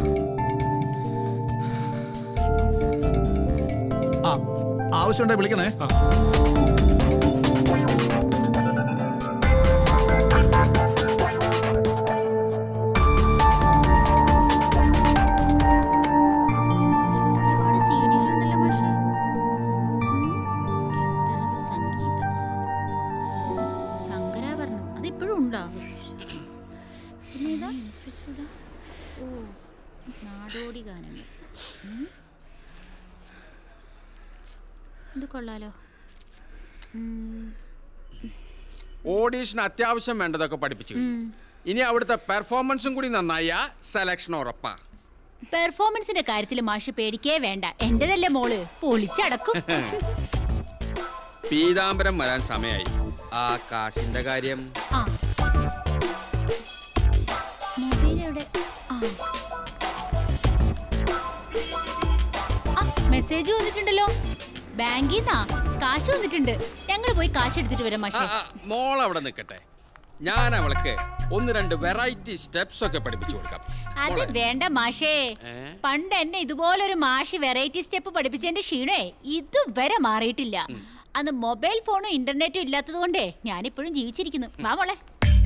ആ ആവശ്യമുണ്ടെ വിളിക്കണേ ഒരുപാട് സീഡികളുണ്ടല്ലോ പക്ഷേ ഗന്ധർവ സംഗീതം ശങ്കരാഭരണം അതിപ്പോഴും ഉണ്ടോ പിന്നെ ഏതാ എപ്പിസോഡാ? ഓ നാടോടി ഗാനങ്ങൾ ഉം. ഇത് കൊള്ളാലോ ഉം. ഓഡീഷൻ അത്യാവശ്യം വേണ്ടതൊക്കെ പഠിപ്പിച്ചു ഉം. ഇനി അവിടുത്തെ പെർഫോമൻസും കൂടി നന്നായ സെലക്ഷൻ ഉറപ്പാ പെർഫോമൻസിന്റെ കാര്യത്തിൽ മാഷ് പേടിക്കേ വേണ്ട എന്റേതല്ലേ മോള് പൊളിച്ചടക്കും പീതാംബരം വരാൻ സമയമായി ആ കാശിന്റെ കാര്യം ആ മൊബൈൽ എവിടെ ആ ആ മെസ്സേജ് വന്നിട്ടുണ്ടല്ലോ ബാങ്കിൽ നിന്നാ കാശ് വന്നിട്ടുണ്ട് ഞങ്ങൾ പോയി കാശ് എടുത്തിട്ട് വരാം ആ, മാഷേ ആ, മോൾ അവിടെ നിൽക്കട്ടെ ഞാൻ അവൾക്ക് ഒന്ന് രണ്ട് വെറൈറ്റി സ്റ്റെപ്സ് ഒക്കെ പഠിപ്പിച്ചു കൊടുക്കാം അത് മോളെ, വേണ്ട മാഷേ ഏ? പണ്ട് എന്നെ ഇതുപോലൊരു മാഷ് വെറൈറ്റി സ്റ്റെപ്പ് പഠിപ്പിച്ചതിന്റെ ക്ഷീണേ ഇതുവരെ മാറിയിട്ടില്ല അന്ന് മൊബൈൽ ഫോണും ഇന്റർനെറ്റും ഇല്ലാത്തത് കൊണ്ടേ ഞാനിപ്പോഴും ജീവിച്ചിരിക്കുന്നു വാ മോളെ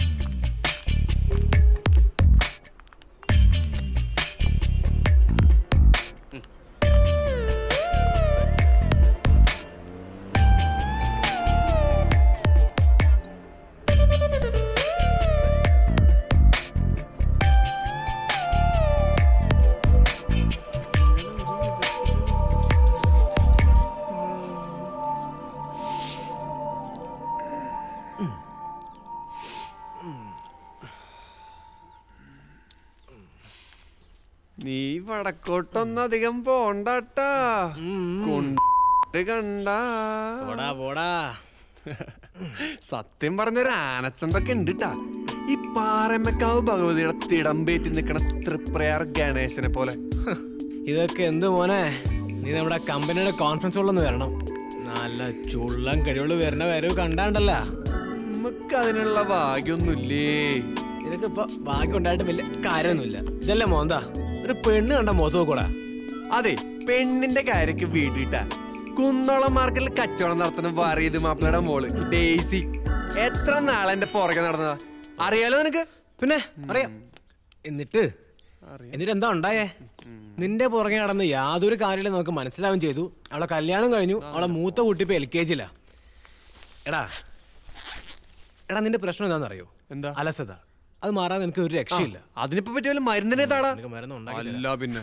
നീ വടക്കോട്ടൊന്നധികം പോണ്ടാട്ടാ കൊണ്ട് കണ്ട പോടാ പോടാ സത്യം പറഞ്ഞൊരു ആനച്ചന്തൊക്കെ ഉണ്ട് ട്ടാ ഈ പാറമ്മക്കാവ് ഭഗവതിയുടെ തിടമ്പേറ്റി നിൽക്കണ തൃപ്രയാർ ഗണേശനെ പോലെ ഇതൊക്കെ എന്ത് മോനെ നീ നമ്മുടെ കമ്പനിയുടെ കോൺഫറൻസ് ഉള്ളൊന്ന് വരണം നല്ല ചുള്ളം കഴിവുള്ള വരുന്ന വരവ് കണ്ടാണ്ടല്ല നമുക്ക് അതിനുള്ള ഭാഗ്യൊന്നുമില്ലേ നിനക്ക് ഇപ്പൊ ഭാഗ്യം ഉണ്ടായിട്ട് വലിയ കാര്യമൊന്നുമില്ല ഇതല്ലേ മോന്താ ഒരു പെണ്ണ് കണ്ട മുഖത്ത് നോക്കൂടാ അതെ പെണ്ണിന്റെ കാര്യക്ക് വീട്ടിട്ടാ കുന്നോളം മാർക്കറ്റിൽ കച്ചവടം നടത്തുന്ന വറീത് മാപ്പിളയുടെ മോള് ഡേസി എത്ര നാളെന്റെ പുറകെ നടന്നതാ അറിയാലോ നിനക്ക് പിന്നെ അറിയാം എന്നിട്ട് എന്നിട്ട് എന്താ ഉണ്ടായേ നിന്റെ പുറകെ നടന്ന് യാതൊരു കാര്യമില്ല നമുക്ക് മനസ്സിലാവുകയും ചെയ്തു അവളെ കല്യാണം കഴിഞ്ഞു അവളെ മൂത്ത കുട്ടി ഇപ്പൊ എൽ കെ ജിയിലാ എടാ എടാ നിന്റെ പ്രശ്നം എന്താണെന്നറിയോ എന്താ അലസത അത് മാറാൻ നിനക്ക് ഒരു രക്ഷയില്ല അതിനിപ്പോ പറ്റിയ വല്ല മരുന്നിനെ താടാ നിനക്ക് മരുന്ന് ഉണ്ടാക്കി അല്ല പിന്നെ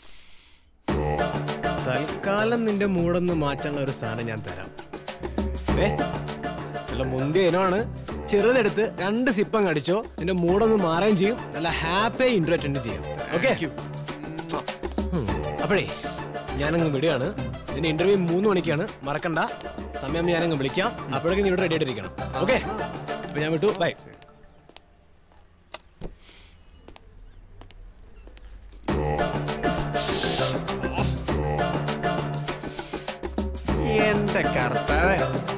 തൽക്കാലം നിന്റെ മൂടൊന്ന് മാറ്റാനുള്ള ഒരു സാധനം ഞാൻ തരാം ഏ നല്ല മുന്തിയ ഇനമാണ് ചെറുതെടുത്ത് രണ്ട് സിപ്പം കടിച്ചോ നിന്റെ മൂടൊന്ന് മാറുകയും ചെയ്യും നല്ല ഹാപ്പി ഇൻട്രോ അറ്റൻഡ് ചെയ്യും ഓക്കെ അപ്പോഴേ ഞാനങ്ങ് വിടുകയാണ് നിന്റെ ഇന്റർവ്യൂ മൂന്ന് മണിക്കാണ് മറക്കണ്ട സമയം ഞാനങ്ങ് വിളിക്കാം അപ്പോഴേക്കും നീ ഇവിടെ റെഡി ആയിട്ടിരിക്കണം ഓക്കെ അപ്പൊ ഞാൻ വിട്ടു ബൈ എന്റെ കർത്താവേ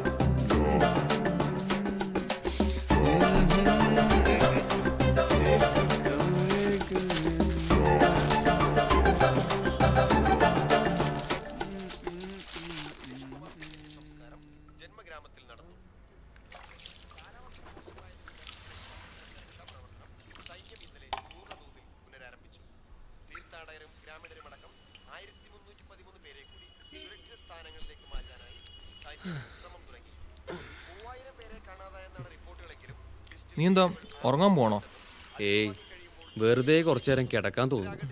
ജന്മഗ്രാമത്തിൽ നടന്നു സൈന്യം ഇന്നലെ പൂർണ്ണതോതിൽ പുനരാരംഭിച്ചു തീർത്ഥാടകരും ഗ്രാമീണരും അടക്കം ആയിരത്തി മുന്നൂറ്റി പതിമൂന്ന് പേരെ കൂടി സുരക്ഷിത സ്ഥാനങ്ങളിലേക്ക് മാറ്റാനായി സൈന്യം ശ്രമം തുടങ്ങി മൂവായിരം പേരെ കാണാതായെന്നാണ് റിപ്പോർട്ടുകളെങ്കിലും നീ എന്താ ഉറങ്ങാൻ പോണോ ഏയ് വെറുതെ കുറച്ചു നേരം കിടക്കാൻ തോന്നുന്നു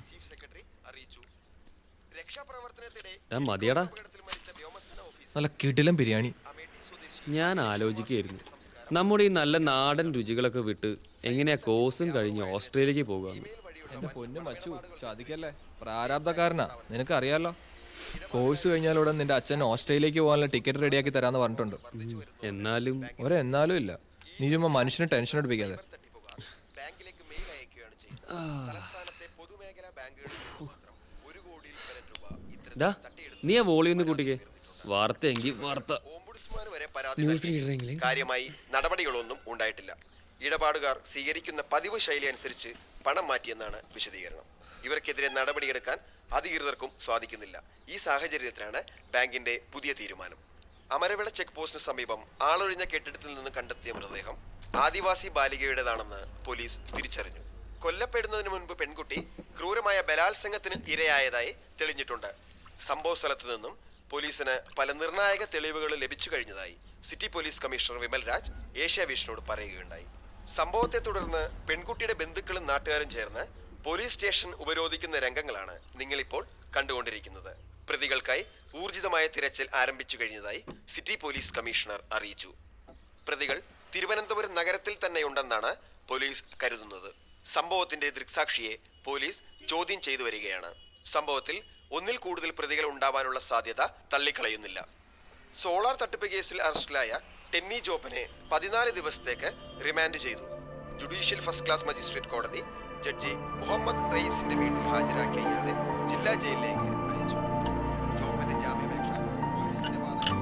എടാ, മതിയടാ നല്ല കിടിലം ബിരിയാണി ഞാൻ ആലോചിക്കുകയായിരുന്നു നമ്മുടെ ഈ നല്ല നാടൻ രുചികളൊക്കെ വിട്ട് എങ്ങനെയാ കോഴ്സും കഴിഞ്ഞ് ഓസ്ട്രേലിയക്ക് പോകാന്ന് എന്റെ പൊന്നു മച്ചു ചതിക്കല്ലേ പ്രാരാബ്ധക്കാരനാ നിനക്ക് അറിയാലോ കോഴ്സ് കഴിഞ്ഞാലുടൻ നിന്റെ അച്ഛൻ ഓസ്ട്രേലിയക്ക് പോകാനുള്ള ടിക്കറ്റ് റെഡിയാക്കി തരാന്ന് പറഞ്ഞിട്ടുണ്ട് എന്നാലും ഒരു എന്നാലും ഇല്ല നീ ചുമ്മാ മനുഷ്യന് ടെൻഷൻ എടുപ്പിക്കാതെ ബാങ്കിലേക്ക് മെയിൽ അയക്കുകയാണ് ചെയ്യുന്നത് തലസ്ഥാനത്തെ പൊതുമേഖലാ ബാങ്കുകളിൽ നിന്ന് മാത്രം ഒരു കോടിയിൽ പരം രൂപ ഡാ നീ ആ വോളി ഒന്ന് കൂട്ടിക്കേ വാർത്തയെങ്കിൽ വാർത്ത ഓംബുഡ്സ്മാൻ വരെ പരാതി ന്യൂസ് നൽകി. റീഡറെങ്കിലും കാര്യമായി നടപടികളൊന്നും ഉണ്ടായിട്ടില്ല ഇടപാടുകാർ സ്വീകരിക്കുന്ന പതിവ് ശൈലി അനുസരിച്ച് പണം മാറ്റിയെന്നാണ് വിശദീകരണം ഇവർക്കെതിരെ നടപടിയെടുക്കാൻ അധികൃതർക്കും സാധിക്കുന്നില്ല ഈ സാഹചര്യത്തിലാണ് ബാങ്കിന്റെ പുതിയ തീരുമാനം അമരവിള ചെക്ക് പോസ്റ്റിന് സമീപം ആളൊഴിഞ്ഞ കെട്ടിടത്തിൽ നിന്ന് കണ്ടെത്തിയ മൃതദേഹം ആദിവാസി ബാലികയുടേതാണെന്ന് പോലീസ് തിരിച്ചറിഞ്ഞു കൊല്ലപ്പെടുന്നതിന് മുൻപ് പെൺകുട്ടി ക്രൂരമായ ബലാത്സംഗത്തിന് ഇരയായതായി തെളിഞ്ഞിട്ടുണ്ട് സംഭവ സ്ഥലത്തു നിന്നും പോലീസിന് പല നിർണായക തെളിവുകൾ ലഭിച്ചു കഴിഞ്ഞതായി city police commissioner Vimal Raj ഏഷ്യാവിഷനോട് പറയുകയുണ്ടായി സംഭവത്തെ തുടർന്ന് പെൺകുട്ടിയുടെ ബന്ധുക്കളും നാട്ടുകാരും ചേർന്ന് പോലീസ് സ്റ്റേഷൻ ഉപരോധിക്കുന്ന രംഗങ്ങളാണ് നിങ്ങളിപ്പോൾ കണ്ടുകൊണ്ടിരിക്കുന്നത് പ്രതികൾക്കായി ഊർജിതമായ തിരച്ചിൽ ആരംഭിച്ചു കഴിഞ്ഞതായി സിറ്റി പോലീസ് കമ്മീഷണർ അറിയിച്ചു പ്രതികൾ തിരുവനന്തപുരം നഗരത്തിൽ തന്നെയുണ്ടെന്നാണ് പോലീസ് കരുതുന്നത് സംഭവത്തിന്റെ ദൃക്സാക്ഷിയെ പോലീസ് ചോദ്യം ചെയ്തു വരികയാണ് സംഭവത്തിൽ ഒന്നിൽ കൂടുതൽ പ്രതികൾ ഉണ്ടാവാനുള്ള സാധ്യത തള്ളിക്കളയുന്നില്ല സോളാർ തട്ടിപ്പ് കേസിൽ അറസ്റ്റിലായ ടെന്നി ജോപ്പനെ പതിനാല് ദിവസത്തേക്ക് റിമാൻഡ് ചെയ്തു ജുഡീഷ്യൽ ഫസ്റ്റ് ക്ലാസ് മജിസ്ട്രേറ്റ് കോടതി ജഡ്ജി മുഹമ്മദ് റയീസിന്റെ വീട്ടിൽ ഹാജരാക്കിയ ഇയാളെ ജില്ലാ ജയിലിലേക്ക് അയച്ചു ജോപ്പന്റെ ജാമ്യാപേക്ഷ പോലീസിന്റെ വാദം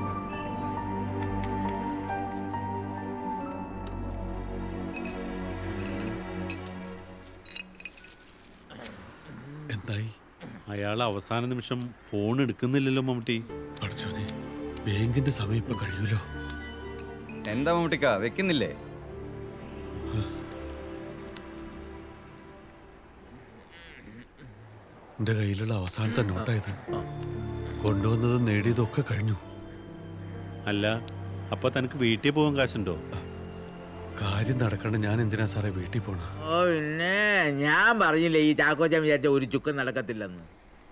എന്തായി അയാൾ അവസാന നിമിഷം ഫോൺ എടുക്കുന്നില്ലല്ലോ മമ്മൂട്ടി പഠിച്ചോനെ ബാങ്കിന്റെ സമയം ഇപ്പൊ കഴിയൂലോ എന്താ മമ്മൂട്ടിക്ക വെക്കുന്നില്ലേ എന്റെ കയ്യിലുള്ള അവസാനത്തെ നോട്ടായത് കൊണ്ടുവന്നത് നേടിയതൊക്കെ കഴിഞ്ഞു അല്ല അപ്പൊ തനിക്ക് വീട്ടിൽ പോകാൻ കാശുണ്ടോ കാര്യം നടക്കണ്ട ഞാൻ എന്തിനാ സാറേ വീട്ടിൽ പോണ ഓ പിന്നെ ഞാൻ പറഞ്ഞില്ലേ ഈ ചാക്കോച്ചൻ വിചാരിച്ച ഒരു ചുക്കും നടക്കത്തില്ലെന്ന്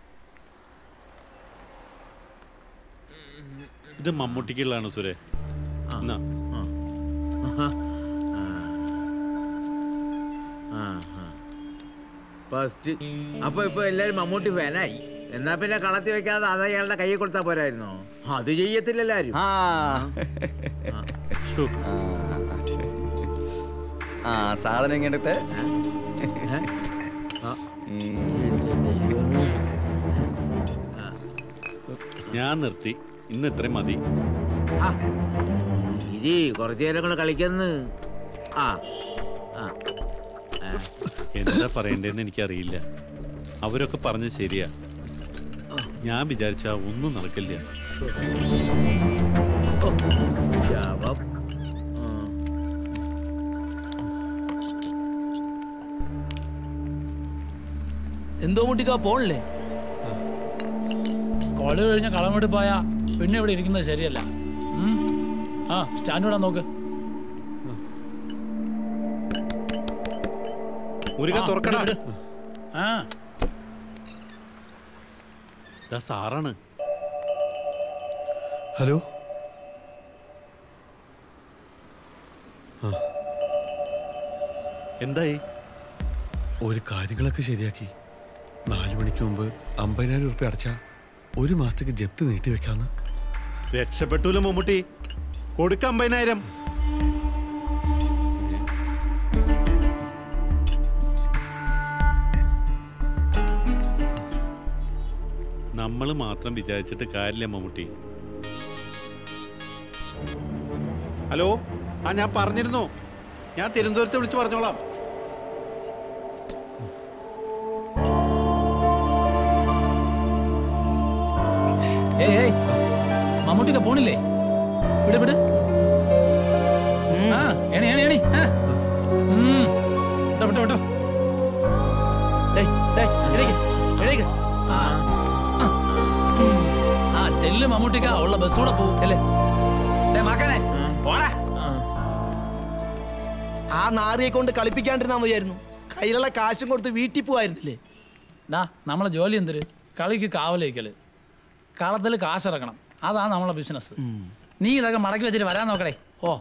ഇത് മമ്മൂട്ടിക്കുള്ളതാണ് സുരേ എന്നാ ഫസ്റ്റ് അപ്പൊ ഇപ്പൊ എല്ലാരും മമ്മൂട്ടി ഫാനായി എന്നാ പിന്നെ കളത്തി വെക്കാതെ അത് അയാളുടെ കയ്യിൽ കൊടുത്താ പോരായിരുന്നോ അത് ചെയ്യത്തില്ല എല്ലാരും ആ സാധനം ഇങ്ങനത്തെ ഞാൻ നിർത്തി ഇന്ന് ഇത്രയും മതി ഇരി കുറച്ചു നേരം കൂടെ കളിക്കുന്നു ആ ആ ആ. എന്താ പറയണ്ടേന്ന് എനിക്കറിയില്ല അവരൊക്കെ പറഞ്ഞത് ശരിയാ ഞാൻ വിചാരിച്ച ഒന്നും നടക്കില്ല ജാവം. ആ. എന്തോ മുട്ടിക്കാ പോണില്ലേ കോളേജ് കഴിഞ്ഞ് കളമെടുത്ത് പോയാ പിന്നെ ഇവിടെ ഇരിക്കുന്നത് ശരിയല്ല ഉം? ആ സ്റ്റാൻഡ് വിടാൻ നോക്ക് മുരുക ആ, തുറക്കടാ വിട്, വിട്. ആ ദാ സാറാണ് ഹലോ എന്തായി ഒരു കാര്യങ്ങളൊക്കെ ശരിയാക്കി നാല് മണിക്ക് മുമ്പ് അമ്പതിനായിരം ഉറുപ്പ്യ അടച്ചാ ഒരു മാസത്തേക്ക് ജപ്തി നീട്ടി വെക്കാന്ന് രക്ഷപ്പെട്ടൂല മമ്മൂട്ടി കൊടുക്ക അമ്പതിനായിരം നമ്മൾ മാത്രം വിചാരിച്ചിട്ട് കാര്യമില്ല മമ്മൂട്ടി ഹലോ ആ ഞാൻ പറഞ്ഞിരുന്നു ഞാൻ തിരുവനന്തപുരത്ത് വിളിച്ചു പറഞ്ഞോളാം ഏയ് ഏയ് മമ്മൂട്ടിക്ക പോണില്ലേ വിട് വിട് ആ എണി എണി എണി ആ. ഉം. വിട്ടോ വിട്ടോ വിട്ടോ ആ. ആ. ആ ചെല്ല് മമ്മൂട്ടിക്ക ഉള്ള ബസ്സൂടെ പോവും ചെല്ലേ മകനെ പോടാ ആ നാറിയെ കൊണ്ട് കളിപ്പിക്കാണ്ടിരുന്നാ മതിയായിരുന്നു കയ്യിലുള്ള കാശും കൊടുത്ത് വീട്ടിൽ പോവായിരുന്നില്ലേ ഡാ നമ്മളെ ജോലി എന്തൊരു കളിക്ക് കാവലേക്കല് കളത്തിൽ കാശിറക്കണം അതാണ് നമ്മളെ ബിസിനസ് നീ ഇതൊക്കെ മടക്കി വെച്ചിട്ട് വരാൻ നോക്കടേ ഓ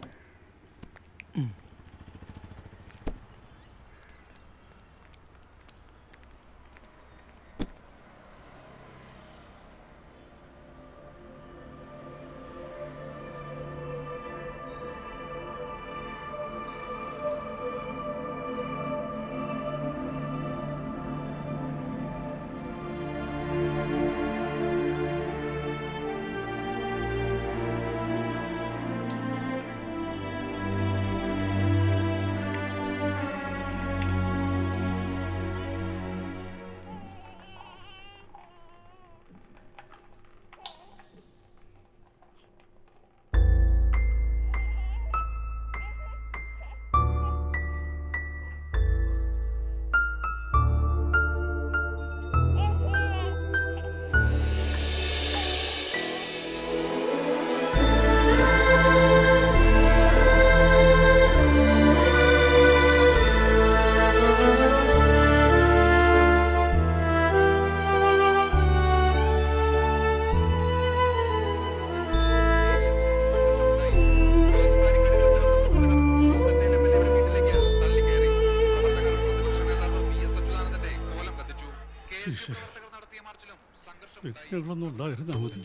വിഘ്നങ്ങളൊന്നും ഉണ്ടായിരുന്നാ മതി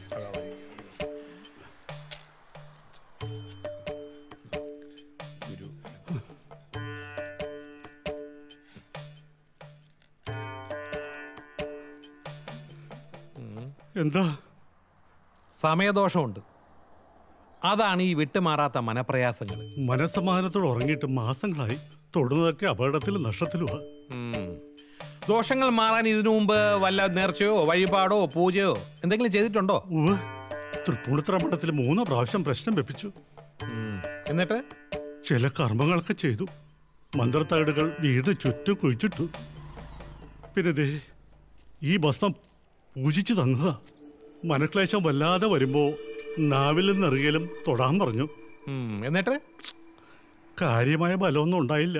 എന്താ സമയദോഷമുണ്ട് അതാണ് ഈ വിട്ടുമാറാത്ത മനപ്രയാസങ്ങൾ മനസ്സമാധാനത്തോടെ ഉറങ്ങിയിട്ട് മാസങ്ങളായി തൊടുന്നതൊക്കെ അപകടത്തിലും നഷ്ടത്തിലുമാ ദോഷങ്ങൾ മാറാൻ ഇതിനു മുമ്പ് വല്ല നേർച്ചയോ വഴിപാടോ പൂജയോ എന്തെങ്കിലും ചെയ്തിട്ടുണ്ടോ തൃപ്പൂണിത്തറ മഠത്തിൽ മൂന്ന് പ്രാവശ്യം പ്രശ്നം വെപ്പിച്ചു എന്നിട്ട് ചില കർമ്മങ്ങളൊക്കെ ചെയ്തു മന്ത്രത്തകടുകൾ വീട് ചുറ്റും കുഴിച്ചിട്ടു പിന്നെ ദേ ഈ ഭസ്മം പൂജിച്ചു തന്നതാ മനക്ലേശം വല്ലാതെ വരുമ്പോ നാവിൽ നിന്നെറിയലും തൊടാൻ പറഞ്ഞു എന്നിട്ട് കാര്യമായ ബലമൊന്നും ഉണ്ടായില്ല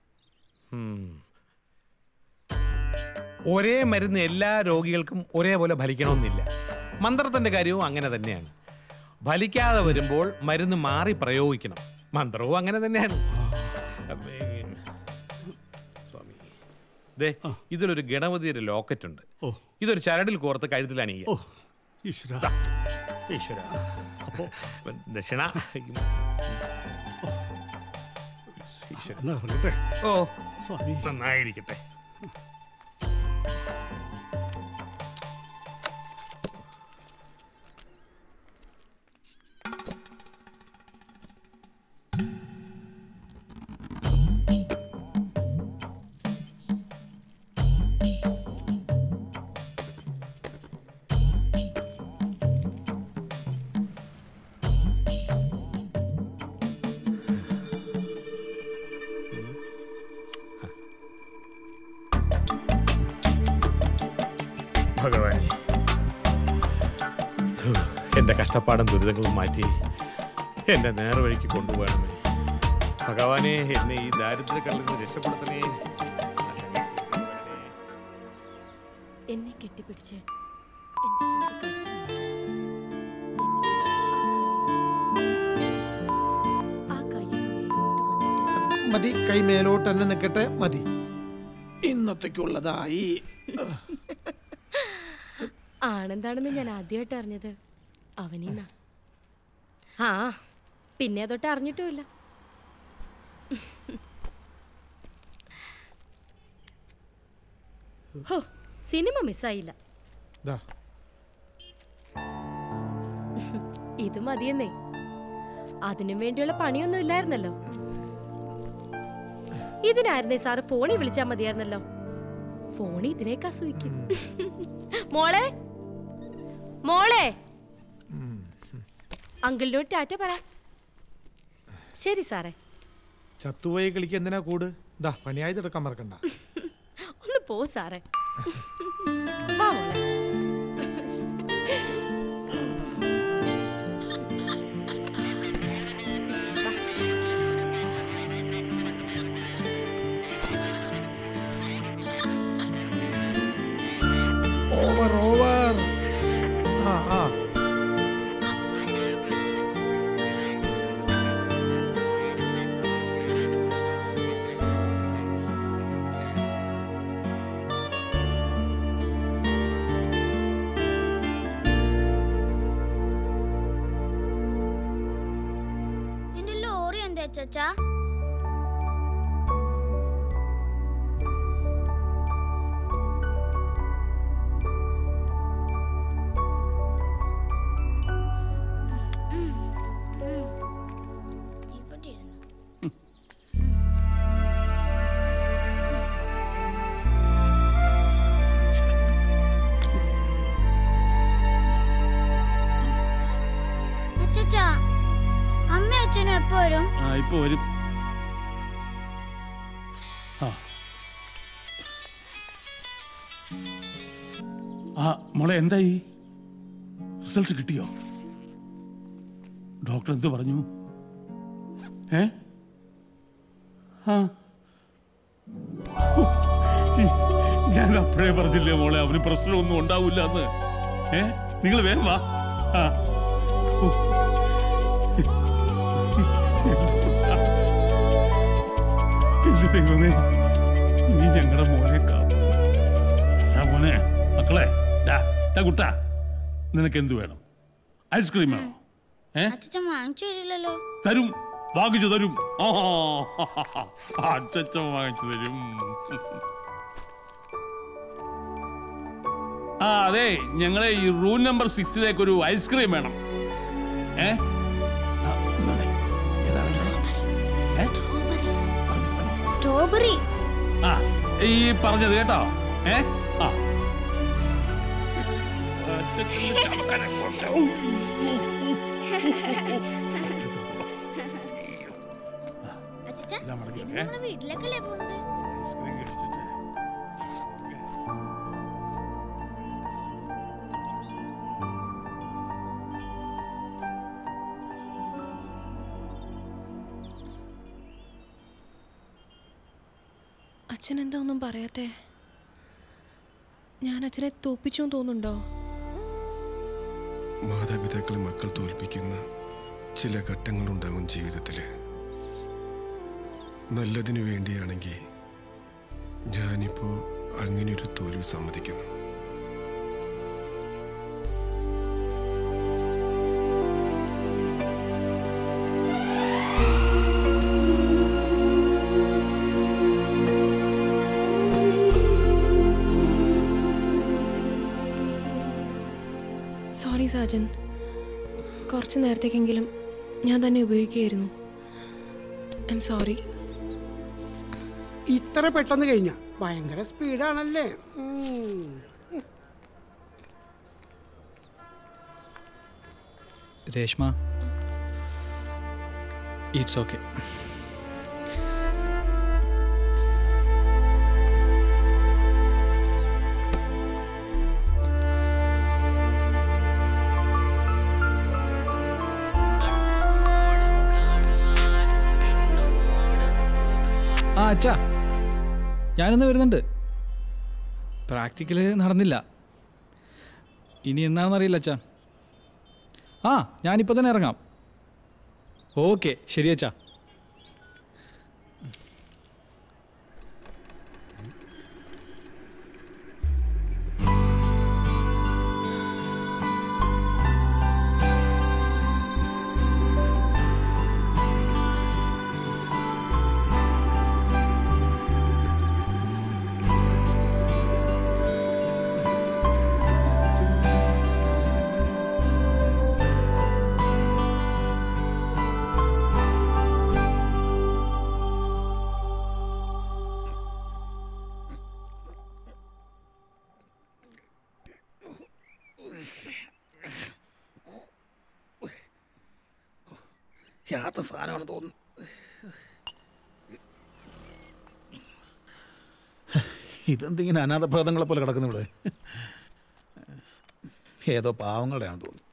ഒരേ മരുന്ന് എല്ലാ രോഗികൾക്കും ഒരേപോലെ ഫലിക്കണമെന്നില്ല മന്ത്രത്തിന്റെ കാര്യവും അങ്ങനെ തന്നെയാണ് ഫലിക്കാതെ വരുമ്പോൾ മരുന്ന് മാറി പ്രയോഗിക്കണം മന്ത്രവും അങ്ങനെ തന്നെയാണ് അപ്പേ, സ്വാമി ദേ ഇതിലൊരു ഗണപതിയുടെ ലോക്കറ്റ് ഉണ്ട് ഇതൊരു ചരടിൽ കോർത്ത് കഴുത്തിൽ അണിയുക ഈശ്വര ഈശ്വര അപ്പോ ദക്ഷിണ ഈശ്വര എന്നാ ഇറങ്ങട്ടെ. ഓ സ്വാമി നന്നായിരിക്കട്ടെ എൻ്റെ കഷ്ടപ്പാടും ദുരിതങ്ങളും മാറ്റി എന്നെ നേർവഴിക്ക് കൊണ്ടുപോകണമേ ഭഗവാനെ എന്നെ ഈ ദാരിദ്ര്യക്കളിൽ നിന്ന് രക്ഷപ്പെടുത്തണേ എന്നെ കെട്ടിപ്പിടിച്ച് എന്റെ ചുണ്ട് കടിച്ചു ആ കൈ മതി കൈ മേലോട്ട് തന്നെ നിൽക്കട്ടെ മതി ഇന്നത്തേക്കുള്ളതായി ആണെന്താണെന്ന് ഞാൻ ആദ്യമായിട്ട് അറിഞ്ഞത് അവനീന്നാ ആ പിന്നെ തൊട്ട് അറിഞ്ഞിട്ടുമില്ല ഹോ സിനിമ മിസ്സായില്ല ദാ. ഇത് മതിയെന്നേ അതിനു വേണ്ടിയുള്ള പണിയൊന്നും ഇല്ലായിരുന്നല്ലോ ഇതിനായിരുന്നേ സാറ് ഫോണിൽ വിളിച്ചാൽ മതിയായിരുന്നല്ലോ ഫോണിൽ ഇതിനേക്കാ സൂയിക്കും മോളെ മോളെ അങ്കിളിനോട് ടാറ്റ പറ ശരി സാറേ ചത്തുപോയി കളിക്ക് എന്തിനാ കൂട് ദാ പണിയായത് എടുക്കാൻ മറക്കണ്ട ഒന്ന് പോ സാറേ വാ മോളെ ഓവർ ഓവർ ആ ആ എന്റെ ലോറി എന്താ ചച്ചാ ഇവിടെ ഇരുന്നു അച്ചച്ചാ അമ്മ അച്ഛനും എപ്പോ വരും ആ ഇപ്പൊ വരും ആ ആ മോളെ എന്തായി റിസൾട്ട് കിട്ടിയോ ഡോക്ടർ എന്ത് പറഞ്ഞു ഏ ആ ഹോ, ഈ- ഞാൻ അപ്പോഴേ പറഞ്ഞില്ലേ മോളെ അവന് പ്രശ്നമൊന്നും ഉണ്ടാവില്ല എന്ന് ഏ നിങ്ങൾ വേഗം വാ ആ ഹോ. എന്റെ ദൈവമേ നീ ഞങ്ങളുടെ മോനെ കാത്തു ആ മോനെ മക്കളെ ഡാ ഡാ കുട്ടാ നിനക്ക് എന്ത് വേണം ഐസ്ക്രീം വേണോ ഏ അച്ഛൻ വാങ്ങിച്ചു തരില്ലല്ലോ തരും വാങ്ങിച്ചു തരും ആ അച്ഛൻ വാങ്ങിച്ചു തരും ആ അതെ ഞങ്ങളെ ഈ റൂം നമ്പർ സിക്സിലേക്ക് ഒരു ഐസ്ക്രീം വേണം ഏ ആ, ഇന്നലെ. ഏതാണ്? ഏ? സ്ട്രോബെറി ആ ഈ പറഞ്ഞത് കേട്ടോ ഏ ആ അച്ഛാ എല്ലാം മടക്കി ഇത് വെക്കേ. നമ്മുടെ വീട്ടിലേക്കല്ലേ പോണത് ഐസ്ക്രീം കഴിച്ചിട്ട് അച്ഛൻ എന്താ ഒന്നും പറയാത്തേ ഞാൻ അച്ഛനെ തോപ്പിച്ചു തോന്നുന്നുണ്ടോ മാതാപിതാക്കളെ മക്കൾ തോൽപ്പിക്കുന്ന ചില ഘട്ടങ്ങളുണ്ടാകും ജീവിതത്തിൽ നല്ലതിനു വേണ്ടിയാണെങ്കിൽ ഞാനിപ്പോൾ അങ്ങനെയൊരു തോൽവി സമ്മതിക്കുന്നു സോറി സാജൻ കുറച്ച് നേരത്തേക്കെങ്കിലും ഞാൻ തന്നെ ഉപയോഗിക്കുകയായിരുന്നു ഐ എം സോറി ഇത്ര പെട്ടെന്ന് കഴിഞ്ഞ ഭയങ്കര സ്പീഡാണല്ലേ ഉം. രേഷ്മ ഇറ്റ്സ് ഓക്കെ അച്ഛാ ഞാനിന്ന് വരുന്നുണ്ട് പ്രാക്ടിക്കൽ നടന്നില്ല ഇനി എന്നാണെന്നറിയില്ല അച്ഛാ ആ ഞാനിപ്പോൾ തന്നെ ഇറങ്ങാം ഓക്കെ ശരി അച്ഛാ യാത്ര സാധനമാണ് തോന്നുന്നു ഇതെന്തിങ്ങനെ അനാഥപ്രേതങ്ങളെ പോലെ കിടക്കുന്നു ഇവിടെ ഏതോ പാവങ്ങളുടെയാണെന്ന് തോന്നുന്നു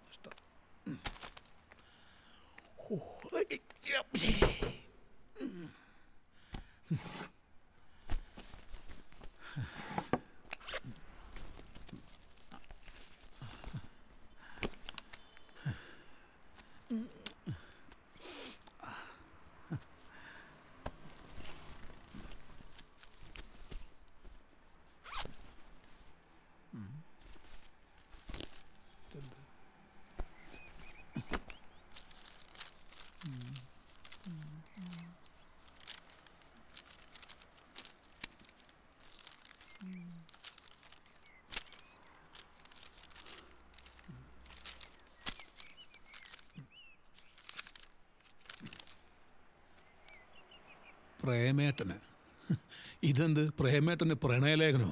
പ്രേമേട്ടന് ഇതെന്ത് പ്രേമേട്ടന് പ്രണയലേഖനോ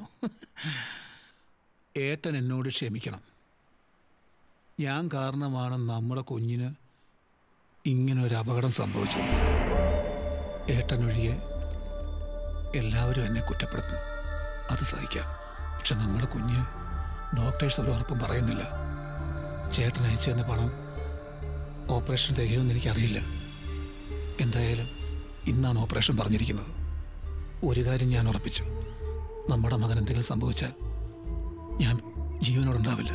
ഏട്ടൻ എന്നോട് ക്ഷമിക്കണം ഞാൻ കാരണമാണ് നമ്മുടെ കുഞ്ഞിന് ഇങ്ങനെ ഒരു അപകടം സംഭവിച്ചത് ഏട്ടനൊഴികെ എല്ലാവരും എന്നെ കുറ്റപ്പെടുത്തുന്നു അത് സഹിക്കാം പക്ഷെ നമ്മുടെ കുഞ്ഞ് ഡോക്ടേഴ്സ് ഒരു ഉറപ്പും പറയുന്നില്ല ചേട്ടൻ അയച്ചു തന്ന പണം ഓപ്പറേഷൻ തികയുമെന്ന് എനിക്കറിയില്ല എന്തായാലും ഇന്നാണ് ഓപ്പറേഷൻ പറഞ്ഞിരിക്കുന്നത് ഒരു കാര്യം ഞാൻ ഉറപ്പിച്ചു നമ്മുടെ മകൻ എന്തെങ്കിലും സംഭവിച്ചാൽ ഞാൻ ജീവനോടുണ്ടാവില്ല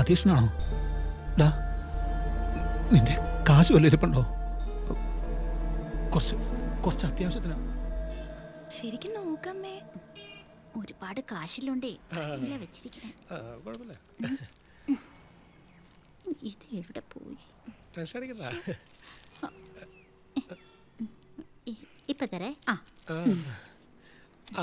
അധ്യക്ഷനാണോ ഡാ നിന്റെ കാശ് വല്ല ഇരിപ്പുണ്ടോ കുറച്ച് കുറച്ച് അത്യാവശ്യത്തിനാണ് ശരിക്കും നോക്കമ്മേ ഒരുപാട് കാശില്ലോണ്ടേ ഇല്ല വെച്ചിരിക്കണേ കുഴപ്പമില്ല ഇത് എവിടെ പോയി ടെൻഷൻ അടിക്കണ്ട ഇ- ഇപ്പൊ തരേ ആ ആ.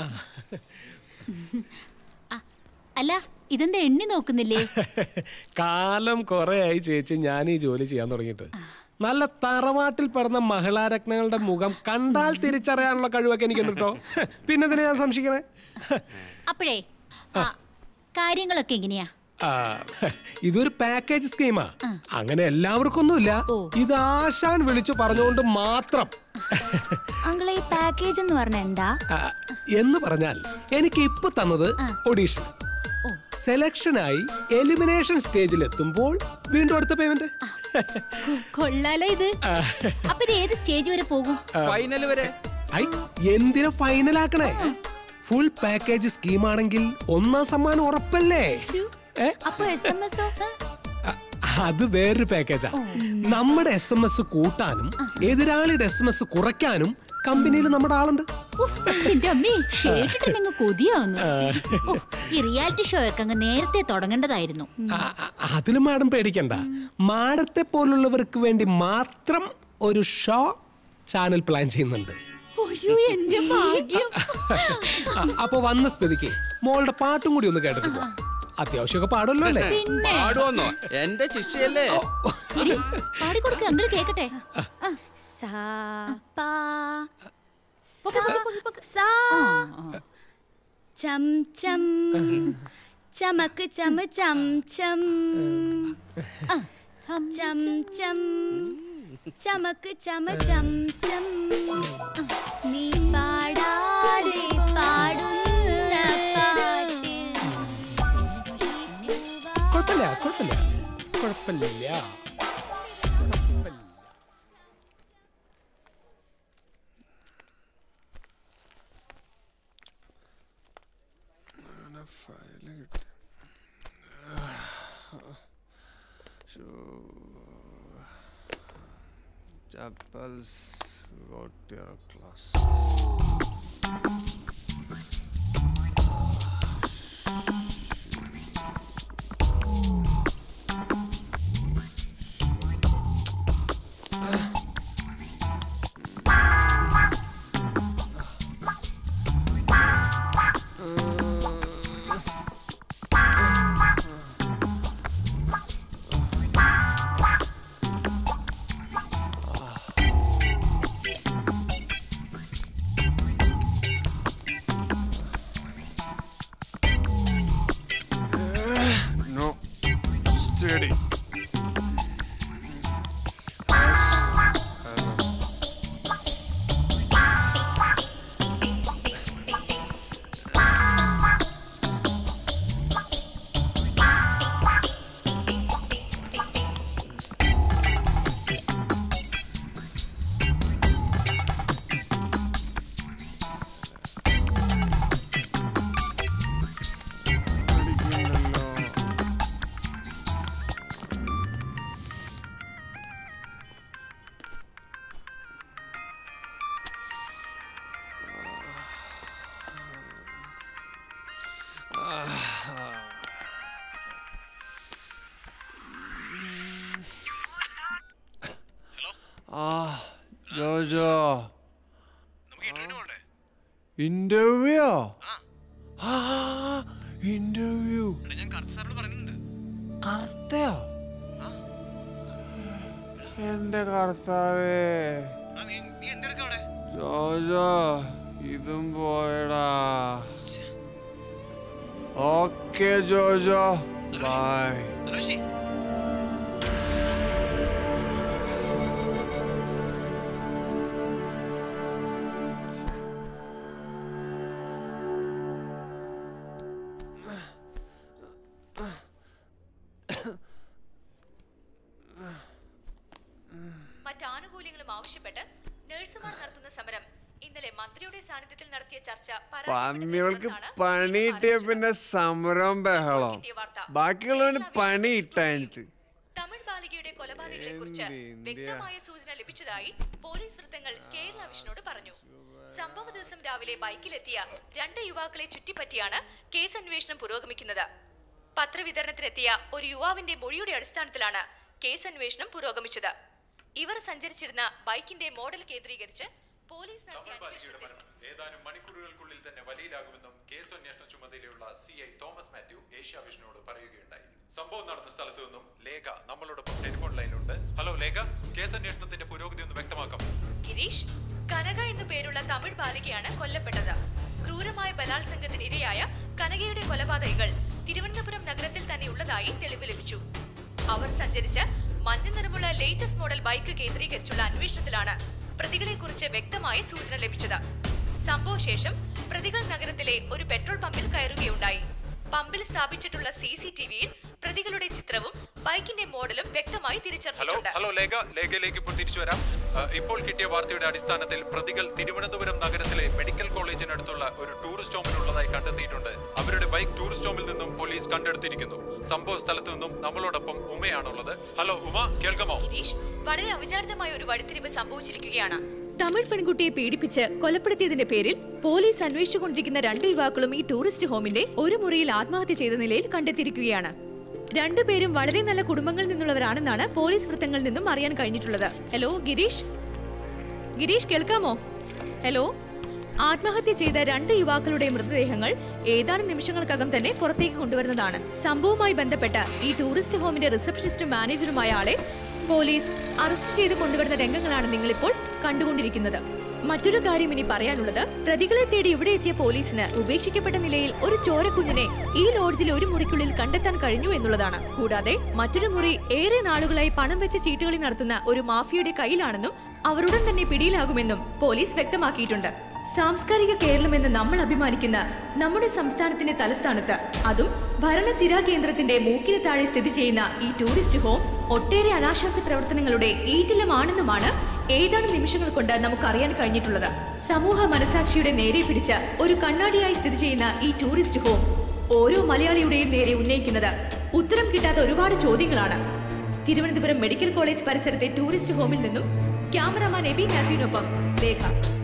ആ, അല്ല ഇതെന്താ എണ്ണി നോക്കുന്നില്ലേ കാലം കുറെ ആയി ചേച്ചി ഞാൻ ഈ ജോലി ചെയ്യാൻ തുടങ്ങിയിട്ട് നല്ല തറവാട്ടിൽ പിറന്ന മഹിളാരത്നങ്ങളുടെ മുഖം കണ്ടാൽ തിരിച്ചറിയാനുള്ള കഴിവൊക്കെ എനിക്ക് കേട്ടോ പിന്നെ ഇതിനെ ഞാൻ സംശയിക്കണേ അപ്പോഴേ ആ, കാര്യങ്ങളൊക്കെ എങ്ങനെയാ ആ, ഇതൊരു പാക്കേജ് സ്കീമാ അങ്ങനെ എല്ലാവർക്കും ഒന്നുമില്ല ഇത് ആശാൻ വിളിച്ചു പറഞ്ഞുകൊണ്ട് മാത്രം അങ്കിളെ ഈ പാക്കേജ് എന്ന് പറഞ്ഞ എന്താ ആ, എന്ന് പറഞ്ഞാൽ എനിക്ക് ഇപ്പൊ തന്നത് ഓഡീഷൻ സെലക്ഷനായി എലിമിനേഷൻ സ്റ്റേജിൽ എത്തുമ്പോൾ വീണ്ടും അടുത്ത പേയ്മെന്റ് കൊ- കൊള്ളാലോ ഇത് അപ്പൊ ഇത് ഏത് സ്റ്റേജ് വരെ പോകും ഫൈനൽ വരെ ഐ എന്തിനാ ഫൈനൽ ആക്കണേ ഫുൾ പാക്കേജ് സ്കീം ആണെങ്കിൽ ഒന്നാം സമ്മാനം ഉറപ്പല്ലേ ഏ? അപ്പൊ എസ് എം എസ് അത് വേറൊരു പാക്കേജാ നമ്മുടെ എസ് എം എസ് കൂട്ടാനും എതിരാളിയുടെ എസ് എം എസ് കുറയ്ക്കാനും കമ്പനിയിൽ നമ്മുടെ ആളുണ്ട് എന്റെ അമ്മേ കേട്ടിട്ടുണ്ടെങ്കിൽ കൊതിയാവുന്നു ഓ, ഈ റിയാലിറ്റി ഷോ ഒക്കെ അങ്ങ് നേരത്തെ തുടങ്ങേണ്ടതായിരുന്നു ആ- ആ- അതിലും മാഡം പേടിക്കണ്ട മാഡത്തെ പോലുള്ളവർക്ക് വേണ്ടി മാത്രം ഒരു ഷോ ചാനൽ പ്ലാൻ ചെയ്യുന്നുണ്ട് അയ്യോ എന്റെ ഭാഗ്യം ആ, അപ്പൊ വന്ന സ്ഥിതിക്ക് മോളുടെ പാട്ടും കൂടി ഒന്ന് കേട്ടിട്ട് പോവാം അത്യാവശ്യമൊക്കെ പാടുമല്ലോ അല്ലേ പാടുവന്നോ എന്റെ ശിക്ഷയല്ലേ എടി, പാടിക്കൊടുക്ക അങ്ങോട്ട് കേക്കട്ടെ സാ പാ സാ ചം ചം ചമക്ക് ചമ ചം ചം ചം ചം ചമക്ക് ചമ ചം ചം നീ പാടാതെ പാടുന്ന പാട്ടിൽ കുഴപ്പമില്ല കുഴപ്പമില്ല കുഴപ്പമില്ല Chapels got your class. No, steady. ആ ജോജോ ഇന്റർവ്യൂ ആ ഇന്റർവ്യൂ കർത്തയോ എന്റെ കർത്താവേ ജോജോ ഇതും പോയടാ ഓക്കെ ജോജോ ബൈ മറ്റാനുകൂല്യങ്ങളും ആവശ്യപ്പെട്ട് നഴ്സുമാർ നടത്തുന്ന സമരം ഇന്നലെ മന്ത്രിയുടെ സാന്നിധ്യത്തിൽ നടത്തിയ ചർച്ച പന്നികൾക്ക് പണി കിട്ടിയ പിന്നെ സമരം ബഹളം ബാക്കിയുള്ളവന് പണി ഇട്ടാനിട്ട് തമിഴ് ബാലികയുടെ കൊലപാതകങ്ങളെ കുറിച്ച് വ്യക്തമായ സൂചന ലഭിച്ചതായി പോലീസ് വൃത്തങ്ങൾ കേരള വിഷനോട് പറഞ്ഞു സംഭവ ദിവസം രാവിലെ ബൈക്കിലെത്തിയ രണ്ട് യുവാക്കളെ ചുറ്റിപ്പറ്റിയാണ് കേസ് അന്വേഷണം പുരോഗമിക്കുന്നത് പത്രവിതരണത്തിനെത്തിയ ഒരു യുവാവിന്റെ മൊഴിയുടെ അടിസ്ഥാനത്തിലാണ് കേസ് അന്വേഷണം പുരോഗമിച്ചത് ഇവർ സഞ്ചരിച്ചിരുന്ന ബൈക്കിന്റെ മോഡൽ കേന്ദ്രീകരിച്ച് പോലീസ് നടത്തിയ അന്വേഷണത്തിൽ ഏതാനും മണിക്കൂറുകൾക്കുള്ളിൽ തന്നെ വലയിലാകുമെന്നും കേസ് അന്വേഷണ ചുമതലയുള്ള സി ഐ തോമസ് മാത്യു ഏഷ്യ വിഷനോട് പറയുകയുണ്ടായി സംഭവം നടന്ന സ്ഥലത്തു നിന്നും ലേഖ നമ്മളോടൊപ്പം ടെലിഫോൺ ലൈനിലുണ്ട് ഹലോ ലേഖ കേസ് അന്വേഷണത്തിന്റെ പുരോഗതി ഒന്ന് വ്യക്തമാക്കാം ഗിരീഷ് കനക എന്നു പേരുള്ള തമിഴ് ബാലികയാണ് കൊല്ലപ്പെട്ടത് ക്രൂരമായ ബലാത്സംഗത്തിന് ഇരയായ കനകയുടെ കൊലപാതകികൾ തിരുവനന്തപുരം നഗരത്തിൽ തന്നെ ഉള്ളതായി തെളിവ് ലഭിച്ചു അവർ സഞ്ചരിച്ച മഞ്ഞ നിറമുള്ള ലേറ്റസ്റ്റ് മോഡൽ ബൈക്ക് കേന്ദ്രീകരിച്ചുള്ള അന്വേഷണത്തിലാണ് പ്രതികളെ കുറിച്ച് വ്യക്തമായ സൂചന ലഭിച്ചത് സംഭവശേഷം പ്രതികൾ നഗരത്തിലെ ഒരു പെട്രോൾ പമ്പിൽ കയറുകയുണ്ടായി പമ്പിൽ സ്ഥാപിച്ചിട്ടുള്ള സി സി ടി വിയിൽ പ്രതികളുടെ ചിത്രവും ബൈക്കിന്റെ മോഡലും വ്യക്തമായി ഹലോ തിരിച്ചറിഞ്ഞിട്ടുണ്ട് ഹലോ ലേഖ ലേഖയിലേക്ക് ഇപ്പോൾ തിരിച്ചു വരാം ആ, ഇപ്പോൾ കിട്ടിയ വാർത്തയുടെ അടിസ്ഥാനത്തിൽ പ്രതികൾ തിരുവനന്തപുരം നഗരത്തിലെ മെഡിക്കൽ കോളേജിനടുത്തുള്ള ഒരു ടൂറിസ്റ്റ് ഹോമിൽ ഉള്ളതായി കണ്ടെത്തിയിട്ടുണ്ട് അവരുടെ ബൈക്ക് ടൂറിസ്റ്റ് ഹോമിൽ നിന്നും പോലീസ് കണ്ടെടുത്തിരിക്കുന്നു സംഭവ സ്ഥലത്ത് നിന്നും നമ്മളോടൊപ്പം ഉമയാണുള്ളത് ഹലോ ഉമ കേൾക്കാമോ ഗിരീഷ് വളരെ അവിചാരിതമായ ഒരു വഴിത്തിരിവ് സംഭവിച്ചിരിക്കുകയാണ് തമിഴ് പെൺകുട്ടിയെ പീഡിപ്പിച്ച് കൊലപ്പെടുത്തിയതിന്റെ പേരിൽ പോലീസ് അന്വേഷിച്ചുകൊണ്ടിരിക്കുന്ന രണ്ട് യുവാക്കളും ഈ ടൂറിസ്റ്റ് ഹോമിന്റെ ഒരു മുറിയിൽ ആത്മഹത്യ ചെയ്ത നിലയിൽ കണ്ടെത്തിയിരിക്കുകയാണ് രണ്ടുപേരും വളരെ നല്ല കുടുംബങ്ങളിൽ നിന്നുള്ളവരാണെന്നാണ് പോലീസ് വൃത്തങ്ങളിൽ നിന്നും അറിയാൻ കഴിഞ്ഞിട്ടുള്ളത് ഹലോ ഗിരീഷ് ഗിരീഷ് കേൾക്കാമോ ഹലോ ആത്മഹത്യ ചെയ്ത രണ്ട് യുവാക്കളുടെ മൃതദേഹങ്ങൾ ഏതാനും നിമിഷങ്ങൾക്കകം തന്നെ പുറത്തേക്ക് കൊണ്ടുവരുന്നതാണ് സംഭവവുമായി ബന്ധപ്പെട്ട ഈ ടൂറിസ്റ്റ് ഹോമിന്റെ റിസപ്ഷനിസ്റ്റും മാനേജറുമായ ആളെ പോലീസ് അറസ്റ്റ് ചെയ്ത് കൊണ്ടുവരുന്ന രംഗങ്ങളാണ് നിങ്ങളിപ്പോൾ കണ്ടുകൊണ്ടിരിക്കുന്നത് മറ്റൊരു കാര്യം ഇനി പറയാനുള്ളത് പ്രതികളെ തേടി ഇവിടെ എത്തിയ പോലീസിന് ഉപേക്ഷിക്കപ്പെട്ട നിലയിൽ ഒരു ചോരക്കുഞ്ഞിനെ ഈ ലോഡ്ജിലെ ഒരു മുറിക്കുള്ളിൽ കണ്ടെത്താൻ കഴിഞ്ഞു എന്നുള്ളതാണ് കൂടാതെ മറ്റൊരു മുറി ഏറെ നാളുകളായി പണം വെച്ച് ചീട്ടുകളി നടത്തുന്ന ഒരു മാഫിയയുടെ കയ്യിലാണെന്നും അവർ ഉടൻ തന്നെ പിടിയിലാകുമെന്നും പോലീസ് വ്യക്തമാക്കിയിട്ടുണ്ട് സാംസ്കാരിക കേരളം എന്ന് നമ്മൾ അഭിമാനിക്കുന്ന നമ്മുടെ സംസ്ഥാനത്തിന്റെ തലസ്ഥാനത്ത് അതും ഭരണസിരാ കേന്ദ്രത്തിന്റെ മൂക്കിന് താഴെ സ്ഥിതി ചെയ്യുന്ന ഈ ടൂറിസ്റ്റ് ഹോം ഒട്ടേറെ അനാശാസ്യ പ്രവർത്തനങ്ങളുടെ ഈറ്റിലമാണെന്നുമാണ് ഏതാനും നിമിഷങ്ങൾ കൊണ്ട് നമുക്ക് അറിയാൻ കഴിഞ്ഞിട്ടുള്ളത് സമൂഹ മനസാക്ഷിയുടെ നേരെ പിടിച്ച ഒരു കണ്ണാടിയായി സ്ഥിതി ചെയ്യുന്ന ഈ ടൂറിസ്റ്റ് ഹോം ഓരോ മലയാളിയുടെയും നേരെ ഉന്നയിക്കുന്നത് ഉത്തരം കിട്ടാത്ത ഒരുപാട് ചോദ്യങ്ങളാണ് തിരുവനന്തപുരം മെഡിക്കൽ കോളേജ് പരിസരത്തെ ടൂറിസ്റ്റ് ഹോമിൽ നിന്നും ക്യാമറമാൻ എബി മാത്യുവിനൊപ്പം ലേഖ